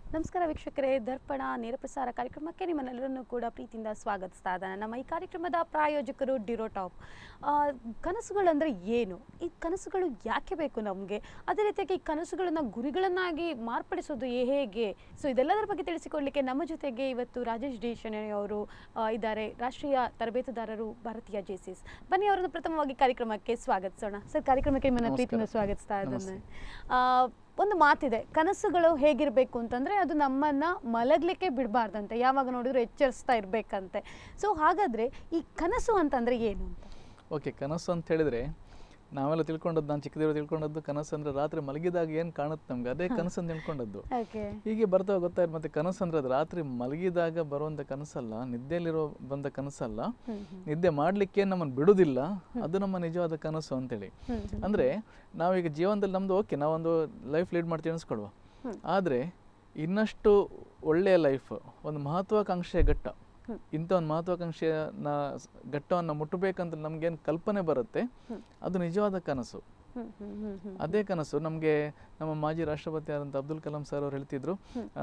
ನಮಸ್ಕಾರ ವೀಕ್ಷಕರೇ ದರ್ಪಣ ನೇರ ಪ್ರಸಾರ ಕಾರ್ಯಕ್ರಮಕ್ಕೆ ನಿಮ್ಮನ್ನೆಲ್ಲರನ್ನೂ ಕೂಡ ಪ್ರೀತಿಯಿಂದ ಸ್ವಾಗತಿಸ್ತಾ ಇದ್ದಾನೆ ನಮ್ಮ ಈ ಕಾರ್ಯಕ್ರಮದ ಪ್ರಾಯೋಜಕರು ಡಿರೋ ಟಾಪ್ ಆ, ಕನಸುಗಳಂದ್ರೆ ಏನು ಈ ಕನಸುಗಳು ಯಾಕೆ ಬೇಕು ನಮಗೆ ಅದೇ ರೀತಿಯಾಗಿ ಈ ಕನಸುಗಳನ್ನು ಗುರಿಗಳನ್ನಾಗಿ ಮಾರ್ಪಡಿಸೋದು ಏ- ಹೇಗೆ ಸೊ ಇದೆಲ್ಲದರ ಬಗ್ಗೆ ತಿಳಿಸಿಕೊಡ್ಲಿಕ್ಕೆ ನಮ್ಮ ಜೊತೆಗೆ ಇವತ್ತು ರಾಜೇಶ್ ಡಿ ಶೆಣೆ ಅವರು ಆ, ಇದ್ದಾರೆ ರಾಷ್ಟ್ರೀಯ ತರಬೇತುದಾರರು ಭಾರತೀಯ ಜೆಸಿಸ್ ಬನ್ನಿ ಅವರನ್ನು ಪ್ರಥಮವಾಗಿ ಕಾರ್ಯಕ್ರಮಕ್ಕೆ ಸ್ವಾಗತಿಸೋಣ ಸರ್ ಕಾರ್ಯಕ್ರಮಕ್ಕೆ ನಿಮ್ಮನ್ನ ನಮಸ್ಕಾರ. ಪ್ರೀತಿಯಿಂದ ಸ್ವಾಗತಿಸ್ತಾ ಇದ್ದೇನೆ ನಮಸ್ತೆ. ಆ, ಒಂದು ಮಾತಿದೆ ಕನಸುಗಳು ಹೇಗಿರಬೇಕು ಅಂತಂದ್ರೆ ಅದು ನಮ್ಮನ್ನ ಮಲಗ್ಲಿಕ್ಕೆ ಬಿಡಬಾರ್ದಂತೆ ಯಾವಾಗ ನೋಡಿದ್ರು ಎಚ್ಚರಿಸ್ತಾ ಇರ್ಬೇಕಂತೆ ಸೊ ಹಾಗಾದ್ರೆ ಈ ಕನಸು ಅಂತಂದ್ರೆ ಏನು ಅಂತ ಓಕೆ ಕನಸು ಅಂತ ಹೇಳಿದ್ರೆ ನಾವೆಲ್ಲ ತಿಳ್ಕೊಂಡದ್ದು ನಾನು ಚಿಕ್ಕದಿರೋ ತಿಳ್ಕೊಂಡದ್ದು ಕನಸು ಅಂದ್ರೆ ರಾತ್ರಿ ಮಲಗಿದಾಗ ಏನು ಕಾಣುತ್ತೆ ನಮ್ಗೆ ಅದೇ ಕನಸು ಅಂತ ತಿಳ್ಕೊಂಡದ್ದು ಓಕೆ ಹೀಗೆ ಬರ್ತಾ ಗೊತ್ತಾಯ್ತು ಮತ್ತೆ ಕನಸು ಅಂದ್ರೆ ಅದು ರಾತ್ರಿ ಮಲಗಿದಾಗ ಬರುವಂಥ ಕನಸಲ್ಲ ನಿದ್ದೆಯಲ್ಲಿರೋ ಬಂದ ಕನಸಲ್ಲ ನಿದ್ದೆ ಮಾಡ್ಲಿಕ್ಕೆ ನಮ್ಮನ್ನು ಬಿಡುದಿಲ್ಲ ಅದು ನಮ್ಮ ನಿಜವಾದ ಕನಸು ಅಂತೇಳಿ ಅಂದ್ರೆ ನಾವೀಗ ಜೀವನದಲ್ಲಿ ನಮ್ದು ಓಕೆ ನಾವೊಂದು ಲೈಫ್ ಲೀಡ್ ಮಾಡ್ತೀವಿ ಅನ್ಸ್ಕೊಳ್ವ ಆದ್ರೆ ಇನ್ನಷ್ಟು ಒಳ್ಳೆಯ ಲೈಫ್ ಒಂದು ಮಹತ್ವಾಕಾಂಕ್ಷೆಯ ಘಟ್ಟ ಇಂಥ ಒಂದು ಮಹತ್ವಾಕಾಂಕ್ಷೆಯ ನ- ಘಟ್ಟವನ್ನು ಮುಟ್ಟಬೇಕಂತ ನಮ್ಗೇನು ಕಲ್ಪನೆ ಬರುತ್ತೆ ಅದು ನಿಜವಾದ ಕನಸು ಅದೇ ಕನಸು ನಮಗೆ ನಮ್ಮ ಮಾಜಿ ರಾಷ್ಟ್ರಪತಿ ಆದಂಥ ಅಬ್ದುಲ್ ಕಲಾಂ ಸರ್ ಅವ್ರು ಹೇಳ್ತಿದ್ರು ಆ,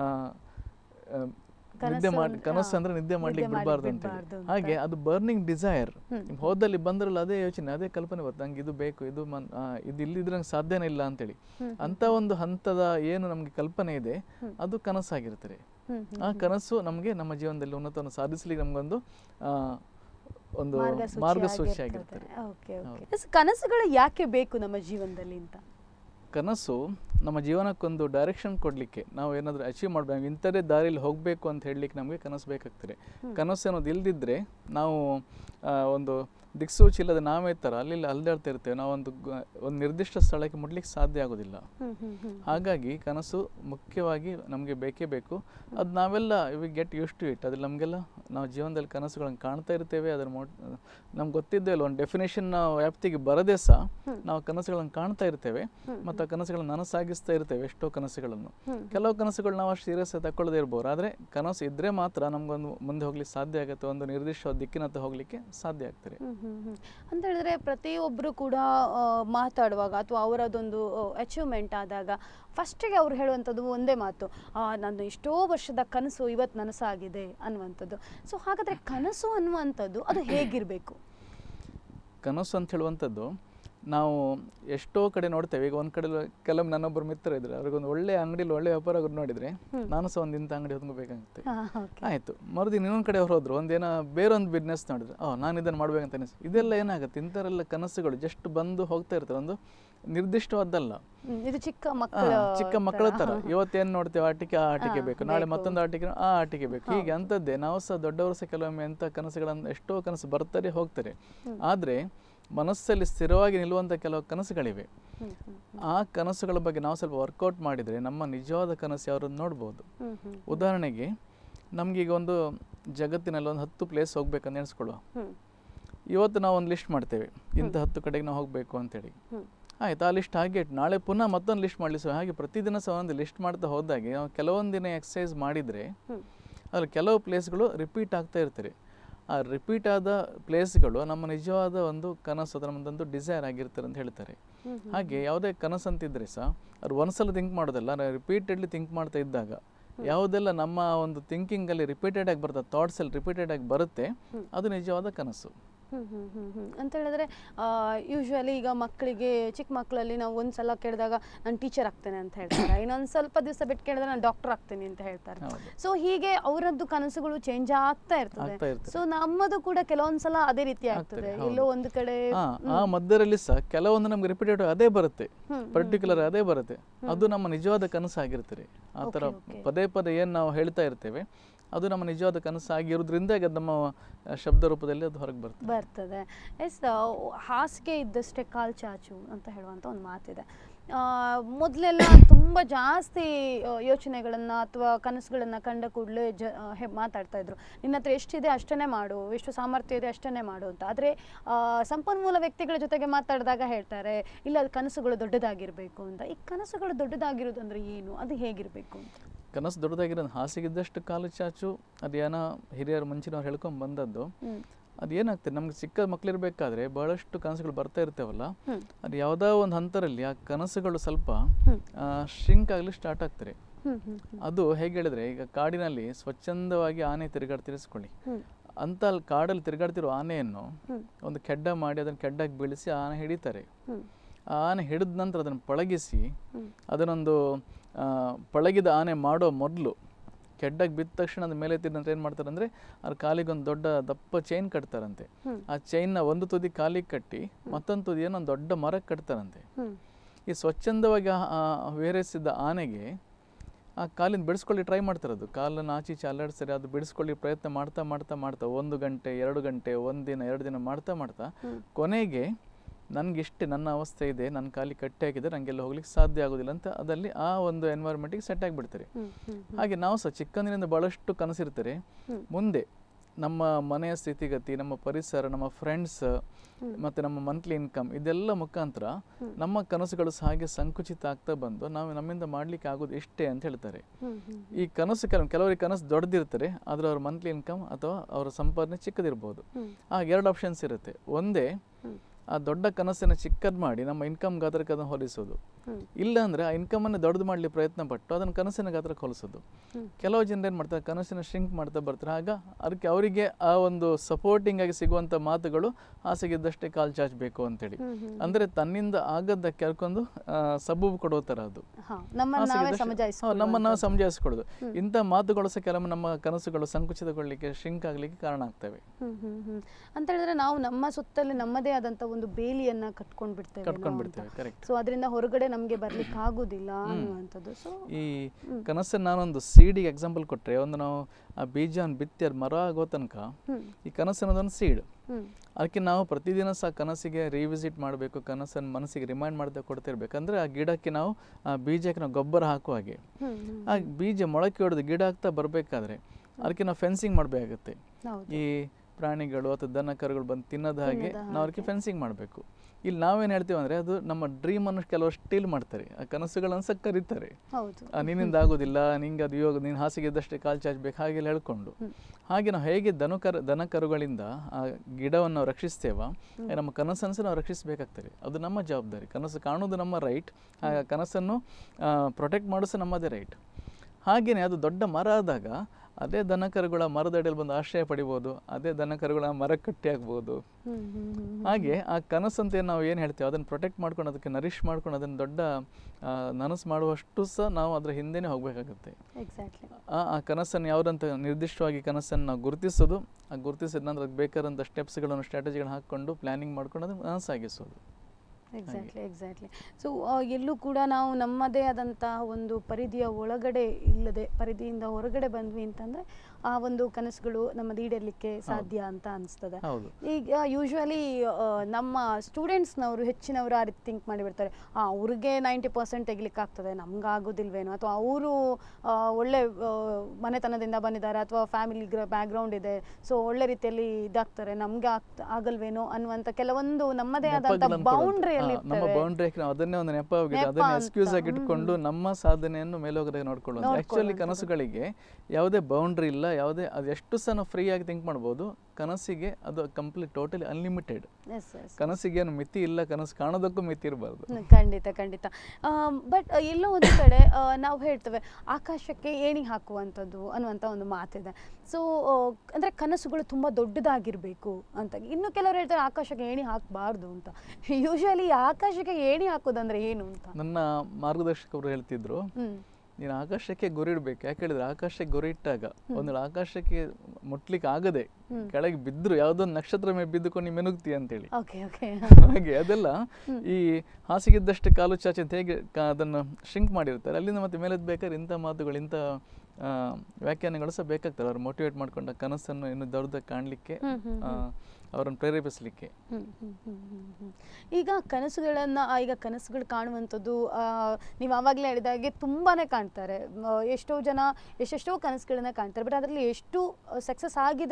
ಆ, ನಿದ್ದೆ ಮಾಡಿ ಕನಸು- ಕನಸು ಆ, ಅಂದ್ರೆ ನಿದ್ದೆ ಮಾಡ್ಲಿಕ್ಕೆ ನಿದ್ದೆ ಬಿಡಬಾರ್ದು ಮಾಡ್ಲಿಕ್ಕೆ ಅಂತ ಬಿಡ್ಬಾರ್ದು ಅಂತ. ಹಾಗೆ ಅದು ಬರ್ನಿಂಗ್ ಡಿಸೈರ್ ಹ್ಮ್. ಹೋದಲ್ಲಿ ಬಂದ್ರಲ್ಲ ಅದೇ ಯೋಚನೆ ಅದೇ ಕಲ್ಪನೆ ಬರುತ್ತೆ ನಂಗೆ ಇದು ಬೇಕು ಇದು ಮನ್- ಆ, ಇದು ಇಲ್ಲಿದ್ರೆ ನಂಗೆ ಸಾಧ್ಯನೇ ಇಲ್ಲ ಅಂತೇಳಿ ಅಂತ ಒಂದು ಹಂತದ ಏನು ನಮಗೆ ಕಲ್ಪನೆ ಇದೆ ಅದು ಕನಸಾಗಿರ್ತದೆ ಆ ಕನಸು ನಮಗೆ ನಮ್ಮ ಜೀವನದಲ್ಲಿ ಉನ್ನತವನ್ನು ಸಾಧಿಸಲಿಕ್ಕೆ ನಮಗೊಂದು ಆ, ಒಂದು ಮಾರ್ಗಸೂಚಿ ಆಗಿರ್ತದೆ ಓಕೆ ಓಕೆ ಕನಸುಗಳು ಯಾಕೆ ಬೇಕು ನಮ್ಮ ಜೀವನದಲ್ಲಿ ಅಂತ ಕನಸು ನಮ್ಮ ಜೀವನಕ್ಕೊಂದು ಡೈರೆಕ್ಷನ್ ಕೊಡಲಿಕ್ಕೆ ನಾವು ಏನಾದರೂ ಅಚೀವ್ ಮಾಡಬೇಕು ಇಂಥದೇ ದಾರಿಯಲ್ಲಿ ಹೋಗಬೇಕು ಅಂತ ಹೇಳಲಿಕ್ಕೆ ನಮಗೆ ಕನಸು ಬೇಕಾಗ್ತದೆ ಕನಸು ಅನ್ನೋದು ಇಲ್ದಿದ್ರೆ ನಾವು ಆ, ಒಂದು ದಿಕ್ಸೂಚಿ ಇಲ್ಲದೆ ನಾವೇ ಥರ ಅಲ್ಲಿ ಇಲ್ಲಿ ಅಲ್ದಾಡ್ತಾ ಇರ್ತೇವೆ ನಾವೊಂದು ಗ- ಒಂದು ನಿರ್ದಿಷ್ಟ ಸ್ಥಳಕ್ಕೆ ಮುಟ್ಲಿಕ್ಕೆ ಸಾಧ್ಯ ಆಗೋದಿಲ್ಲ ಹಾಗಾಗಿ ಕನಸು ಮುಖ್ಯವಾಗಿ ನಮಗೆ ಬೇಕೇ ಬೇಕು ಅದು ನಾವೆಲ್ಲ we get use to it ಅದು ನಮಗೆಲ್ಲ ನಾವು ಜೀವನದಲ್ಲಿ ಕನಸುಗಳನ್ನು ಕಾಣ್ತಾ ಇರ್ತೇವೆ ಅದರ ಮೋ ನಮ್ಗೆ ಗೊತ್ತಿದ್ದೇ ಇಲ್ಲ ಒಂದು ಡೆಫಿನೇಷನ್ ವ್ಯಾಪ್ತಿಗೆ ಬರದೇ ಸಹ ನಾವು ಕನಸುಗಳನ್ನು ಕಾಣ್ತಾ ಇರ್ತೇವೆ ಮತ್ತು ಆ ಕನಸುಗಳನ್ನು ನನಸಾಗಿಸ್ತಾ ಇರ್ತೇವೆ ಎಷ್ಟೋ ಕನಸುಗಳನ್ನು ಕೆಲವು ಕನಸುಗಳು ನಾವು ಅಷ್ಟು ಸೀರಿಯಸ್ ತಗೊಳ್ಳದೇ ಇರ್ಬೋದು ಆದರೆ ಕನಸು ಇದ್ದರೆ ಮಾತ್ರ ನಮಗೊಂದು ಮುಂದೆ ಹೋಗ್ಲಿಕ್ಕೆ ಸಾಧ್ಯ ಆಗುತ್ತೆ ಒಂದು ನಿರ್ದಿಷ್ಟ ದಿಕ್ಕಿನತ್ತ ಹೋಗಲಿಕ್ಕೆ ಸಾಧ್ಯ ಆಗ್ತದೆ ಅಂತ ಹೇಳಿದ್ರೆ ಪ್ರತಿಯೊಬ್ಬರು ಕೂಡ ಆ, ಮಾತಾಡುವಾಗ ಅಥವಾ ಅವರದೊಂದು ಅಚೀವ್ಮೆಂಟ್ ಆದಾಗ ಫಸ್ಟಿಗೆ ಅವ್ರು ಹೇಳುವಂಥದ್ದು ಒಂದೇ ಮಾತು ಆ, ನನ್ನ ಎಷ್ಟೋ ವರ್ಷದ ಕನಸು ಇವತ್ತು ನನಸಾಗಿದೆ ಅನ್ನುವಂಥದ್ದು ಸೊ ಹಾಗಾದ್ರೆ ಕನಸು ಅನ್ನುವಂಥದ್ದು ಅದು ಹೇಗಿರಬೇಕು ಕನಸು ಅಂತ ಹೇಳುವಂಥದ್ದು ನಾವು ಎಷ್ಟೋ ಕಡೆ ನೋಡ್ತೇವೆ ಈಗ ಒಂದು ಕಡೆ ಕೆಲವೊಮ್ಮೆ ನನ್ನೊಬ್ಬರು ಮಿತ್ರ ಇದ್ರು ಅವ್ರಿಗೊಂದು ಒಳ್ಳೆ ಅಂಗಡಿಲಿ ಒಳ್ಳೆ ವ್ಯಾಪಾರ ಆಗೋದು ನೋಡಿದ್ರೆ ನಾನು ಸಹ ಒಂದು ಇಂಥ ಅಂಗಡಿ ಹೊಂದ್ಕೋಬೇಕಾಗುತ್ತೆ ಆಯಿತು ಮರುದಿನ ಇನ್ನೊಂದು ಕಡೆ ಅವ್ರು ಹೋದ್ರು ಒಂದೇನೋ ಬೇರೊಂದು ಬಿಸ್ನೆಸ್ ನೋಡಿದ್ರು ಓ ನಾನು ಇದನ್ನು ಮಾಡ್ಬೇಕಂತ ಅನಿಸ್ತು ಇದೆಲ್ಲ ಏನಾಗುತ್ತೆ ಇಂಥರೆಲ್ಲ ಕನಸುಗಳು ಜಸ್ಟ್ ಬಂದು ಹೋಗ್ತಾ ಇರ್ತಾರೆ ಒಂದು ನಿರ್ದಿಷ್ಟವಾದ್ದಲ್ಲ ಇದು ಚಿಕ್ಕ ಆ, ಮಕ್ಕಳ ಚಿಕ್ಕ ಮಕ್ಕಳ ತರ ಇವತ್ತೇನು ನೋಡ್ತೇವೆ ಆಟಿಕೆ ಆ ಆಟಿಕೆ ಬೇಕು ನಾಳೆ ಮತ್ತೊಂದು ಆಟಿಕೆ ಆ ಆಟಿಕೆ ಬೇಕು ಹೀಗೆ ಅಂಥದ್ದೇ ನಾವು ಸಹ ದೊಡ್ಡವರು ಸಹ ಕೆಲವೊಮ್ಮೆ ಎಂಥ ಕನಸುಗಳನ್ನು ಎಷ್ಟೋ ಕನಸು ಬರ್ತಾರೆ ಹೋಗ್ತಾರೆ ಆದರೆ ಮನಸ್ಸಲ್ಲಿ ಸ್ಥಿರವಾಗಿ ನಿಲ್ಲುವಂಥ ಕೆಲವು ಕನಸುಗಳಿವೆ ಆ ಕನಸುಗಳ ಬಗ್ಗೆ ನಾವು ಸ್ವಲ್ಪ ವರ್ಕೌಟ್ ಮಾಡಿದರೆ ನಮ್ಮ ನಿಜವಾದ ಕನಸು ಯಾವ್ದನ್ನು ನೋಡ್ಬೋದು ಉದಾಹರಣೆಗೆ ನಮಗೀಗ ಒಂದು ಜಗತ್ತಿನಲ್ಲಿ ಒಂದು ಹತ್ತು ಪ್ಲೇಸ್ ಹೋಗ್ಬೇಕಂತ ಎಣಿಸ್ಕೊಳ್ಳುವ ಇವತ್ತು ನಾವು ಒಂದು ಲಿಸ್ಟ್ ಮಾಡ್ತೇವೆ ಇಂಥ ಹತ್ತು ಕಡೆಗೆ ನಾವು ಹೋಗಬೇಕು ಅಂತೇಳಿ ಆಯ್ತು ಆ ಲಿಸ್ಟ್ ಹಾಗೆ ಇಟ್ಟು ನಾಳೆ ಪುನಃ ಮತ್ತೊಂದು ಲಿಸ್ಟ್ ಮಾಡಲಿ ಸೊ ಹಾಗೆ ಪ್ರತಿದಿನ ಸಹ ಒಂದು ಲಿಸ್ಟ್ ಮಾಡ್ತಾ ಹೋದಾಗೆ ನಾವು ಕೆಲವೊಂದು ದಿನ ಎಕ್ಸಸೈಸ್ ಮಾಡಿದರೆ ಅದ್ರಲ್ಲಿ ಕೆಲವು ಪ್ಲೇಸ್ಗಳು ರಿಪೀಟ್ ಆಗ್ತಾ ಇರ್ತಾರೆ ಆ ರಿಪೀಟ್ ಆದ ಪ್ಲೇಸ್ಗಳು ನಮ್ಮ ನಿಜವಾದ ಒಂದು ಕನಸು ಅದರ ನಮ್ಮದೊಂದು ಡಿಸೈರ್ ಆಗಿರ್ತಾರೆ ಅಂತ ಹೇಳ್ತಾರೆ ಹಾಗೆ ಯಾವುದೇ ಕನಸು ಅಂತಿದ್ರೆ ಸಹ ಅದು ಒಂದ್ಸಲ ಥಿಂಕ್ ಮಾಡೋದಲ್ಲ ರಿಪೀಟೆಡ್ಲಿ ಥಿಂಕ್ ಮಾಡ್ತಾ ಇದ್ದಾಗ ಯಾವುದೆಲ್ಲ ನಮ್ಮ ಒಂದು ಥಿಂಕಿಂಗಲ್ಲಿ ರಿಪೀಟೆಡ್ ಆಗಿ ಬರ್ತದೆ ಥಾಟ್ಸಲ್ಲಿ ರಿಪೀಟೆಡ್ ಆಗಿ ಬರುತ್ತೆ ಅದು ನಿಜವಾದ ಕನಸು ಅಂತ ಹೇಳಿದ್ರೆ ಯೂಶ್ವಲಿ ಈಗ ಮಕ್ಕಳಿಗೆ ಚಿಕ್ಕ ಮಕ್ಕಳಲ್ಲಿ ನಾವು ಒಂದ್ಸಲ ಕೇಳಿದಾಗ ನಾನು ಟೀಚರ್ ಆಗ್ತೇನೆ ಅಂತ ಹೇಳ್ತಾರೆ ಇನ್ನೊಂದು ಸ್ವಲ್ಪ ದಿವಸ ಬಿಟ್ಟು ಕೇಳಿದ್ರೆ ನಾನು ಡಾಕ್ಟರ್ ಆಗ್ತೇನೆ ಅಂತ ಹೇಳ್ತಾರೆ ಹೌದು. ಸೊ ಹೀಗೆ ಅವರದ್ದು ಕನಸುಗಳು ಚೇಂಜ್ ಆಗ್ತಾ ಇರ್ತದೆ ಆಗ್ತಾ ಇರ್ತದೆ. ಸೊ ನಮ್ಮದು ಕೂಡ ಕೆಲವೊಂದ್ಸಲ ಅದೇ ರೀತಿ ಆಗ್ತದೆ ಆಗ್ತದೆ, ಹೌದು. ಎಲ್ಲೋ ಒಂದು ಕಡೆ ಆ ಆ ಮಧ್ಯದಲ್ಲಿ ಸಹ ಕೆಲವೊಂದು ನಮ್ಗೆ ರಿಪೀಟೆಡ್ ಅದೇ ಬರುತ್ತೆ ಪರ್ಟಿಕ್ಯುಲರ್ ಅದೇ ಬರುತ್ತೆ ಅದು ನಮ್ಮ ನಿಜವಾದ ಕನಸಾಗಿರ್ತದೆ ಆ ಥರ ಪದೇ ಪದೇ ಏನು ನಾವು ಹೇಳ್ತಾ ಇರ್ತೇವೆ ಅದು ನಮ್ಮ ನಿಜವಾದ ಕನಸಾಗಿರೋದ್ರಿಂದ ಈಗ ನಮ್ಮ ಆ, ಶಬ್ದ ರೂಪದಲ್ಲಿ ಅದು ಹೊರಗೆ ಬರ್ತದೆ ಬರ್ತದೆ ಎಸ್ ಹಾಸಿಗೆ ಇದ್ದಷ್ಟೇ ಕಾಲ್ ಚಾಚು ಅಂತ ಹೇಳುವಂಥ ಒಂದು ಮಾತಿದೆ ಆ, ಮೊದಲೆಲ್ಲ ತುಂಬ ಜಾಸ್ತಿ ಆ, ಯೋಚನೆಗಳನ್ನ ಅಥವಾ ಕನಸುಗಳನ್ನ ಕಂಡ ಕೂಡಲೇ ಜ ಆ, ಹೆ- ಮಾತಾಡ್ತಾ ಇದ್ರು ನಿನ್ನ ಹತ್ರ ಎಷ್ಟಿದೆ ಅಷ್ಟನ್ನೇ ಮಾಡು ಎಷ್ಟು ಸಾಮರ್ಥ್ಯ ಇದೆ ಅಷ್ಟನ್ನೇ ಮಾಡು ಅಂತ ಆದರೆ ಸಂಪನ್ಮೂಲ ವ್ಯಕ್ತಿಗಳ ಜೊತೆಗೆ ಮಾತಾಡಿದಾಗ ಹೇಳ್ತಾರೆ ಇಲ್ಲ ಅದು ಕನಸುಗಳು ದೊಡ್ಡದಾಗಿರಬೇಕು ಅಂತ ಈ ಕನಸುಗಳು ದೊಡ್ಡದಾಗಿರೋದು ಅಂದ್ರೆ ಏನು ಅದು ಹೇಗಿರಬೇಕು ಅಂತ ಕನಸು ದೊಡ್ಡದಾಗಿರೋದು ಹಾಸಿಗಿದ್ದಷ್ಟು ಕಾಲು ಚಾಚು ಅದೇನೋ ಹಿರಿಯರು ಮುಂಚಿನವ್ರು ಹೇಳ್ಕೊಂಡು ಬಂದದ್ದು ಹ್ಮ್. ಅದು ಏನಾಗ್ತದೆ ನಮ್ಗೆ ಚಿಕ್ಕ ಮಕ್ಕಳಿರ್ಬೇಕಾದ್ರೆ ಬಹಳಷ್ಟು ಕನಸುಗಳು ಬರ್ತಾ ಇರ್ತೇವಲ್ಲ ಹ್ಮ್. ಅದು ಯಾವುದೋ ಒಂದು ಹಂತರಲ್ಲಿ ಆ ಕನಸುಗಳು ಸ್ವಲ್ಪ ಹ್ಮ್. ಶ್ರಿಂಕ್ ಆಗಲಿ ಸ್ಟಾರ್ಟ್ ಆಗ್ತಾರೆ ಹ್ಮ್ ಹ್ಮ್ ಹ್ಮ್ ಅದು ಹೇಗೆ ಹೇಳಿದ್ರೆ ಈಗ ಕಾಡಿನಲ್ಲಿ ಸ್ವಚ್ಛಂದವಾಗಿ ಆನೆ ತಿರುಗಾಡ್ ತಿರ್ಸ್ಕೊಳ್ಳಿ ಹ್ಮ್. ಅಂತ ಅಲ್ಲಿ ಕಾಡಲ್ಲಿ ತಿರುಗಾಡ್ತಿರೋ ಆನೆಯನ್ನು ಹ್ಮ್. ಒಂದು ಕೆಡ್ಡ ಮಾಡಿ ಅದನ್ನು ಕೆಡ್ಡಾಗಿ ಬೀಳಿಸಿ ಆನೆ ಹಿಡಿತಾರೆ ಹ್ಮ್. ಆ ಆನೆ ಹಿಡಿದ ನಂತರ ಅದನ್ನು ಪಳಗಿಸಿ ಹ್ಮ್. ಅದನ್ನೊಂದು ಆ, ಪಳಗಿದ ಆನೆ ಮಾಡೋ ಮೊದಲು ಕೆಡ್ಡಾಗಿ ಬಿದ್ದ ತಕ್ಷಣ ಅದ್ರ ಮೇಲೆ ಎತ್ತಿದ ನಂತರ ಏನು ಮಾಡ್ತಾರೆ ಅಂದರೆ ಅದ್ರ ಕಾಲಿಗೆ ಒಂದು ದೊಡ್ಡ ದಪ್ಪ ಚೈನ್ ಕಟ್ತಾರಂತೆ ಹ್ಮ್. ಆ ಚೈನ್ನ ಒಂದು ತುದಿ ಕಾಲಿಗೆ ಕಟ್ಟಿ ಮತ್ತೊಂದು ತುದಿಯನ್ನು ಒಂದು ದೊಡ್ಡ ಮರಕ್ಕೆ ಕಟ್ತಾರಂತೆ ಹ್ಮ್. ಈ ಸ್ವಚ್ಛಂದವಾಗಿ ಆ- ಆ ವೇರಿಸಿದ ಆನೆಗೆ ಆ ಕಾಲಿಂದ ಬಿಡಿಸ್ಕೊಳ್ಳಿ ಟ್ರೈ ಮಾಡ್ತಾರೆ ಅದು ಕಾಲನ್ನು ಆಚೀಚೆ ಅಲ್ಲಾಡಿಸ್ತಾರೆ ಅದು ಬಿಡಿಸ್ಕೊಳ್ಳಿ ಪ್ರಯತ್ನ ಮಾಡ್ತಾ ಮಾಡ್ತಾ ಮಾಡ್ತಾ ಒಂದು ಗಂಟೆ ಎರಡು ಗಂಟೆ ಒಂದು ದಿನ ಎರಡು ದಿನ ಮಾಡ್ತಾ ಮಾಡ್ತಾ ಹ್ಮ್. ಕೊನೆಗೆ ನನಗೆ ಇಷ್ಟೇ ನನ್ನ ಅವಸ್ಥೆ ಇದೆ ನನ್ನ ಕಾಲಿ ಕಟ್ಟೆ ಹಾಕಿದ್ರೆ ನನಗೆಲ್ಲ ಹೋಗ್ಲಿಕ್ಕೆ ಸಾಧ್ಯ ಆಗೋದಿಲ್ಲ ಅಂತ ಅದಲ್ಲಿ ಆ ಒಂದು ಎನ್ವೈರ್ಮೆಂಟಿಗೆ ಸೆಟ್ ಆಗಿಬಿಡ್ತಾರೆ ಹ್ಮ್. ಹ್ಮ್. ಹಾಗೆ ನಾವು ಸಹ ಚಿಕ್ಕಂದಿನಿಂದ ಭಾಳಷ್ಟು ಕನಸಿರ್ತಾರೆ ಹ್ಮ್. ಮುಂದೆ ನಮ್ಮ ಮನೆಯ ಸ್ಥಿತಿಗತಿ ನಮ್ಮ ಪರಿಸರ ನಮ್ಮ ಫ್ರೆಂಡ್ಸ್ ಹ್ಮ್. ಮತ್ತು ನಮ್ಮ ಮಂತ್ಲಿ ಇನ್ಕಮ್ ಇದೆಲ್ಲ ಮುಖಾಂತರ ಹ್ಮ್. ನಮ್ಮ ಕನಸುಗಳು ಸಹ ಹಾಗೆ ಸಂಕುಚಿತ ಆಗ್ತಾ ಬಂದು ನಾವು ನಮ್ಮಿಂದ ಮಾಡ್ಲಿಕ್ಕೆ ಆಗೋದು ಇಷ್ಟೇ ಅಂತ ಹೇಳ್ತಾರೆ ಹ್ಮ್. ಹ್ಮ್. ಈ ಕನಸು ಕೆಲವು ಕೆಲವರಿಗೆ ಕನಸು ದೊಡ್ಡದಿರ್ತಾರೆ ಆದರೆ ಅವ್ರ ಮಂತ್ಲಿ ಇನ್ಕಮ್ ಅಥವಾ ಅವರ ಸಂಪಾದನೆ ಚಿಕ್ಕದಿರ್ಬೋದು ಹ್ಮ್. ಆಗ ಎರಡು ಆಪ್ಷನ್ಸ್ ಇರುತ್ತೆ ಒಂದೇ ಹ್ಮ್. ಆ ದೊಡ್ಡ ಕನಸನ್ನು ಚಿಕ್ಕದು ಮಾಡಿ ನಮ್ಮ ಇನ್ಕಮ್ ಗಾತ್ರಕ್ಕೆ ಅದನ್ನು ಹೋಲಿಸೋದು ಹ್ಮ್. ಇಲ್ಲ ಅಂದರೆ ಆ ಇನ್ಕಮನ್ನು ದೊಡ್ಡದು ಮಾಡಲಿ ಪ್ರಯತ್ನ ಪಟ್ಟು ಅದನ್ನು ಕನಸಿನ ಗಾತ್ರಕ್ಕೆ ಹೋಲಿಸೋದು ಹ್ಮ್. ಕೆಲವು ಜನರು ಏನು ಮಾಡ್ತಾರೆ ಕನಸಿನ ಶ್ರಿಂಕ್ ಮಾಡ್ತಾ ಬರ್ತಾರೆ ಆಗ ಅದಕ್ಕೆ ಅವರಿಗೆ ಆ ಒಂದು ಸಪೋರ್ಟಿಂಗ್ ಆಗಿ ಸಿಗುವಂಥ ಮಾತುಗಳು ಹಾಸಿಗಿದ್ದಷ್ಟೇ ಕಾಲು ಚಾಚಬೇಕು ಅಂತೇಳಿ ಹ್ಮ್. ಹ್ಮ್. ಅಂದರೆ ತನ್ನಿಂದ ಆಗದ್ದಕ್ಕೆ ಕರ್ಕೊಂಡು ಸಬೂಬು ಕೊಡೋ ಥರ ಅದು ಹಾ ನಮ್ಮನ್ನ ನಾವೇ ಹಾಸಿಗಿದ್ದಷ್ಟೇ- ಸಮಜಾಯಿಸ್ಕೊಳ್ಳುವಂಥದ್ದು. ಹೌದು, ನಮ್ಮನ್ನ ನಾವು ಸಮಜಾಯಿಸ್ಕೊಳ್ಳೋದು ಇಂಥ ಮಾತುಗಳು ಸಹ ಕೆಲವೊಮ್ಮೆ ನಮ್ಮ ಕನಸುಗಳು ಸಂಕುಚಿತಗೊಳ್ಳಿಕ್ಕೆ ಶ್ರಿಂಕ್ ಆಗಲಿಕ್ಕೆ ಕಾರಣ ಆಗ್ತವೆ ಹ್ಮ್ ಹ್ಮ್ ಹ್ಮ್ ಅಂತ ಹೇಳಿದ್ರೆ ನಾವು ನಮ್ಮ ಸುತ್ತಲೇ ನಮ್ಮದೇ ಆದಂತ ಒಂದು ಬೇಲಿಯನ್ನ ಕಟ್ಕೊಂಡ್ ಬಿಡ್ತೇವೆ ಕಟ್ಕೊಂಡು ಬಿಡ್ತೇವೆ ಕರೆಕ್ಟ್ ಸೊ ಅದರಿಂದ ಹೊರಗಡೆ ನಮ್ಗೆ ಬರ್ಲಿಕ್ಕೆ ಆಗುದಿಲ್ಲ ಅನ್ನುವಂಥದ್ದು ಸೊ ಈ ಕನಸನ್ನು ನಾನೊಂದು ಸೀಡಿಗೆ ಎಕ್ಸಾಂಪಲ್ ಕೊಟ್ಟರೆ ಒಂದು ನಾವು ಆ ಬೀಜವನ್ನು ಬಿತ್ತಿ ಅದು ಮರ ಆಗೋ ತನಕ ಹ್ಮ್ ಈ ಕನಸು ಅನ್ನೋದೊಂದು ಸೀಡ್ ಹ್ಮ್ ಅದಕ್ಕೆ ನಾವು ಪ್ರತಿದಿನ ಸಹ ಕನಸಿಗೆ ರಿವಿಸಿಟ್ ಮಾಡಬೇಕು ಕನಸನ್ನು ಮನಸ್ಸಿಗೆ ರಿಮೈಂಡ್ ಮಾಡ್ತಾ ಕೊಡ್ತಿರ್ಬೇಕಂದ್ರೆ ಆ ಗಿಡಕ್ಕೆ ನಾವು ಆ ಬೀಜಕ್ಕೆ ನಾವು ಗೊಬ್ಬರ ಹಾಕುವ ಹಾಗೆ ಹ್ಮ್ ಹ್ಮ್ ಆ ಬೀಜ ಮೊಳಕೆ ಹೊಡೆದು ಗಿಡ ಆಗ್ತಾ ಬರಬೇಕಾದ್ರೆ ಅದಕ್ಕೆ ನಾವು ಫೆನ್ಸಿಂಗ್ ಮಾಡಬೇಕಾಗತ್ತೆ ಹೌದು ಈ ಪ್ರಾಣಿಗಳು ಅಥವಾ ದನ ಕರುಗಳು ಬಂದು ತಿನ್ನದ ಹಾಗೆ ತಿನ್ನದ ನಾವು ಅದಕ್ಕೆ ಫೆನ್ಸಿಂಗ್ ಮಾಡಬೇಕು ಇಲ್ಲಿ ನಾವೇನು ಹೇಳ್ತೀವಿ ಅಂದರೆ ಅದು ನಮ್ಮ ಡ್ರೀಮನ್ನು ಕೆಲವರು ಸ್ಟೀಲ್ ಮಾಡ್ತಾರೆ ಆ ಕನಸುಗಳನ್ನು ಸಹ ಕರೀತಾರೆ ಹೌದು ಆ, ನಿನ್ನಿಂದ ಆಗೋದಿಲ್ಲ ನಿಂಗೆ ಅದು ಇವಾಗ ನೀನು ಹಾಸಿಗೆ ಇದ್ದಷ್ಟೇ ಕಾಲು ಚಾಚಬೇಕು ಹಾಗೆಲ್ಲ ಹೇಳ್ಕೊಂಡು ಹಾಗೆ ನಾವು ಹೇಗೆ ದನ ಕರು ದನ ಕರುಗಳಿಂದ ಆ ಗಿಡವನ್ನು ನಾವು ರಕ್ಷಿಸ್ತೇವ ಹಾಗೆ ನಮ್ಮ ಕನಸನ್ನು ಸಹ ನಾವು ರಕ್ಷಿಸಬೇಕಾಗ್ತದೆ ಅದು ನಮ್ಮ ಜವಾಬ್ದಾರಿ ಕನಸು ಕಾಣೋದು ನಮ್ಮ ರೈಟ್ ಆ ಕನಸನ್ನು ಪ್ರೊಟೆಕ್ಟ್ ಮಾಡೋದು ಸಹ ನಮ್ಮದೇ ರೈಟ್ ಹಾಗೆಯೇ ಅದು ದೊಡ್ಡ ಮರ ಆದಾಗ ಅದೇ ದನ ಕರುಗಳ ಮರದಡಿಯಲ್ಲಿ ಬಂದು ಆಶ್ರಯ ಪಡಿಬೋದು ಅದೇ ದನ ಕರುಗಳ ಮರ ಕಟ್ಟಿ ಆಗ್ಬೋದು ಹ್ಮ್ ಹ್ಮ್ ಹ್ಮ್ ಹಾಗೆ ಆ ಕನಸಂತೆ ನಾವು ಏನು ಹೇಳ್ತೇವೆ ಅದನ್ನು ಪ್ರೊಟೆಕ್ಟ್ ಮಾಡ್ಕೊಂಡು ಅದಕ್ಕೆ ನರಿಶ್ ಮಾಡ್ಕೊಂಡು ಅದನ್ನು ದೊಡ್ಡ ಆ, ನನಸು ಮಾಡುವಷ್ಟು ಸಹ ನಾವು ಅದರ ಹಿಂದೆನೇ ಹೋಗಬೇಕಾಗುತ್ತೆ ಎಕ್ಸಾಕ್ಟ್ಲಿ ಆ ಆ ಕನಸನ್ನು ಯಾವುದಂತ ನಿರ್ದಿಷ್ಟವಾಗಿ ಕನಸನ್ನು ನಾವು ಗುರುತಿಸೋದು ಆ ಗುರುತಿಸಿದ ನಂತರ ಅದಕ್ಕೆ ಬೇಕಾದಂಥ ಸ್ಟೆಪ್ಸ್ಗಳನ್ನು ಸ್ಟ್ರಾಟಜಿಗಳನ್ನ ಹಾಕ್ಕೊಂಡು ಪ್ಲ್ಯಾನಿಂಗ್ ಮಾಡ್ಕೊಂಡು ಅದನ್ನು ನನಸಾಗಿಸೋದು ಎಕ್ಸಾಕ್ಟ್ಲಿ ಎಕ್ಸಾಕ್ಟ್ಲಿ ಸೊ ಎಲ್ಲೂ ಕೂಡ ನಾವು ನಮ್ಮದೇ ಆದಂತಹ ಒಂದು ಪರಿಧಿಯ ಒಳಗಡೆ ಇಲ್ಲದೆ ಪರಿಧಿಯಿಂದ ಹೊರಗಡೆ ಬಂದ್ವಿ ಅಂತಂದ್ರೆ ಆ ಒಂದು ಕನಸುಗಳು ನಮ್ಮದು ಈಡೇರಲಿಕ್ಕೆ ಸಾಧ್ಯ ಅಂತ ಅನಿಸ್ತದೆ ಹೌದು ಈಗ ಯೂಶ್ವಲಿ ನಮ್ಮ ಸ್ಟೂಡೆಂಟ್ಸ್ನವರು ಹೆಚ್ಚಿನವರು ಆ ರೀತಿ ಥಿಂಕ್ ಮಾಡಿಬಿಡ್ತಾರೆ ಆ ಅವ್ರಿಗೆ ನೈಂಟಿ ಪರ್ಸೆಂಟ್ ತೆಗಿಲಿಕ್ಕೆ ಆಗ್ತದೆ ನಮ್ಗೆ ಆಗೋದಿಲ್ವೇನೋ ಅಥವಾ ಅವರು ಒಳ್ಳೆ ಆ, ಮನೆತನದಿಂದ ಬಂದಿದ್ದಾರೆ ಅಥವಾ ಫ್ಯಾಮಿಲಿ ಬ್ಯಾಕ್ಗ್ರೌಂಡ್ ಇದೆ ಸೊ ಒಳ್ಳೆ ರೀತಿಯಲ್ಲಿ ಇದಾಗ್ತಾರೆ ನಮ್ಗೆ ಆಗ್ತ ಆಗಲ್ವೇನೋ ಅನ್ನುವಂಥ ಕೆಲವೊಂದು ನಮ್ಮದೇ ಆದಂಥ ನೆಪಗಳನ್ನು ಕೊಡೋದು. ಬೌಂಡ್ರಿಯಲ್ಲಿ ಹಾ, ನಮ್ಮ ಬೌಂಡ್ರಿ ನಾವು ಅದನ್ನೇ ಒಂದು ನೆಪವಾಗಿದೆ ನೆಪ ಅದನ್ನ ಅಂತ. ಎಕ್ಸ್ಕ್ಯೂಸ್ ಆಗಿ ಇಟ್ಕೊಂಡು ನಮ್ಮ ಸಾಧನೆಯನ್ನು ಮೇಲೋಗದೆ ನೋಡ್ಕೊಳ್ಳೋದು ಆಕ್ಚುಲಿ ಕನಸುಗಳಿಗೆ ಯಾವುದೇ ಬೌಂಡ್ರಿ ಇಲ್ಲ ಯಾವುದೇ ಅದು ಎಷ್ಟು ಸಹ ನಾವು ಫ್ರೀ ಆಗಿ ಥಿಂಕ್ ಮಾಡ್ಬೋದು ಕನಸಿಗೆ ಅದು complete totally unlimited yes yes ಕನಸಿಗೆ ಏನು ಮಿತಿ ಇಲ್ಲ ಕನಸು ಕಾಣೋದಕ್ಕೂ ಮಿತಿ ಇರಬಾರ್ದು ಹ್ಮ್, ಖಂಡಿತ ಖಂಡಿತ ಬಟ್ ಎಲ್ಲೋ ಒಂದು ಕಡೆ ಆ, ನಾವು ಹೇಳ್ತೇವೆ ಆಕಾಶಕ್ಕೆ ಏಣಿ ಹಾಕುವಂಥದ್ದು ಅನ್ನುವಂಥ ಒಂದು ಮಾತಿದೆ ಸೊ ಅಂದರೆ ಕನಸುಗಳು ತುಂಬ ದೊಡ್ಡದಾಗಿರಬೇಕು ಅಂತ ಇನ್ನು ಕೆಲವರು ಹೇಳ್ತಾರೆ ಆಕಾಶಕ್ಕೆ ಏಣಿ ಹಾಕಬಾರ್ದು ಅಂತ ಯೂಶಲಿ ಆಕಾಶಕ್ಕೆ ಏಣಿ ಹಾಕೋದಂದ್ರೆ ಏನು ಅಂತ ನನ್ನ ಮಾರ್ಗದರ್ಶಕರು ಹೇಳ್ತಿದ್ರು ಹ್ಮ್ ನೀನು ಆಕಾಶಕ್ಕೆ ಗುರಿ ಇಡಬೇಕು ಯಾಕೆ ಹೇಳಿದ್ರೆ ಆಕಾಶಕ್ಕೆ ಗುರಿ ಇಟ್ಟಾಗ ಒಂದು ವೇಳೆ ಆಕಾಶಕ್ಕೆ ಮುಟ್ಲಿಕ್ಕೆ ಆಗದೆ ಕೆಳಗೆ ಬಿದ್ರು ಯಾವುದೊಂದು ನಕ್ಷತ್ರ ಮೇಲೆ ಬಿದ್ದುಕೊಂಡು ನೀನು ಮೆನುಗ್ತಿ ಅಂತೇಳಿ ಓಕೆ ಓಕೆ ಹಾಗೆ ಅದೆಲ್ಲ ಈ ಹಾಸಿಗಿದ್ದಷ್ಟು ಕಾಲು ಚಾಚಿ ಅಂತ ಹೇಗೆ ಕ- ಅದನ್ನು ಶಿಂಕ್ ಮಾಡಿರ್ತಾರೆ ಅಲ್ಲಿಂದ ಮತ್ತೆ ಮೇಲೆ ಬೇಕಾದ್ರೆ ಇಂಥ ಮಾತುಗಳು ಇಂಥ ಆ, ವ್ಯಾಖ್ಯಾನಗಳು ಸಹ ಬೇಕಾಗ್ತದೆ ಅವ್ರು ಮೋಟಿವೇಟ್ ಮಾಡ್ಕೊಂಡ ಕನಸನ್ನು ಇನ್ನು ದೊಡ್ಡದಾಗಿ ಕಾಣಲಿಕ್ಕೆ ಹ್ಮ್, ಹ್ಮ್, ಅವರನ್ನು ಪ್ರೇರೇಪಿಸಲಿಕ್ಕೆ ಹ್ಮ್, ಹ್ಮ್, ಹ್ಮ್, ಹ್ಮ್, ಹ್ಮ್. ಈಗ ಕನಸುಗಳನ್ನ ಆ, ಈಗ ಕನಸುಗಳು ಕಾಣುವಂಥದ್ದು ಆ, ನೀವು ಆವಾಗಲೇ ಹೇಳಿದಾಗೆ ತುಂಬಾನೇ ಕಾಣ್ತಾರೆ ಮ, ಎಷ್ಟೋ ಜನ ಎಷ್ಟೆಷ್ಟೋ ಕನಸುಗಳನ್ನ ಕಾಣ್ತಾರೆ ಬಟ್ ಅದರಲ್ಲಿ ಎಷ್ಟು ಸಕ್ಸಸ್ ಆಗಿದೆ ಅನ್ನುವಂಥ